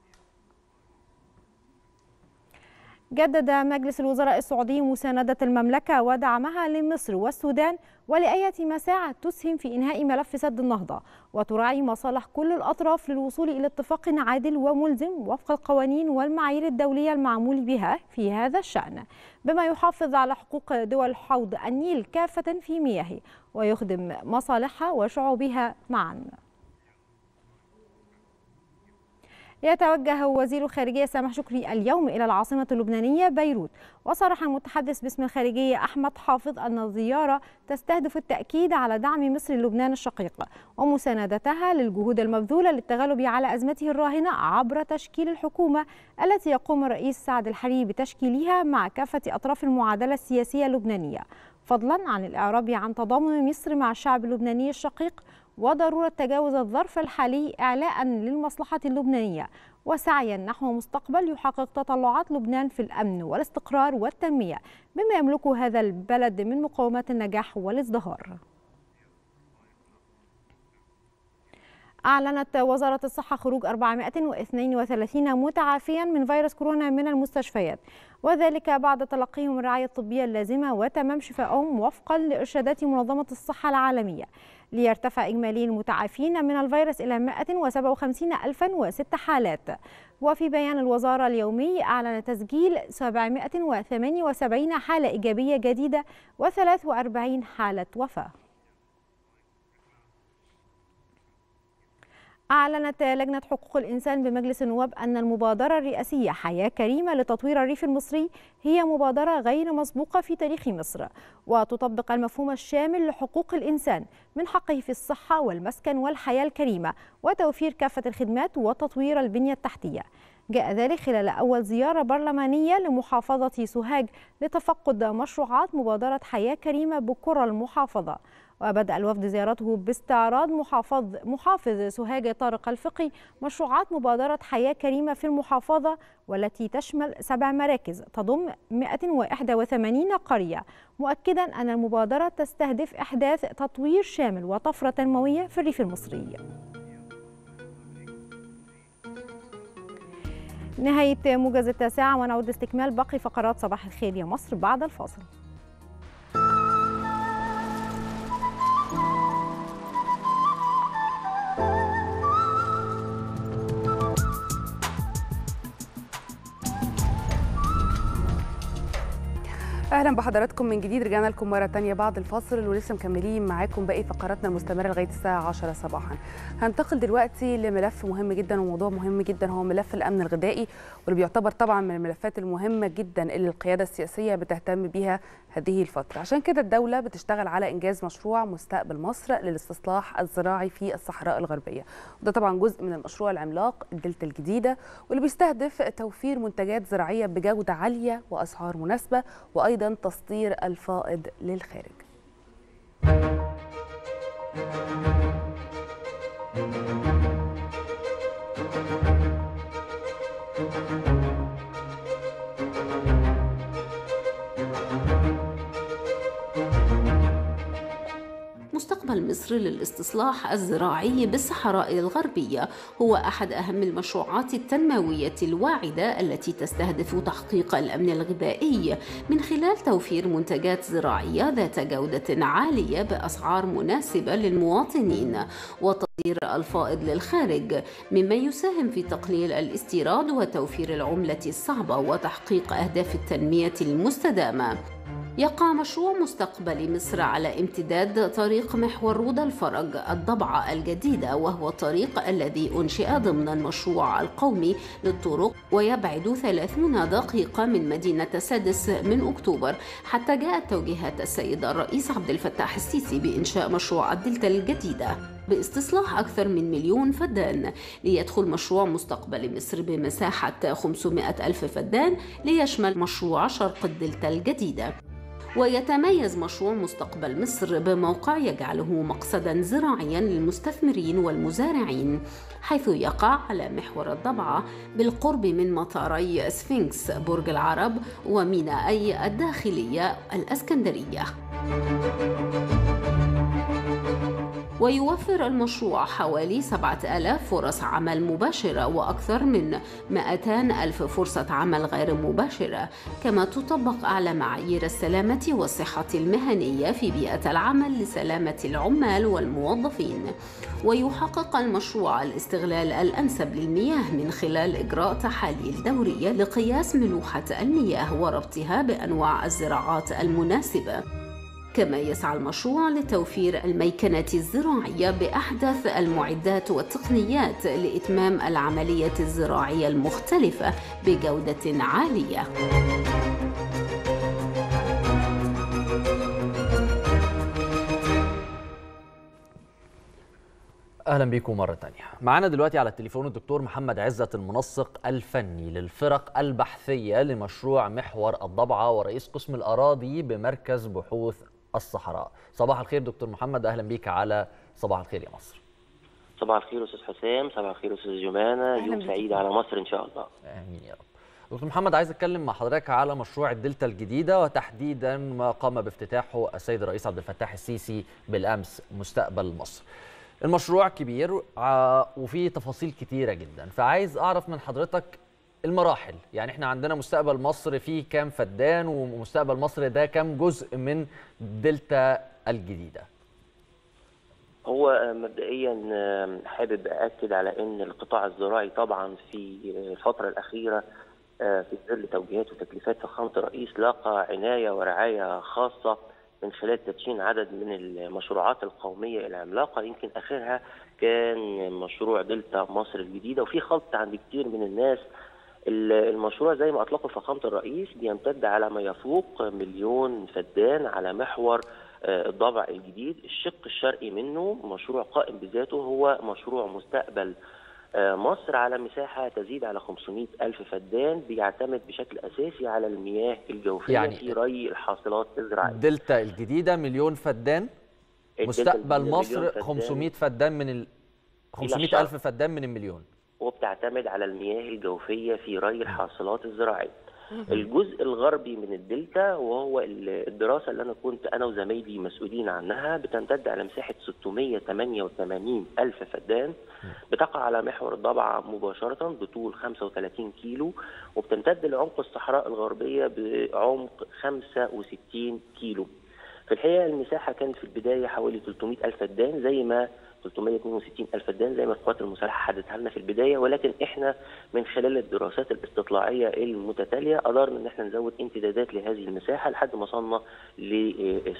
جدد مجلس الوزراء السعودي مساندة المملكة ودعمها لمصر والسودان ولأية مساعي تسهم في إنهاء ملف سد النهضة وتراعي مصالح كل الأطراف للوصول إلى اتفاق عادل وملزم وفق القوانين والمعايير الدولية المعمول بها في هذا الشأن بما يحافظ على حقوق دول حوض النيل كافة في مياهه ويخدم مصالحها وشعوبها معاً يتوجه وزير الخارجية سامح شكري اليوم إلى العاصمة اللبنانية بيروت وصرح المتحدث باسم الخارجية أحمد حافظ أن الزيارة تستهدف التأكيد على دعم مصر لبنان الشقيق ومساندتها للجهود المبذولة للتغلب على أزمته الراهنة عبر تشكيل الحكومة التي يقوم الرئيس سعد الحريري بتشكيلها مع كافة أطراف المعادلة السياسية اللبنانية فضلا عن الإعراب عن تضامن مصر مع الشعب اللبناني الشقيق وضرورة تجاوز الظرف الحالي إعلاء للمصلحة اللبنانية وسعيا نحو مستقبل يحقق تطلعات لبنان في الأمن والاستقرار والتنمية بما يملكه هذا البلد من مقومات النجاح والازدهار أعلنت وزارة الصحة خروج 432 متعافيا من فيروس كورونا من المستشفيات وذلك بعد تلقيهم الرعاية الطبية اللازمة وتمام شفائهم وفقا لإرشادات منظمة الصحة العالمية ليرتفع إجمالي المتعافين من الفيروس إلى 150006 حالات وفي بيان الوزارة اليومي أعلن تسجيل 778 حالة إيجابية جديدة و43 حالة وفاة أعلنت لجنة حقوق الإنسان بمجلس النواب أن المبادرة الرئاسية حياة كريمة لتطوير الريف المصري هي مبادرة غير مسبوقة في تاريخ مصر وتطبق المفهوم الشامل لحقوق الإنسان من حقه في الصحة والمسكن والحياة الكريمة وتوفير كافة الخدمات وتطوير البنية التحتية جاء ذلك خلال أول زيارة برلمانية لمحافظة سوهاج لتفقد مشروعات مبادرة حياة كريمة بقرى المحافظة وبدأ الوفد زيارته باستعراض محافظ محافظ سوهاج طارق الفقي مشروعات مبادرة حياة كريمة في المحافظة والتي تشمل سبع مراكز تضم 181 قرية مؤكدا أن المبادرة تستهدف إحداث تطوير شامل وطفرة تنموية في الريف المصري نهاية موجز التاسعة ونعود لاستكمال باقي فقرات صباح الخير يا مصر بعد الفاصل اهلا بحضراتكم من جديد رجعنا لكم مره تانية بعد الفاصل ولسه مكملين معاكم باقي فقراتنا المستمره لغايه الساعه 10 صباحا هنتقل دلوقتي لملف مهم جدا وموضوع مهم جدا هو ملف الامن الغذائي واللي بيعتبر طبعا من الملفات المهمه جدا اللي القياده السياسيه بتهتم بيها هذه الفتره عشان كده الدوله بتشتغل على انجاز مشروع مستقبل مصر للاستصلاح الزراعي في الصحراء الغربيه وده طبعا جزء من المشروع العملاق الدلتا الجديده واللي بيستهدف توفير منتجات زراعيه بجوده عاليه واسعار مناسبه وايضا ايضا تصدير الفائض للخارج مستقبل مصر للاستصلاح الزراعي بالصحراء الغربية هو أحد أهم المشروعات التنموية الواعدة التي تستهدف تحقيق الأمن الغذائي من خلال توفير منتجات زراعية ذات جودة عالية بأسعار مناسبة للمواطنين وتصدير الفائض للخارج مما يساهم في تقليل الاستيراد وتوفير العملة الصعبة وتحقيق أهداف التنمية المستدامة يقع مشروع مستقبل مصر على امتداد طريق محور رود الفرج الضبعة الجديدة وهو الطريق الذي أنشئ ضمن المشروع القومي للطرق ويبعد 30 دقيقة من مدينة سادس من أكتوبر حتى جاءت توجيهات السيد الرئيس عبد الفتاح السيسي بإنشاء مشروع الدلتا الجديدة باستصلاح أكثر من مليون فدان ليدخل مشروع مستقبل مصر بمساحة 500 ألف فدان ليشمل مشروع شرق الدلتا الجديدة ويتميز مشروع مستقبل مصر بموقع يجعله مقصدا زراعيا للمستثمرين والمزارعين حيث يقع على محور الضبعة بالقرب من مطاري سفنكس برج العرب ومينائي الداخلية الأسكندرية ويوفر المشروع حوالي 7000 فرص عمل مباشرة وأكثر من 200 ألف فرصة عمل غير مباشرة كما تطبق أعلى معايير السلامة والصحة المهنية في بيئة العمل لسلامة العمال والموظفين ويحقق المشروع الاستغلال الأنسب للمياه من خلال إجراء تحاليل دورية لقياس ملوحة المياه وربطها بأنواع الزراعات المناسبة كما يسعى المشروع لتوفير الميكنة الزراعية بأحدث المعدات والتقنيات لإتمام العملية الزراعية المختلفة بجودة عالية. اهلا بيكم مره تانية معانا دلوقتي على التليفون الدكتور محمد عزت المنسق الفني للفرق البحثيه لمشروع محور الضبعه ورئيس قسم الاراضي بمركز بحوث الصحراء صباح الخير دكتور محمد اهلا بيك على صباح الخير يا مصر صباح الخير استاذ حسام صباح الخير استاذ جمانه يوم سعيد على مصر ان شاء الله امين يا رب دكتور محمد عايز اتكلم مع حضرتك على مشروع الدلتا الجديده وتحديدا ما قام بافتتاحه السيد الرئيس عبد الفتاح السيسي بالامس مستقبل مصر المشروع كبير وفيه تفاصيل كتيره جدا فعايز اعرف من حضرتك المراحل يعني احنا عندنا مستقبل مصر فيه كام فدان ومستقبل مصر ده كام جزء من دلتا الجديده هو مبدئيا حابب اكد على ان القطاع الزراعي طبعا في الفتره الاخيره في ظل توجيهات وتكليفات فخامه الرئيس لاقى عنايه ورعايه خاصه من خلال تدشين عدد من المشروعات القومية العملاقة يمكن آخرها كان مشروع دلتا مصر الجديدة وفي خلط عند كتير من الناس المشروع زي ما أطلقه فخامة الرئيس بيمتد على ما يفوق مليون فدان على محور الضبع الجديد الشق الشرقي منه مشروع قائم بذاته هو مشروع مستقبل مصر على مساحة تزيد على 500 ألف فدان بيعتمد بشكل أساسي على المياه الجوفية يعني في ري الحاصلات الزراعية دلتا الجديدة مليون فدان مستقبل مصر فدان 500 فدان من ال 500 ألف فدان من المليون وبتعتمد على المياه الجوفية في ري الحاصلات الزراعية الجزء الغربي من الدلتا وهو الدراسة اللي أنا كنت أنا وزمايلي مسؤولين عنها بتمتد على مساحة 688 ألف فدان بتقع على محور الضبعة مباشرة بطول 35 كيلو وبتمتد لعمق الصحراء الغربية بعمق 65 كيلو في الحقيقة المساحة كانت في البداية حوالي 300 ألف فدان زي ما 362 ألف فدان زي ما القوات المسلحة حددها لنا في البداية ولكن احنا من خلال الدراسات الاستطلاعية المتتالية قدرنا ان احنا نزود امتدادات لهذه المساحة لحد ما وصلنا ل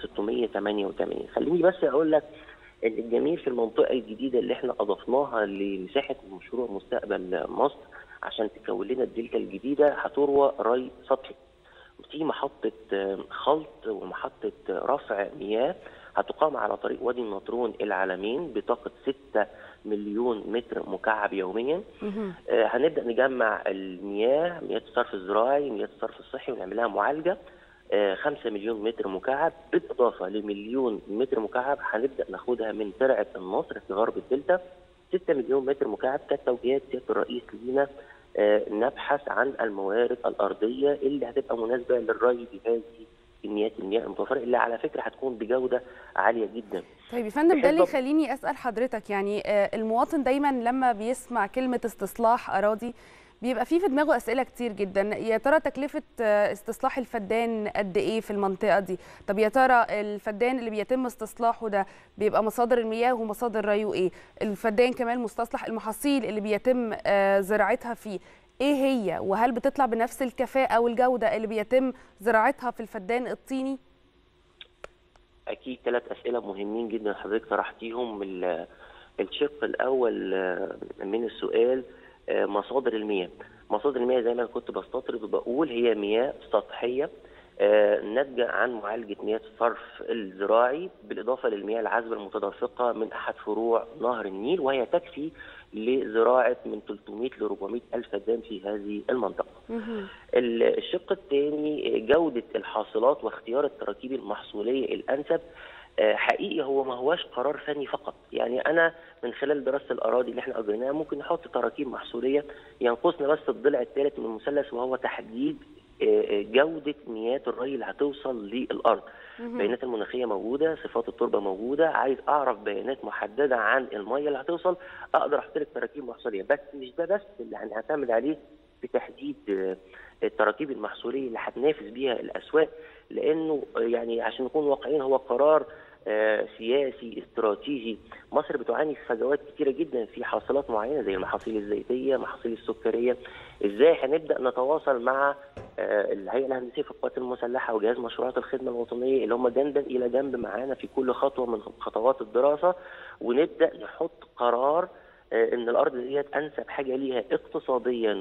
688 خليني بس اقول لك ان الجميل في المنطقة الجديدة اللي احنا اضفناها لمساحة مشروع مستقبل مصر عشان تكون لنا الدلتا الجديدة هتروى ري سطحي في محطة خلط ومحطة رفع مياه هتقام على طريق وادي النطرون العالمين بطاقة 6 مليون متر مكعب يوميا آه هنبدأ نجمع المياه مياه الصرف الزراعي مياه الصرف الصحي ونعملها معالجة آه 5 مليون متر مكعب بالإضافة لمليون متر مكعب هنبدأ ناخدها من ترعة النصر في غرب الدلتا 6 مليون متر مكعب كانت توجيهات سيادة الرئيس لينا آه نبحث عن الموارد الأرضية اللي هتبقى مناسبة للري بهذه كميات المياه المتوفره اللي على فكره هتكون بجوده عاليه جدا. طيب يا فندم ده اللي يخليني اسال حضرتك يعني المواطن دايما لما بيسمع كلمه استصلاح اراضي بيبقى فيه في دماغه اسئله كتير جدا يا ترى تكلفه استصلاح الفدان قد ايه في المنطقه دي طب يا ترى الفدان اللي بيتم استصلاحه ده بيبقى مصادر المياه ومصادر ريه ايه الفدان كمان مستصلح المحاصيل اللي بيتم زراعتها فيه ايه هي وهل بتطلع بنفس الكفاءه والجوده اللي بيتم زراعتها في الفدان الطيني اكيد ثلاث اسئله مهمين جدا حضرتك طرحتيهم الشق الاول من السؤال مصادر المياه مصادر المياه زي ما كنت بستطرد وبقول هي مياه سطحيه ناتجه عن معالجه مياه الصرف الزراعي بالاضافه للمياه العذبه المتدفقه من احد فروع نهر النيل وهي تكفي لزراعه من 300 ل 400 الف فدان في هذه المنطقه. الشق الثاني جوده الحاصلات واختيار التراكيب المحصوليه الانسب حقيقي هو ما هواش قرار فني فقط يعني انا من خلال دراسه الاراضي اللي احنا اجريناها ممكن نحط تراكيب محصوليه ينقصنا بس الضلع الثالث من المثلث وهو تحديد جوده مياه الري اللي هتوصل للارض البيانات المناخيه موجوده صفات التربه موجوده عايز اعرف بيانات محدده عن الميه اللي هتوصل اقدر احط لك تراكيب محصوليه بس مش ده بس اللي هنعتمد عليه في تحديد التراكيب المحصوليه اللي هتنافس بيها الاسواق لانه يعني عشان نكون واقعيين هو قرار آه، سياسي استراتيجي مصر بتعاني في فجوات كتيره جدا في حاصلات معينه زي المحاصيل الزيتيه المحاصيل السكريه ازاي هنبدا نتواصل مع آه، الهيئه الهندسيه في القوات المسلحه وجهاز مشروعات الخدمه الوطنيه اللي هم جنبا الى جنب معانا في كل خطوه من خطوات الدراسه ونبدا نحط قرار آه، ان الارض ديت انسب حاجه ليها اقتصاديا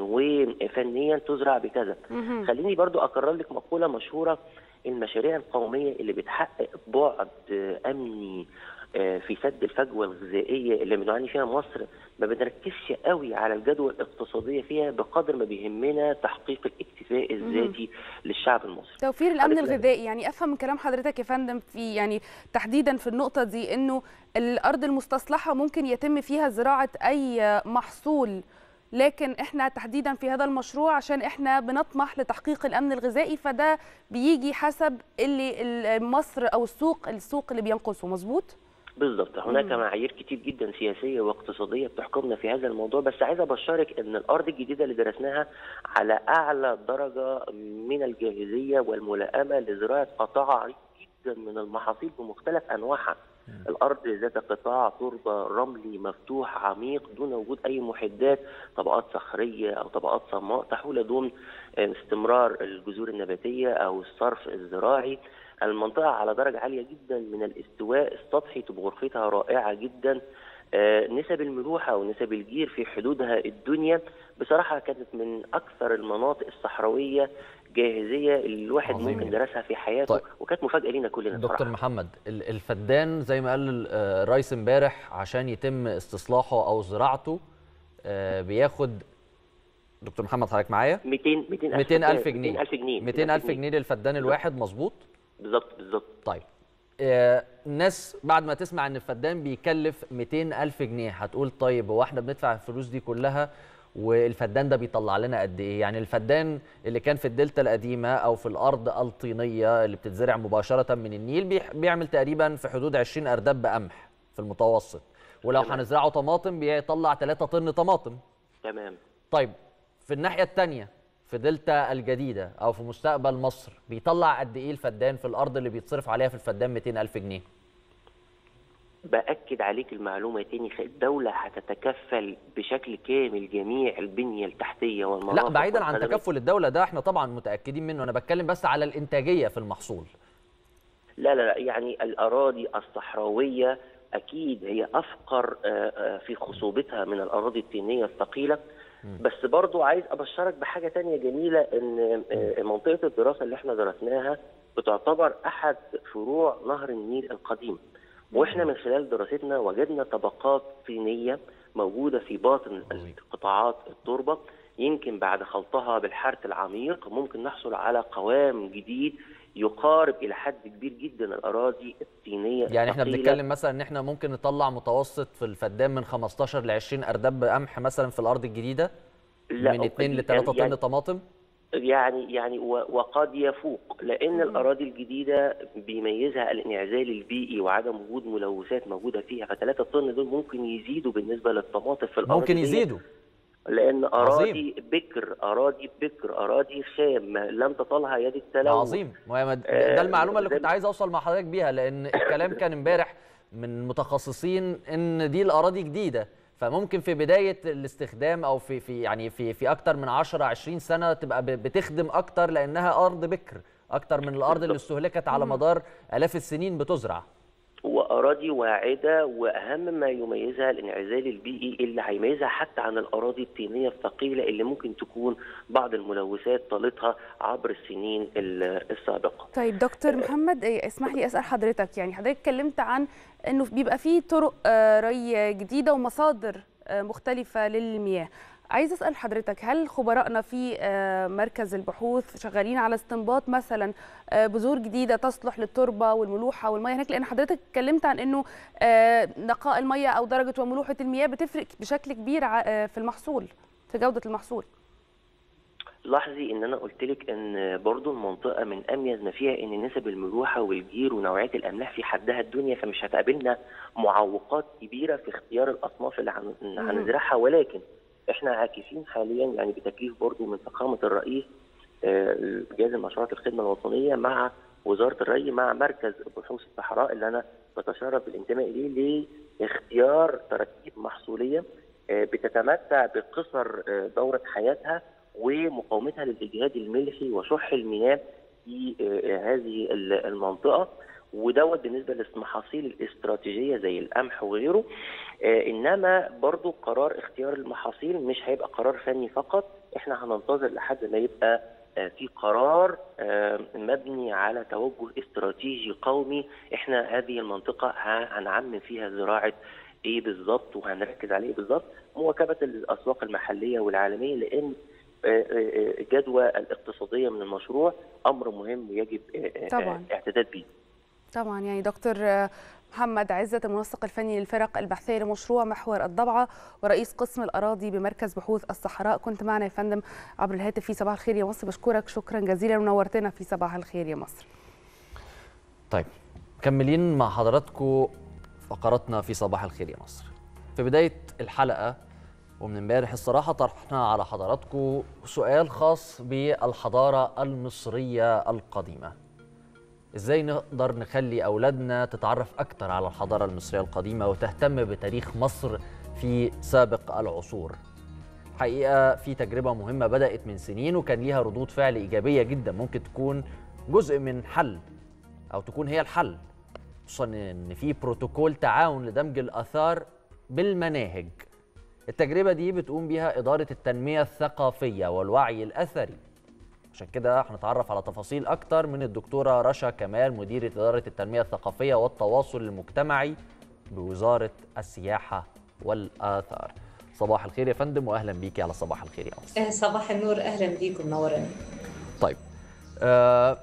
وفنيا تزرع بكذا مهم. خليني برضو اكرر لك مقوله مشهوره المشاريع القوميه اللي بتحقق بعد آه، امني آه، في سد الفجوه الغذائيه اللي بنعاني فيها مصر ما بنركزش قوي على الجدوى الاقتصاديه فيها بقدر ما بيهمنا تحقيق الاكتفاء الذاتي للشعب المصري توفير الامن حضرتك- الغذائي يعني افهم من كلام حضرتك يا فندم في يعني تحديدا في النقطه دي انه الارض المستصلحه ممكن يتم فيها زراعه اي محصول لكن احنا تحديدا في هذا المشروع عشان احنا بنطمح لتحقيق الامن الغذائي فده بيجي حسب اللي ال- مصر او السوق السوق اللي بينقصه مظبوط بالظبط هناك مم. معايير كتير جدا سياسيه واقتصاديه بتحكمنا في هذا الموضوع بس عايز ابشرك ان الارض الجديده اللي درسناها على اعلى درجه من الجاهزيه والملائمه لزراعه قطاع عريض جدا من المحاصيل بمختلف انواعها الارض ذات قطاع تربه رملي مفتوح عميق دون وجود اي محدات طبقات صخريه او طبقات صماء تحول دون استمرار الجذور النباتيه او الصرف الزراعي المنطقه على درجه عاليه جدا من الاستواء السطحي تبقى غرفتها رائعه جدا آه، نسب الملوحه ونسب الجير في حدودها الدنيا بصراحه كانت من اكثر المناطق الصحراويه جاهزيه اللي الواحد عظيم. ممكن درسها في حياته طيب. وكانت مفاجاه لينا كلنا دكتور بصراحه محمد ال- الفدان زي ما قال آه، الرئيس امبارح عشان يتم استصلاحه او زراعته آه، بياخد دكتور محمد حضرتك معايا 200 200 200 ألف جنيه 200 ألف جنيه 200 ألف جنيه للفدان الواحد مظبوط بالظبط بالظبط طيب آه، الناس بعد ما تسمع ان الفدان بيكلف 200 ألف جنيه هتقول طيب هو احنا بندفع الفلوس دي كلها والفدان ده بيطلع لنا قد ايه يعني الفدان اللي كان في الدلتا القديمه او في الارض الطينيه اللي بتتزرع مباشره من النيل بيح- بيعمل تقريبا في حدود 20 ارداب بقمح في المتوسط ولو تمام. هنزرعه طماطم بيطلع 3 طن طماطم تمام طيب في الناحيه الثانيه في دلتا الجديده او في مستقبل مصر بيطلع قد ايه الفدان في الارض اللي بيتصرف عليها في الفدان 200 الف جنيه باكد عليك المعلومه تاني الدوله هتتكفل بشكل كامل جميع البنيه التحتيه والمرافق لا بعيدا عن والخدمات. تكفل الدوله ده احنا طبعا متاكدين منه انا بتكلم بس على الانتاجيه في المحصول لا لا لا يعني الأراضي الصحراوية أكيد هي أفقر آه، آه، في خصوبتها من الأراضي الطينية الثقيلة بس برضو عايز أبشرك بحاجة تانية جميلة إن آه، منطقة الدراسة اللي احنا درسناها بتعتبر أحد فروع نهر النيل القديم واحنا من خلال دراستنا وجدنا طبقات طينية موجودة في باطن قطاعات التربة يمكن بعد خلطها بالحرث العميق ممكن نحصل على قوام جديد يقارب الى حد كبير جدا الاراضي الطينيه يعني احنا الثقيلة. بنتكلم مثلا ان احنا ممكن نطلع متوسط في الفدان من 15 ل 20 ارداب قمح مثلا في الارض الجديده لا، من 2 ل 3 يعني- طن طماطم يعني يعني و- وقد يفوق لان الاراضي الجديده بيميزها الانعزال البيئي وعدم وجود ملوثات موجوده فيها ف3 طن دول ممكن يزيدوا بالنسبه للطماطم في الارض ممكن ديت. يزيدوا لان عظيم. اراضي بكر اراضي بكر اراضي خام ما لم تطلها يد ده التلوث عظيم وهي مد- آه، ده المعلومه اللي زي كنت ما- عايز اوصل مع حضرتك بيها لان الكلام كان امبارح من متخصصين ان دي الاراضي جديده فممكن في بدايه الاستخدام او في في يعني في في اكتر من 10 20 سنه تبقى ب- بتخدم اكتر لانها ارض بكر اكتر من الارض اللي استهلكت على مدار الاف السنين بتزرع واراضي واعده واهم ما يميزها الانعزال البيئي اللي هيميزها حتى عن الاراضي الطينيه الثقيله اللي ممكن تكون بعض الملوثات طالتها عبر السنين ال- السابقه. طيب دكتور محمد إيه، اسمح لي اسال حضرتك يعني حضرتك اتكلمت عن انه بيبقى فيه طرق آه، ري جديده ومصادر آه، مختلفه للمياه عايز اسال حضرتك هل خبرائنا في آه، مركز البحوث شغالين على استنباط مثلا آه، بذور جديده تصلح للتربه والملوحه والميه هناك لان حضرتك اتكلمت عن انه آه، نقاء الميه او درجه وملوحه المياه بتفرق بشكل كبير ع- آه، في المحصول في جوده المحصول لاحظي ان انا قلت لك ان برضو المنطقه من اميز ما فيها ان نسب الملوحه والجير ونوعيه الاملاح في حدها الدنيا فمش هتقابلنا معوقات كبيره في اختيار الاصناف اللي هن- مم. هنزرعها ولكن احنا عاكفين حاليا يعني بتكليف برضو من فخامه الرئيس آه، جهاز المشروعات الخدمه الوطنيه مع وزاره الري مع مركز بحوث الصحراء اللي انا بتشرف بالانتماء اليه لاختيار تراكيب محصوليه آه، بتتمتع بقصر آه، دوره حياتها ومقاومتها للاجهاد الملحي وشح المياه في آه، هذه ال- المنطقه ودوت بالنسبه للمحاصيل الاستراتيجيه زي القمح وغيره آه، انما برضو قرار اختيار المحاصيل مش هيبقى قرار فني فقط احنا هننتظر لحد ما يبقى آه، في قرار آه، مبني على توجه استراتيجي قومي احنا هذه المنطقه ه- هنعمم فيها زراعه ايه بالظبط وهنركز عليه بالظبط مواكبه الاسواق المحليه والعالميه لان آه، آه، الجدوى الاقتصاديه من المشروع امر مهم ويجب آه، آه، طبعاً. اعتداد به طبعا يعني دكتور محمد عزت المنسق الفني للفرق البحثيه لمشروع محور الضبعه ورئيس قسم الاراضي بمركز بحوث الصحراء كنت معنا يا فندم عبر الهاتف في صباح الخير يا مصر بشكرك شكرا جزيلا ونورتنا في صباح الخير يا مصر طيب مكملين مع حضراتكم فقراتنا في صباح الخير يا مصر في بداية الحلقة ومن امبارح الصراحة طرحنا على حضراتكم سؤال خاص بالحضارة المصرية القديمة ازاي نقدر نخلي أولادنا تتعرف أكتر على الحضارة المصرية القديمة وتهتم بتاريخ مصر في سابق العصور حقيقة في تجربة مهمة بدأت من سنين وكان ليها ردود فعل إيجابية جدا ممكن تكون جزء من حل أو تكون هي الحل خصوصا إن في بروتوكول تعاون لدمج الآثار بالمناهج التجربة دي بتقوم بيها إدارة التنمية الثقافية والوعي الأثري عشان كده هنتعرف على تفاصيل أكتر من الدكتورة رشا كمال مديرة إدارة التنمية الثقافية والتواصل المجتمعي بوزارة السياحة والآثار صباح الخير يا فندم وأهلا بيكي على صباح الخير يا مصر آه، صباح النور اهلا بيكم منورين طيب أه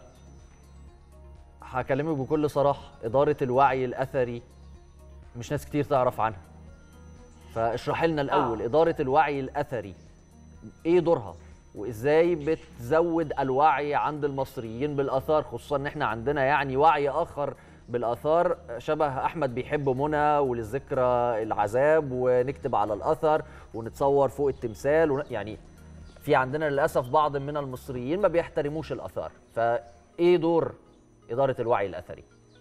هكلمك بكل صراحة إدارة الوعي الأثري مش ناس كتير تعرف عنها فاشرح لنا الأول آه. إدارة الوعي الأثري إيه دورها وإزاي بتزود الوعي عند المصريين بالآثار خصوصا إن إحنا عندنا يعني وعي آخر بالآثار شبه أحمد بيحب منى وللذكرى العذاب ونكتب على الأثر ونتصور فوق التمثال ون... يعني في عندنا للاسف بعض من المصريين ما بيحترموش الاثار فايه دور اداره الوعي الاثري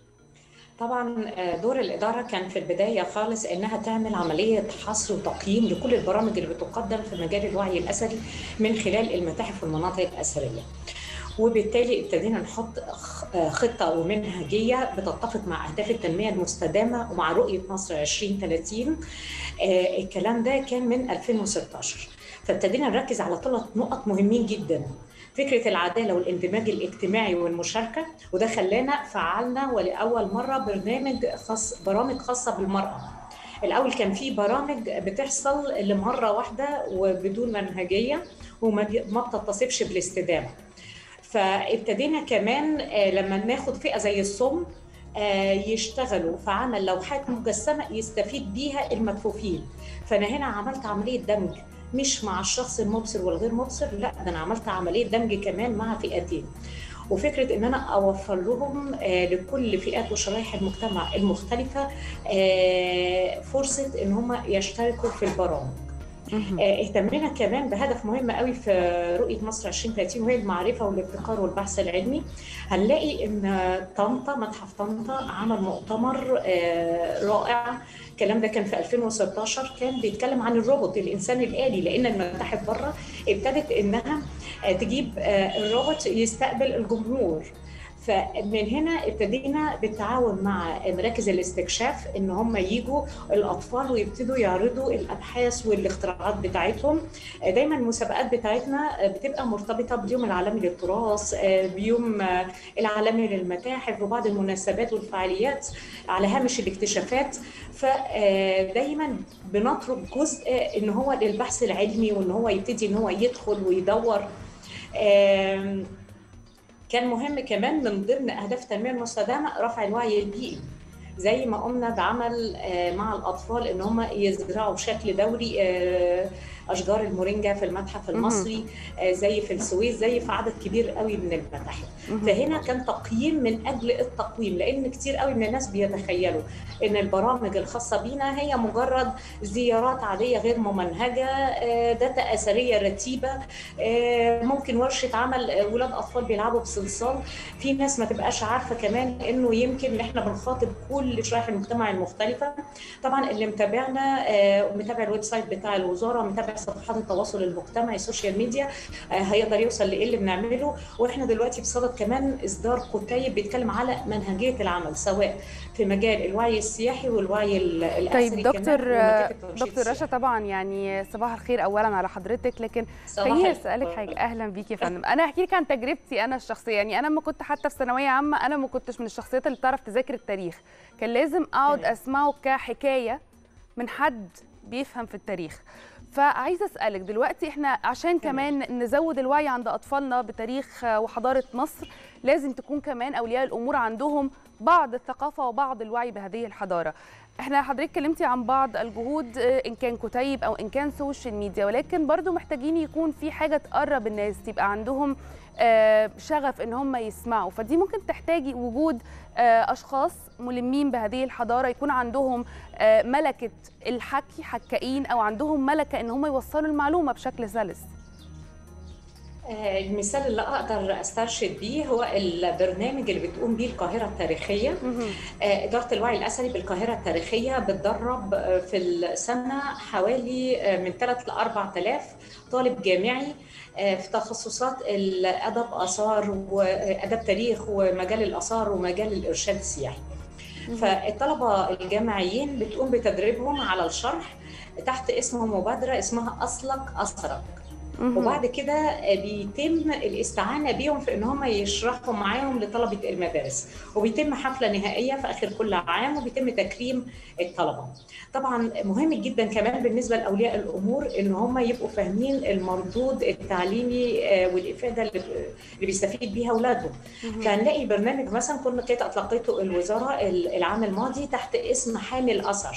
طبعا آه، دور الإدارة كان في البداية خالص إنها تعمل عملية حصر وتقييم لكل البرامج اللي بتقدم في مجال الوعي الأثري من خلال المتاحف والمناطق الأثرية وبالتالي ابتدينا نحط خ- آه، خطة ومنهجية بتتفق مع أهداف التنمية المستدامة ومع رؤية مصر 2030 آه، الكلام ده كان من 2016 فابتدينا نركز على ثلاث نقط مهمين جدا فكرة العدالة والاندماج الاجتماعي والمشاركة وده خلانا فعلنا ولأول مرة برنامج خاص برامج خاصة بالمرأة الأول كان في برامج بتحصل لمرة واحدة وبدون منهجية وما ما بتتصفش بالاستدامة فابتدينا كمان آه، لما ناخد فئة زي الصم آه، يشتغلوا في عمل لوحات مجسمة يستفيد بيها المكفوفين فأنا هنا عملت عملية دمج مش مع الشخص المبصر والغير مبصر لا ده أنا عملت عملية دمج كمان مع فئتين وفكرة إن أنا أوفر لهم آه، لكل فئات وشرائح المجتمع المختلفة آه، فرصة إن هم يشتركوا في البرامج آه، اهتمينا كمان بهدف مهم قوي في رؤيه مصر 2030 وهي المعرفه والابتكار والبحث العلمي هنلاقي ان طنطا متحف طنطا عمل مؤتمر آه، رائع الكلام ده كان في 2016 كان بيتكلم عن الروبوت الانسان الالي لان المتاحف بره ابتدت انها آه، تجيب آه، الروبوت يستقبل الجمهور فمن هنا ابتدينا بالتعاون مع مراكز الاستكشاف ان هم يجوا الاطفال ويبتدوا يعرضوا الابحاث والاختراعات بتاعتهم دايما المسابقات بتاعتنا بتبقى مرتبطه باليوم العالمي للتراث بيوم العالمي للمتاحف وبعض المناسبات والفعاليات على هامش الاكتشافات فدايما بنترك جزء ان هو للبحث العلمي وان هو يبتدي ان هو يدخل ويدور آم، كان مهم كمان من ضمن اهداف التنميه المستدامه رفع الوعي البيئي زي ما قمنا بعمل آه، مع الاطفال ان هم يزرعوا بشكل دوري آه، اشجار المورينجا في المتحف مهم. المصري آه، زي في السويس زي في عدد كبير قوي من المتاحف مهم. فهنا كان تقييم من اجل التقويم لان كتير قوي من الناس بيتخيلوا ان البرامج الخاصه بينا هي مجرد زيارات عاديه غير ممنهجه آه، داتا اثريه رتيبه آه، ممكن ورشه عمل آه، ولاد اطفال بيلعبوا بصلصال في ناس ما تبقاش عارفه كمان انه يمكن ان احنا بنخاطب كل شرائح المجتمع المختلفه طبعا اللي متابعنا آه، ومتابع الويب سايت بتاع الوزاره متابع صفحات التواصل المجتمعي السوشيال ميديا آه، هيقدر يوصل لايه اللي بنعمله واحنا دلوقتي بصدد كمان اصدار كتيب بيتكلم على منهجيه العمل سواء في مجال الوعي السياحي والوعي ال- الاثري طيب كمان دكتور ومكاتب الترشيد دكتور رشا السياحي. طبعا يعني صباح الخير اولا على حضرتك لكن صباح خليني الخير. اسالك حاجه اهلا بيكي يا فندم انا احكي لك عن تجربتي انا الشخصيه يعني انا لما كنت حتى في ثانويه عامه انا ما كنتش من الشخصيات اللي بتعرف تذاكر التاريخ كان لازم اقعد اسمعه كحكايه من حد بيفهم في التاريخ فعايزه اسالك دلوقتي احنا عشان كمان نزود الوعي عند اطفالنا بتاريخ وحضاره مصر لازم تكون كمان اولياء الامور عندهم بعض الثقافه وبعض الوعي بهذه الحضاره احنا حضرتك اتكلمتي عن بعض الجهود آه، ان كان كتيب او ان كان سوشيال ميديا ولكن برضو محتاجين يكون في حاجه تقرب الناس تبقى عندهم آه، شغف ان هم يسمعوا فدي ممكن تحتاجي وجود آه، اشخاص ملمين بهذه الحضاره يكون عندهم آه، ملكه الحكي حكائين او عندهم ملكه ان هم يوصلوا المعلومه بشكل سلس آه، المثال اللي اقدر استرشد بيه هو البرنامج اللي بتقوم بيه القاهره التاريخيه آه، اداره الوعي الاثري بالقاهره التاريخيه بتدرب آه، في السنه حوالي آه، من 3 ل 4000 طالب جامعي آه، في تخصصات الادب اثار وادب تاريخ ومجال الاثار ومجال الارشاد السياحي فالطلبه الجامعيين بتقوم بتدريبهم على الشرح تحت اسم مبادره اسمها اصلك اثرك مهم. وبعد كده بيتم الاستعانه بيهم في ان هم يشرحوا معاهم لطلبه المدارس وبيتم حفله نهائيه في اخر كل عام وبيتم تكريم الطلبه طبعا مهم جدا كمان بالنسبه لاولياء الامور ان هم يبقوا فاهمين المردود التعليمي آه، والافاده اللي اللي بيستفيد بيها اولادهم مهم. فهنلاقي برنامج مثلا كنا كانت اطلقته الوزاره العام الماضي تحت اسم حامل اثر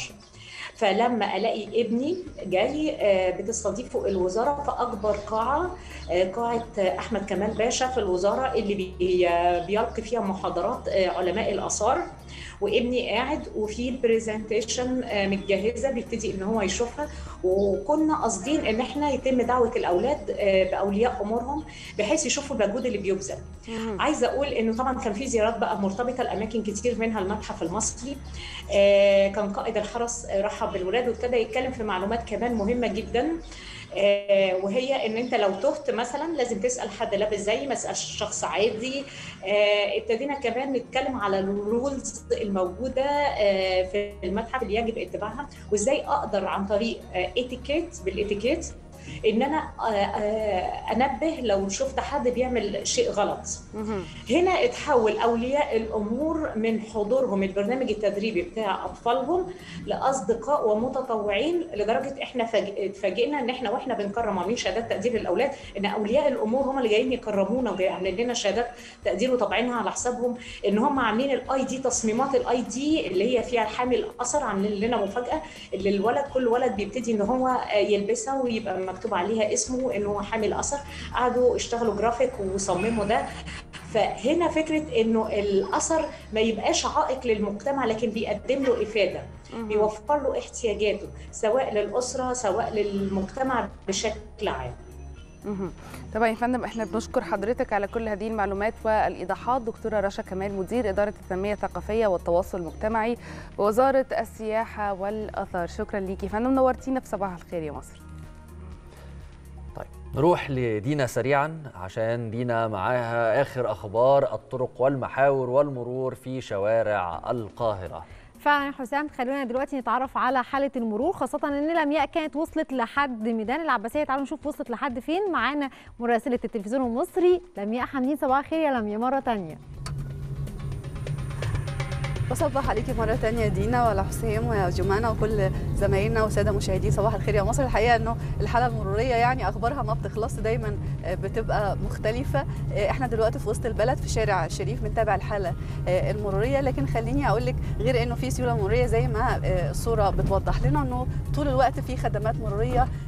فلما الاقي ابني جاي آه، بتستضيفه الوزاره في اكبر قاعه آه، قاعه آه، احمد كمال باشا في الوزاره اللي بي- آه، بيلقي فيها محاضرات آه، علماء الاثار وابني قاعد وفي البرزنتيشن متجهزه بيبتدي ان هو يشوفها وكنا قاصدين ان احنا يتم دعوه الاولاد آه، باولياء امورهم بحيث يشوفوا المجهود اللي بيبذل عايزه اقول انه طبعا كان في زيارات بقى مرتبطه لاماكن كتير منها المتحف المصري آه، كان قائد الحرس آه، رحب بالولاد وابتدى يتكلم في معلومات كمان مهمه جدا آه، وهي ان انت لو تهت مثلا لازم تسال حد لابس زي ما تسالش شخص عادي آه، ابتدينا كمان نتكلم على الرولز الموجوده آه، في المتحف اللي يجب اتباعها وازاي اقدر عن طريق اتيكيت بالاتيكيت ان انا آه، آه، انبه لو شفت حد بيعمل شيء غلط هنا اتحول اولياء الامور من حضورهم البرنامج التدريبي بتاع اطفالهم لاصدقاء ومتطوعين لدرجه احنا فاج- اتفاجئنا ان احنا واحنا بنكرم عاملين شهادات تقدير للاولاد ان اولياء الامور هم اللي جايين يكرمونا وعاملين لنا شهادات تقدير وطابعينها على حسابهم ان هم عاملين الاي دي تصميمات الاي دي اللي هي فيها حامل اثر عاملين لنا مفاجاه اللي الولد كل ولد بيبتدي ان هو يلبسها ويبقى مكتوب عليها اسمه ان هو حامل اثر قعدوا اشتغلوا جرافيك وصمموا ده فهنا فكره انه الاثر ما يبقاش عائق للمجتمع لكن بيقدم له افاده بيوفر له احتياجاته سواء للاسره سواء للمجتمع بشكل عام مهم. طبعا يا فندم احنا بنشكر حضرتك على كل هذه المعلومات والايضاحات دكتوره رشا كمال مدير اداره التنميه الثقافيه والتواصل المجتمعي بوزاره السياحه والاثار شكرا ليكي يا فندم نورتينا في صباح الخير يا مصر نروح لدينا سريعا عشان دينا معاها اخر اخبار الطرق والمحاور والمرور في شوارع القاهره فعلا يا حسام خلونا دلوقتي نتعرف على حاله المرور خاصه ان لمياء كانت وصلت لحد ميدان العباسيه تعالوا نشوف وصلت لحد فين معانا مراسله التلفزيون المصري لمياء حمدين صباح الخير يا لمياء مره ثانيه بصبح عليكي مرة تانية دينا ولا حسام ويا جمانة وكل زمايلنا وسادة مشاهدي صباح الخير يا مصر الحقيقة انه الحالة المرورية يعني اخبارها ما بتخلص دايما بتبقى مختلفة احنا دلوقتي في وسط البلد في شارع الشريف بنتابع الحالة المرورية لكن خليني اقول لك غير انه في سيولة مرورية زي ما الصورة بتوضح لنا انه طول الوقت في خدمات مرورية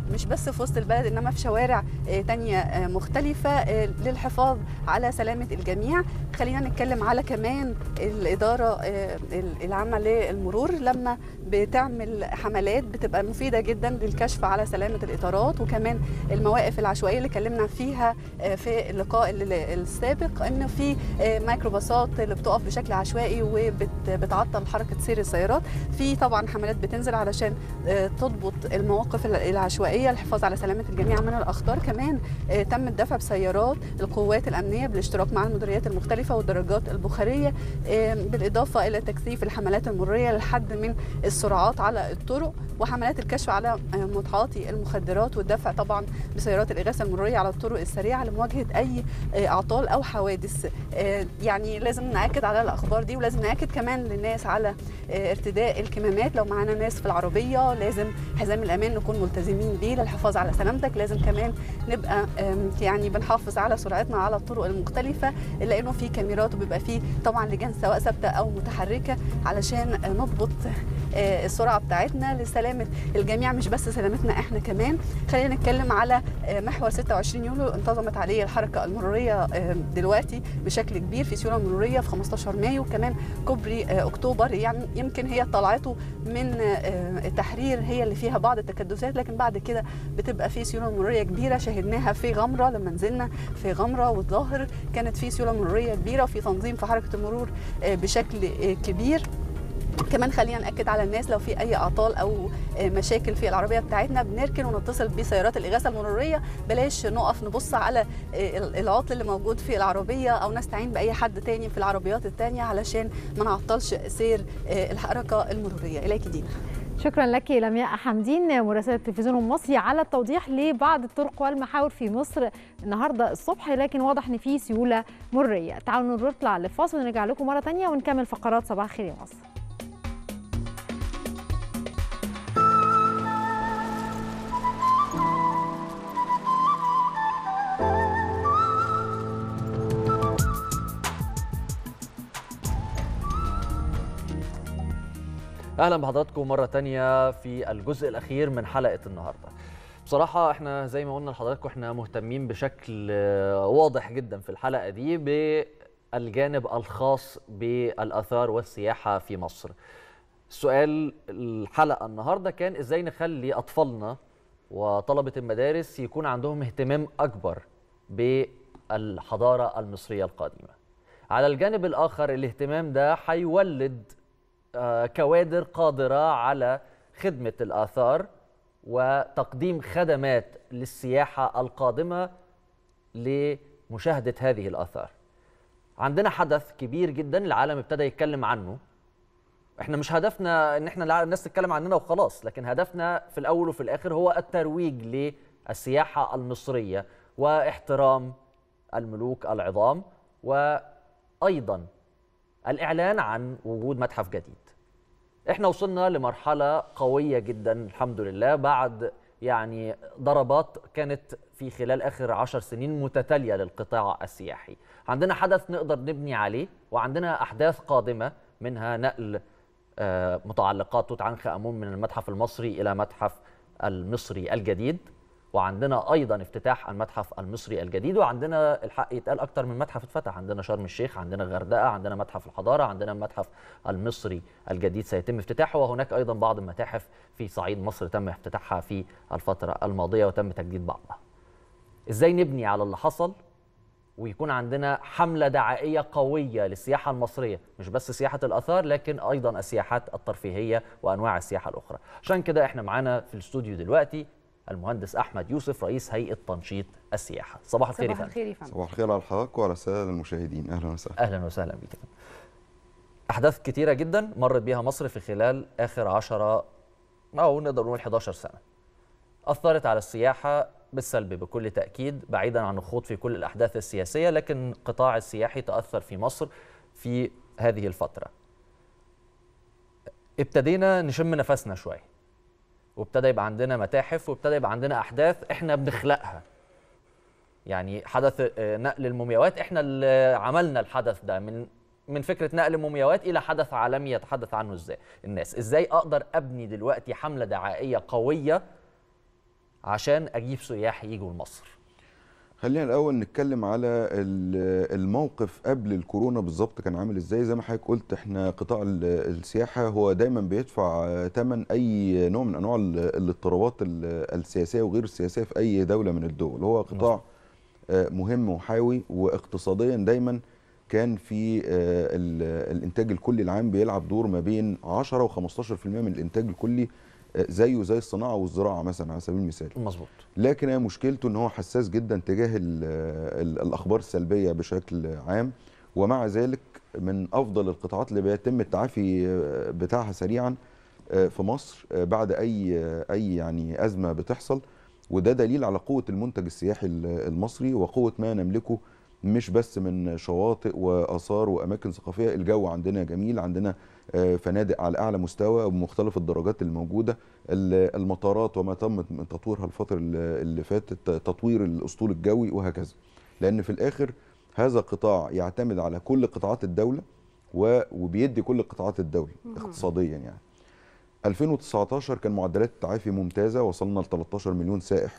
مش بس في وسط البلد انما في شوارع آه، تانية آه، مختلفه آه، للحفاظ على سلامه الجميع خلينا نتكلم على كمان الاداره آه، العامه للمرور لما بتعمل حملات بتبقى مفيده جدا للكشف على سلامه الاطارات وكمان المواقف العشوائيه اللي اتكلمنا فيها آه، في اللقاء ال- السابق ان في آه، ميكروباصات اللي بتقف بشكل عشوائي وبتعطل حركه سير السيارات في طبعا حملات بتنزل علشان آه، تضبط المواقف ال- العشوائيه للحفاظ على سلامه الجميع من الاخطار كمان آه، تم الدفع بسيارات القوات الامنيه بالاشتراك مع المديريات المختلفه والدراجات البخاريه آه، بالاضافه الى تكثيف الحملات المروريه للحد من السرعات على الطرق وحملات الكشف على آه، متعاطي المخدرات والدفع طبعا بسيارات الاغاثه المروريه على الطرق السريعه لمواجهه اي آه، اعطال او حوادث آه، يعني لازم ناكد على الاخبار دي ولازم ناكد كمان للناس على آه، ارتداء الكمامات لو معانا ناس في العربيه لازم حزام الامان نكون ملتزمين بيه للحفاظ على سلامتك لازم كمان نبقى آم، يعني بنحافظ على سرعتنا على الطرق المختلفه لانه في كاميرات وبيبقى في طبعا لجان سواء ثابته او متحركه علشان آه، نضبط آه، السرعه بتاعتنا لسلامه الجميع مش بس سلامتنا احنا كمان خلينا نتكلم على آه، محور 26 يوليو انتظمت عليه الحركه المروريه آه، دلوقتي بشكل كبير في سيوله مروريه في 15 مايو كمان كوبري آه، اكتوبر يعني يمكن هي طلعته من آه، التحرير هي اللي فيها بعض التكدسات لكن بعد كده بتبقى في سيوله مروريه كبيره شاهدناها في غمره لما نزلنا في غمره والظاهر كانت في سيوله مروريه كبيره وفي تنظيم في حركه المرور آه، بشكل آه، كبير كمان خلينا ناكد على الناس لو في اي اعطال او آه، مشاكل في العربيه بتاعتنا بنركن ونتصل بسيارات الاغاثه المروريه بلاش نقف نبص على آه، العطل اللي موجود في العربيه او نستعين باي حد تاني في العربيات التانيه علشان ما نعطلش سير آه، الحركه المروريه اليك دينا شكرا لك لمياء حمدين مراسله التلفزيون المصري على التوضيح لبعض الطرق والمحاور في مصر النهارده الصبح لكن واضح ان في سيوله مريه تعالوا نطلع لفاصل ونرجع لكم مره ثانيه ونكمل فقرات صباح الخير يا مصر اهلا بحضراتكم مره تانية في الجزء الاخير من حلقه النهارده بصراحه احنا زي ما قلنا لحضراتكم احنا مهتمين بشكل آه، واضح جدا في الحلقه دي بالجانب الخاص بالاثار والسياحه في مصر سؤال الحلقه النهارده كان ازاي نخلي اطفالنا وطلبه المدارس يكون عندهم اهتمام اكبر بالحضاره المصريه القديمه على الجانب الاخر الاهتمام ده هيولد آه، كوادر قادرة على خدمة الآثار وتقديم خدمات للسياحة القادمة لمشاهدة هذه الآثار عندنا حدث كبير جدا العالم ابتدى يتكلم عنه احنا مش هدفنا ان احنا الع- الناس تتكلم عننا وخلاص لكن هدفنا في الاول وفي الاخر هو الترويج للسياحة المصرية واحترام الملوك العظام وايضا الاعلان عن وجود متحف جديد احنا وصلنا لمرحله قويه جدا الحمد لله بعد يعني ضربات كانت في خلال اخر عشر سنين متتاليه للقطاع السياحي عندنا حدث نقدر نبني عليه وعندنا احداث قادمه منها نقل آه، متعلقات توت عنخ امون من المتحف المصري الى متحف المصري الجديد وعندنا ايضا افتتاح المتحف المصري الجديد وعندنا الحق يتقال اكتر من متحف اتفتح عندنا شرم الشيخ عندنا الغردقه عندنا متحف الحضاره عندنا المتحف المصري الجديد سيتم افتتاحه وهناك ايضا بعض المتاحف في صعيد مصر تم افتتاحها في الفتره الماضيه وتم تجديد بعضها ازاي نبني على اللي حصل ويكون عندنا حملة دعائية قوية للسياحة المصرية مش بس سياحة الآثار لكن أيضا السياحات الترفيهية وأنواع السياحة الأخرى عشان كده إحنا معانا في الاستوديو دلوقتي المهندس أحمد يوسف رئيس هيئة تنشيط السياحة صباح الخير يا صباح فندم الخير يا فندم صباح الخير على حضرتك وعلى الساده المشاهدين اهلا وسهلا أهلا وسهلا بك يا فندم. أحداث كتيرة جدا مرت بيها مصر في خلال آخر عشرة أو نقدر نقول 11 سنة أثرت على السياحة بالسلب بكل تأكيد بعيدا عن الخوض في كل الأحداث السياسية لكن القطاع السياحي تأثر في مصر في هذه الفترة ابتدينا نشم نفسنا شوية وابتدى يبقى عندنا متاحف وابتدى يبقى عندنا أحداث إحنا بنخلقها يعني حدث آه، نقل المومياوات احنا اللي عملنا الحدث ده من من فكره نقل المومياوات الى حدث عالمي يتحدث عنه ازاي الناس ازاي اقدر ابني دلوقتي حمله دعائيه قويه عشان اجيب سياح يجوا لمصر خلينا الاول نتكلم على ال- الموقف قبل الكورونا بالظبط كان عامل ازاي زي ما حضرتك قلت احنا قطاع ال- السياحه هو دايما بيدفع ثمن اي نوع من انواع ال- الاضطرابات ال- السياسيه وغير السياسيه في اي دوله من الدول هو قطاع آه، مهم وحيوي واقتصاديا دايما كان في آه، ال- الانتاج الكلي العام بيلعب دور ما بين 10 و15% من الانتاج الكلي آه، زيه زي الصناعه والزراعه مثلا على سبيل المثال مظبوط لكن هي مشكلته ان هو حساس جدا تجاه ال ال الاخبار السلبيه بشكل عام ومع ذلك من افضل القطاعات اللي بيتم التعافي آه، بتاعها سريعا آه، في مصر آه، بعد اي آه، اي يعني ازمه بتحصل وده دليل على قوه المنتج السياحي ال- المصري وقوه ما نملكه مش بس من شواطئ واثار واماكن ثقافيه الجو عندنا جميل عندنا آه، فنادق على اعلى مستوى بمختلف الدرجات الموجوده ال- المطارات وما تم من تطويرها الفتره اللي اللي فاتت تطوير الاسطول الجوي وهكذا لان في الاخر هذا قطاع يعتمد على كل قطاعات الدوله و- وبيدي كل قطاعات الدوله اقتصاديا يعني 2019 كان معدلات التعافي ممتازه وصلنا ل 13 مليون سائح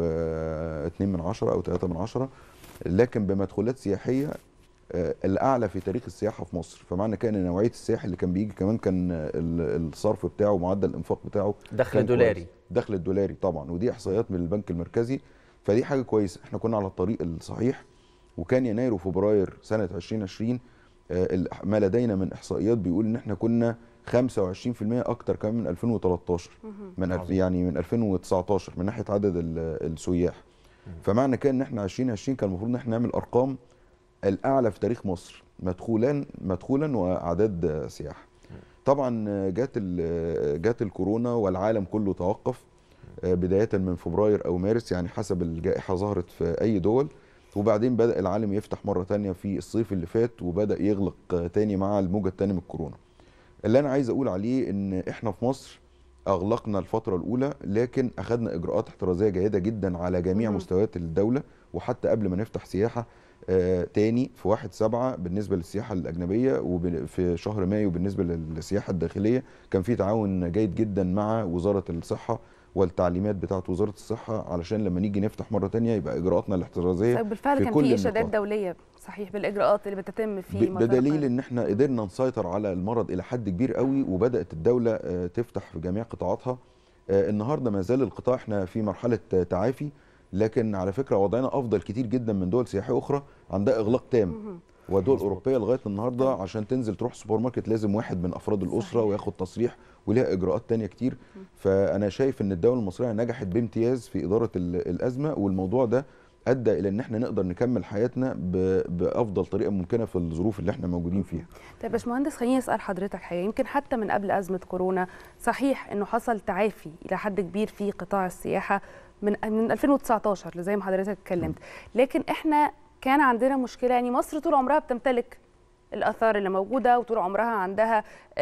و2 من عشرة او 3 من عشرة لكن بمدخولات سياحيه آه، الاعلى في تاريخ السياحه في مصر فمعنى كده ان نوعيه السياح اللي كان بيجي كمان كان ال- الصرف بتاعه ومعدل الانفاق بتاعه دخل كان دولاري. كويس. دخل الدولاري طبعا ودي احصائيات من البنك المركزي فدي حاجه كويسه احنا كنا على الطريق الصحيح وكان يناير وفبراير سنه 2020 آه، ال- ما لدينا من احصائيات بيقول ان احنا كنا 25% اكتر كمان من 2013 من ألف- يعني من 2019 من ناحيه عدد ال- السياح فمعنى كده ان احنا 2020 كان المفروض ان احنا نعمل ارقام الاعلى في تاريخ مصر مدخولا مدخولا واعداد سياحه طبعا جات ال- جات الكورونا والعالم كله توقف بدايه من فبراير او مارس يعني حسب الجائحه ظهرت في اي دول وبعدين بدا العالم يفتح مره تانية في الصيف اللي فات وبدا يغلق تاني مع الموجه الثانيه من الكورونا اللي انا عايز اقول عليه ان احنا في مصر اغلقنا الفتره الاولى لكن اخذنا اجراءات احترازيه جيده جدا على جميع مستويات الدوله وحتى قبل ما نفتح سياحه آه تاني في واحد سبعة بالنسبة للسياحة الأجنبية وفي شهر مايو بالنسبة للسياحة الداخلية كان في تعاون جيد جدا مع وزارة الصحة والتعليمات بتاعة وزارة الصحة علشان لما نيجي نفتح مرة تانية يبقى إجراءاتنا الاحترازية طيب بالفعل في كان كل في اشادات النقاط. دوليه صحيح بالاجراءات اللي بتتم في ب- مطار بدليل القاهرة. ان احنا قدرنا نسيطر على المرض الى حد كبير قوي وبدات الدوله آه، تفتح في جميع قطاعاتها آه، النهارده ما زال القطاع احنا في مرحله آه، تعافي لكن على فكره وضعنا افضل كتير جدا من دول سياحيه اخرى عندها اغلاق تام ودول اوروبيه لغايه النهارده عشان تنزل تروح سوبر ماركت لازم واحد من افراد الاسره وياخد تصريح وليها اجراءات تانية كتير فانا شايف ان الدوله المصريه نجحت بامتياز في اداره ال- الازمه والموضوع ده ادى الى ان احنا نقدر نكمل حياتنا ب- بافضل طريقه ممكنه في الظروف اللي احنا موجودين فيها طيب يا باشمهندس خليني اسال حضرتك حاجه يمكن حتى من قبل ازمه كورونا صحيح انه حصل تعافي الى حد كبير في قطاع السياحه من من 2019 زي ما حضرتك اتكلمت لكن احنا كان عندنا مشكله يعني مصر طول عمرها بتمتلك الاثار اللي موجوده وطول عمرها عندها آه،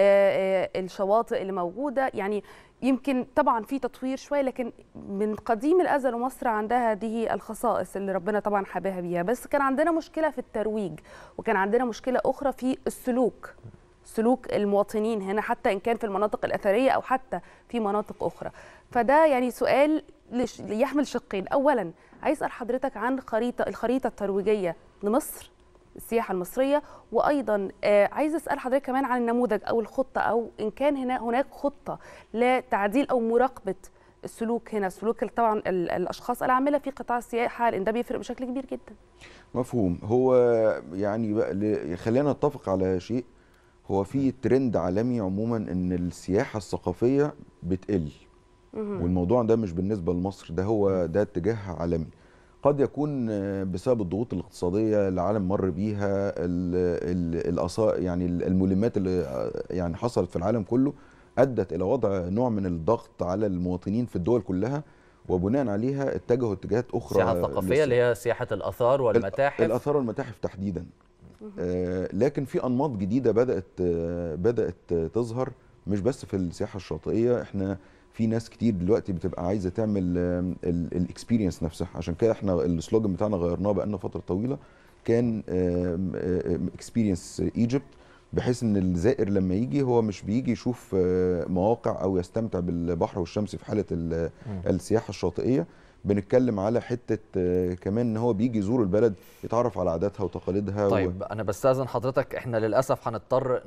آه، الشواطئ اللي موجوده يعني يمكن طبعا في تطوير شويه لكن من قديم الازل ومصر عندها هذه الخصائص اللي ربنا طبعا حباها بيها بس كان عندنا مشكله في الترويج وكان عندنا مشكله اخرى في السلوك سلوك المواطنين هنا حتى ان كان في المناطق الاثريه او حتى في مناطق اخرى فده يعني سؤال لش- يحمل شقين اولا عايز اسال حضرتك عن خريطه الخريطه الترويجيه لمصر السياحه المصريه وايضا آه، عايز اسال حضرتك كمان عن النموذج او الخطه او ان كان هنا هناك خطه لتعديل او مراقبه السلوك هنا سلوك طبعا ال- الاشخاص العامله في قطاع السياحه لان ده بيفرق بشكل كبير جدا مفهوم هو يعني بقى ل- خلينا نتفق على شيء هو في ترند عالمي عموما ان السياحه الثقافيه بتقل مهم. والموضوع ده مش بالنسبه لمصر ده هو ده اتجاه عالمي قد يكون آه، بسبب الضغوط الاقتصاديه اللي العالم مر بيها ال- ال- الآثار يعني الملمات اللي آه، يعني حصلت في العالم كله ادت الى وضع نوع من الضغط على المواطنين في الدول كلها وبناء عليها اتجهوا اتجاهات اخرى السياحه الثقافيه اللي هي سياحه الاثار والمتاحف الاثار والمتاحف تحديدا آه، لكن في انماط جديده بدات آه، بدات آه، تظهر مش بس في السياحه الشاطئيه احنا في ناس كتير دلوقتي بتبقى عايزه تعمل الاكسبيرينس نفسها عشان كده احنا السلوجن بتاعنا غيرناه بقالنا فتره طويله كان اكسبيرينس ايجيبت بحيث ان الزائر لما يجي هو مش بيجي يشوف آه، مواقع او يستمتع بالبحر والشمس في حاله ال- السياحه الشاطئيه بنتكلم على حته آه، كمان ان هو بيجي يزور البلد يتعرف على عاداتها وتقاليدها و- طيب انا بستاذن حضرتك احنا للاسف هنضطر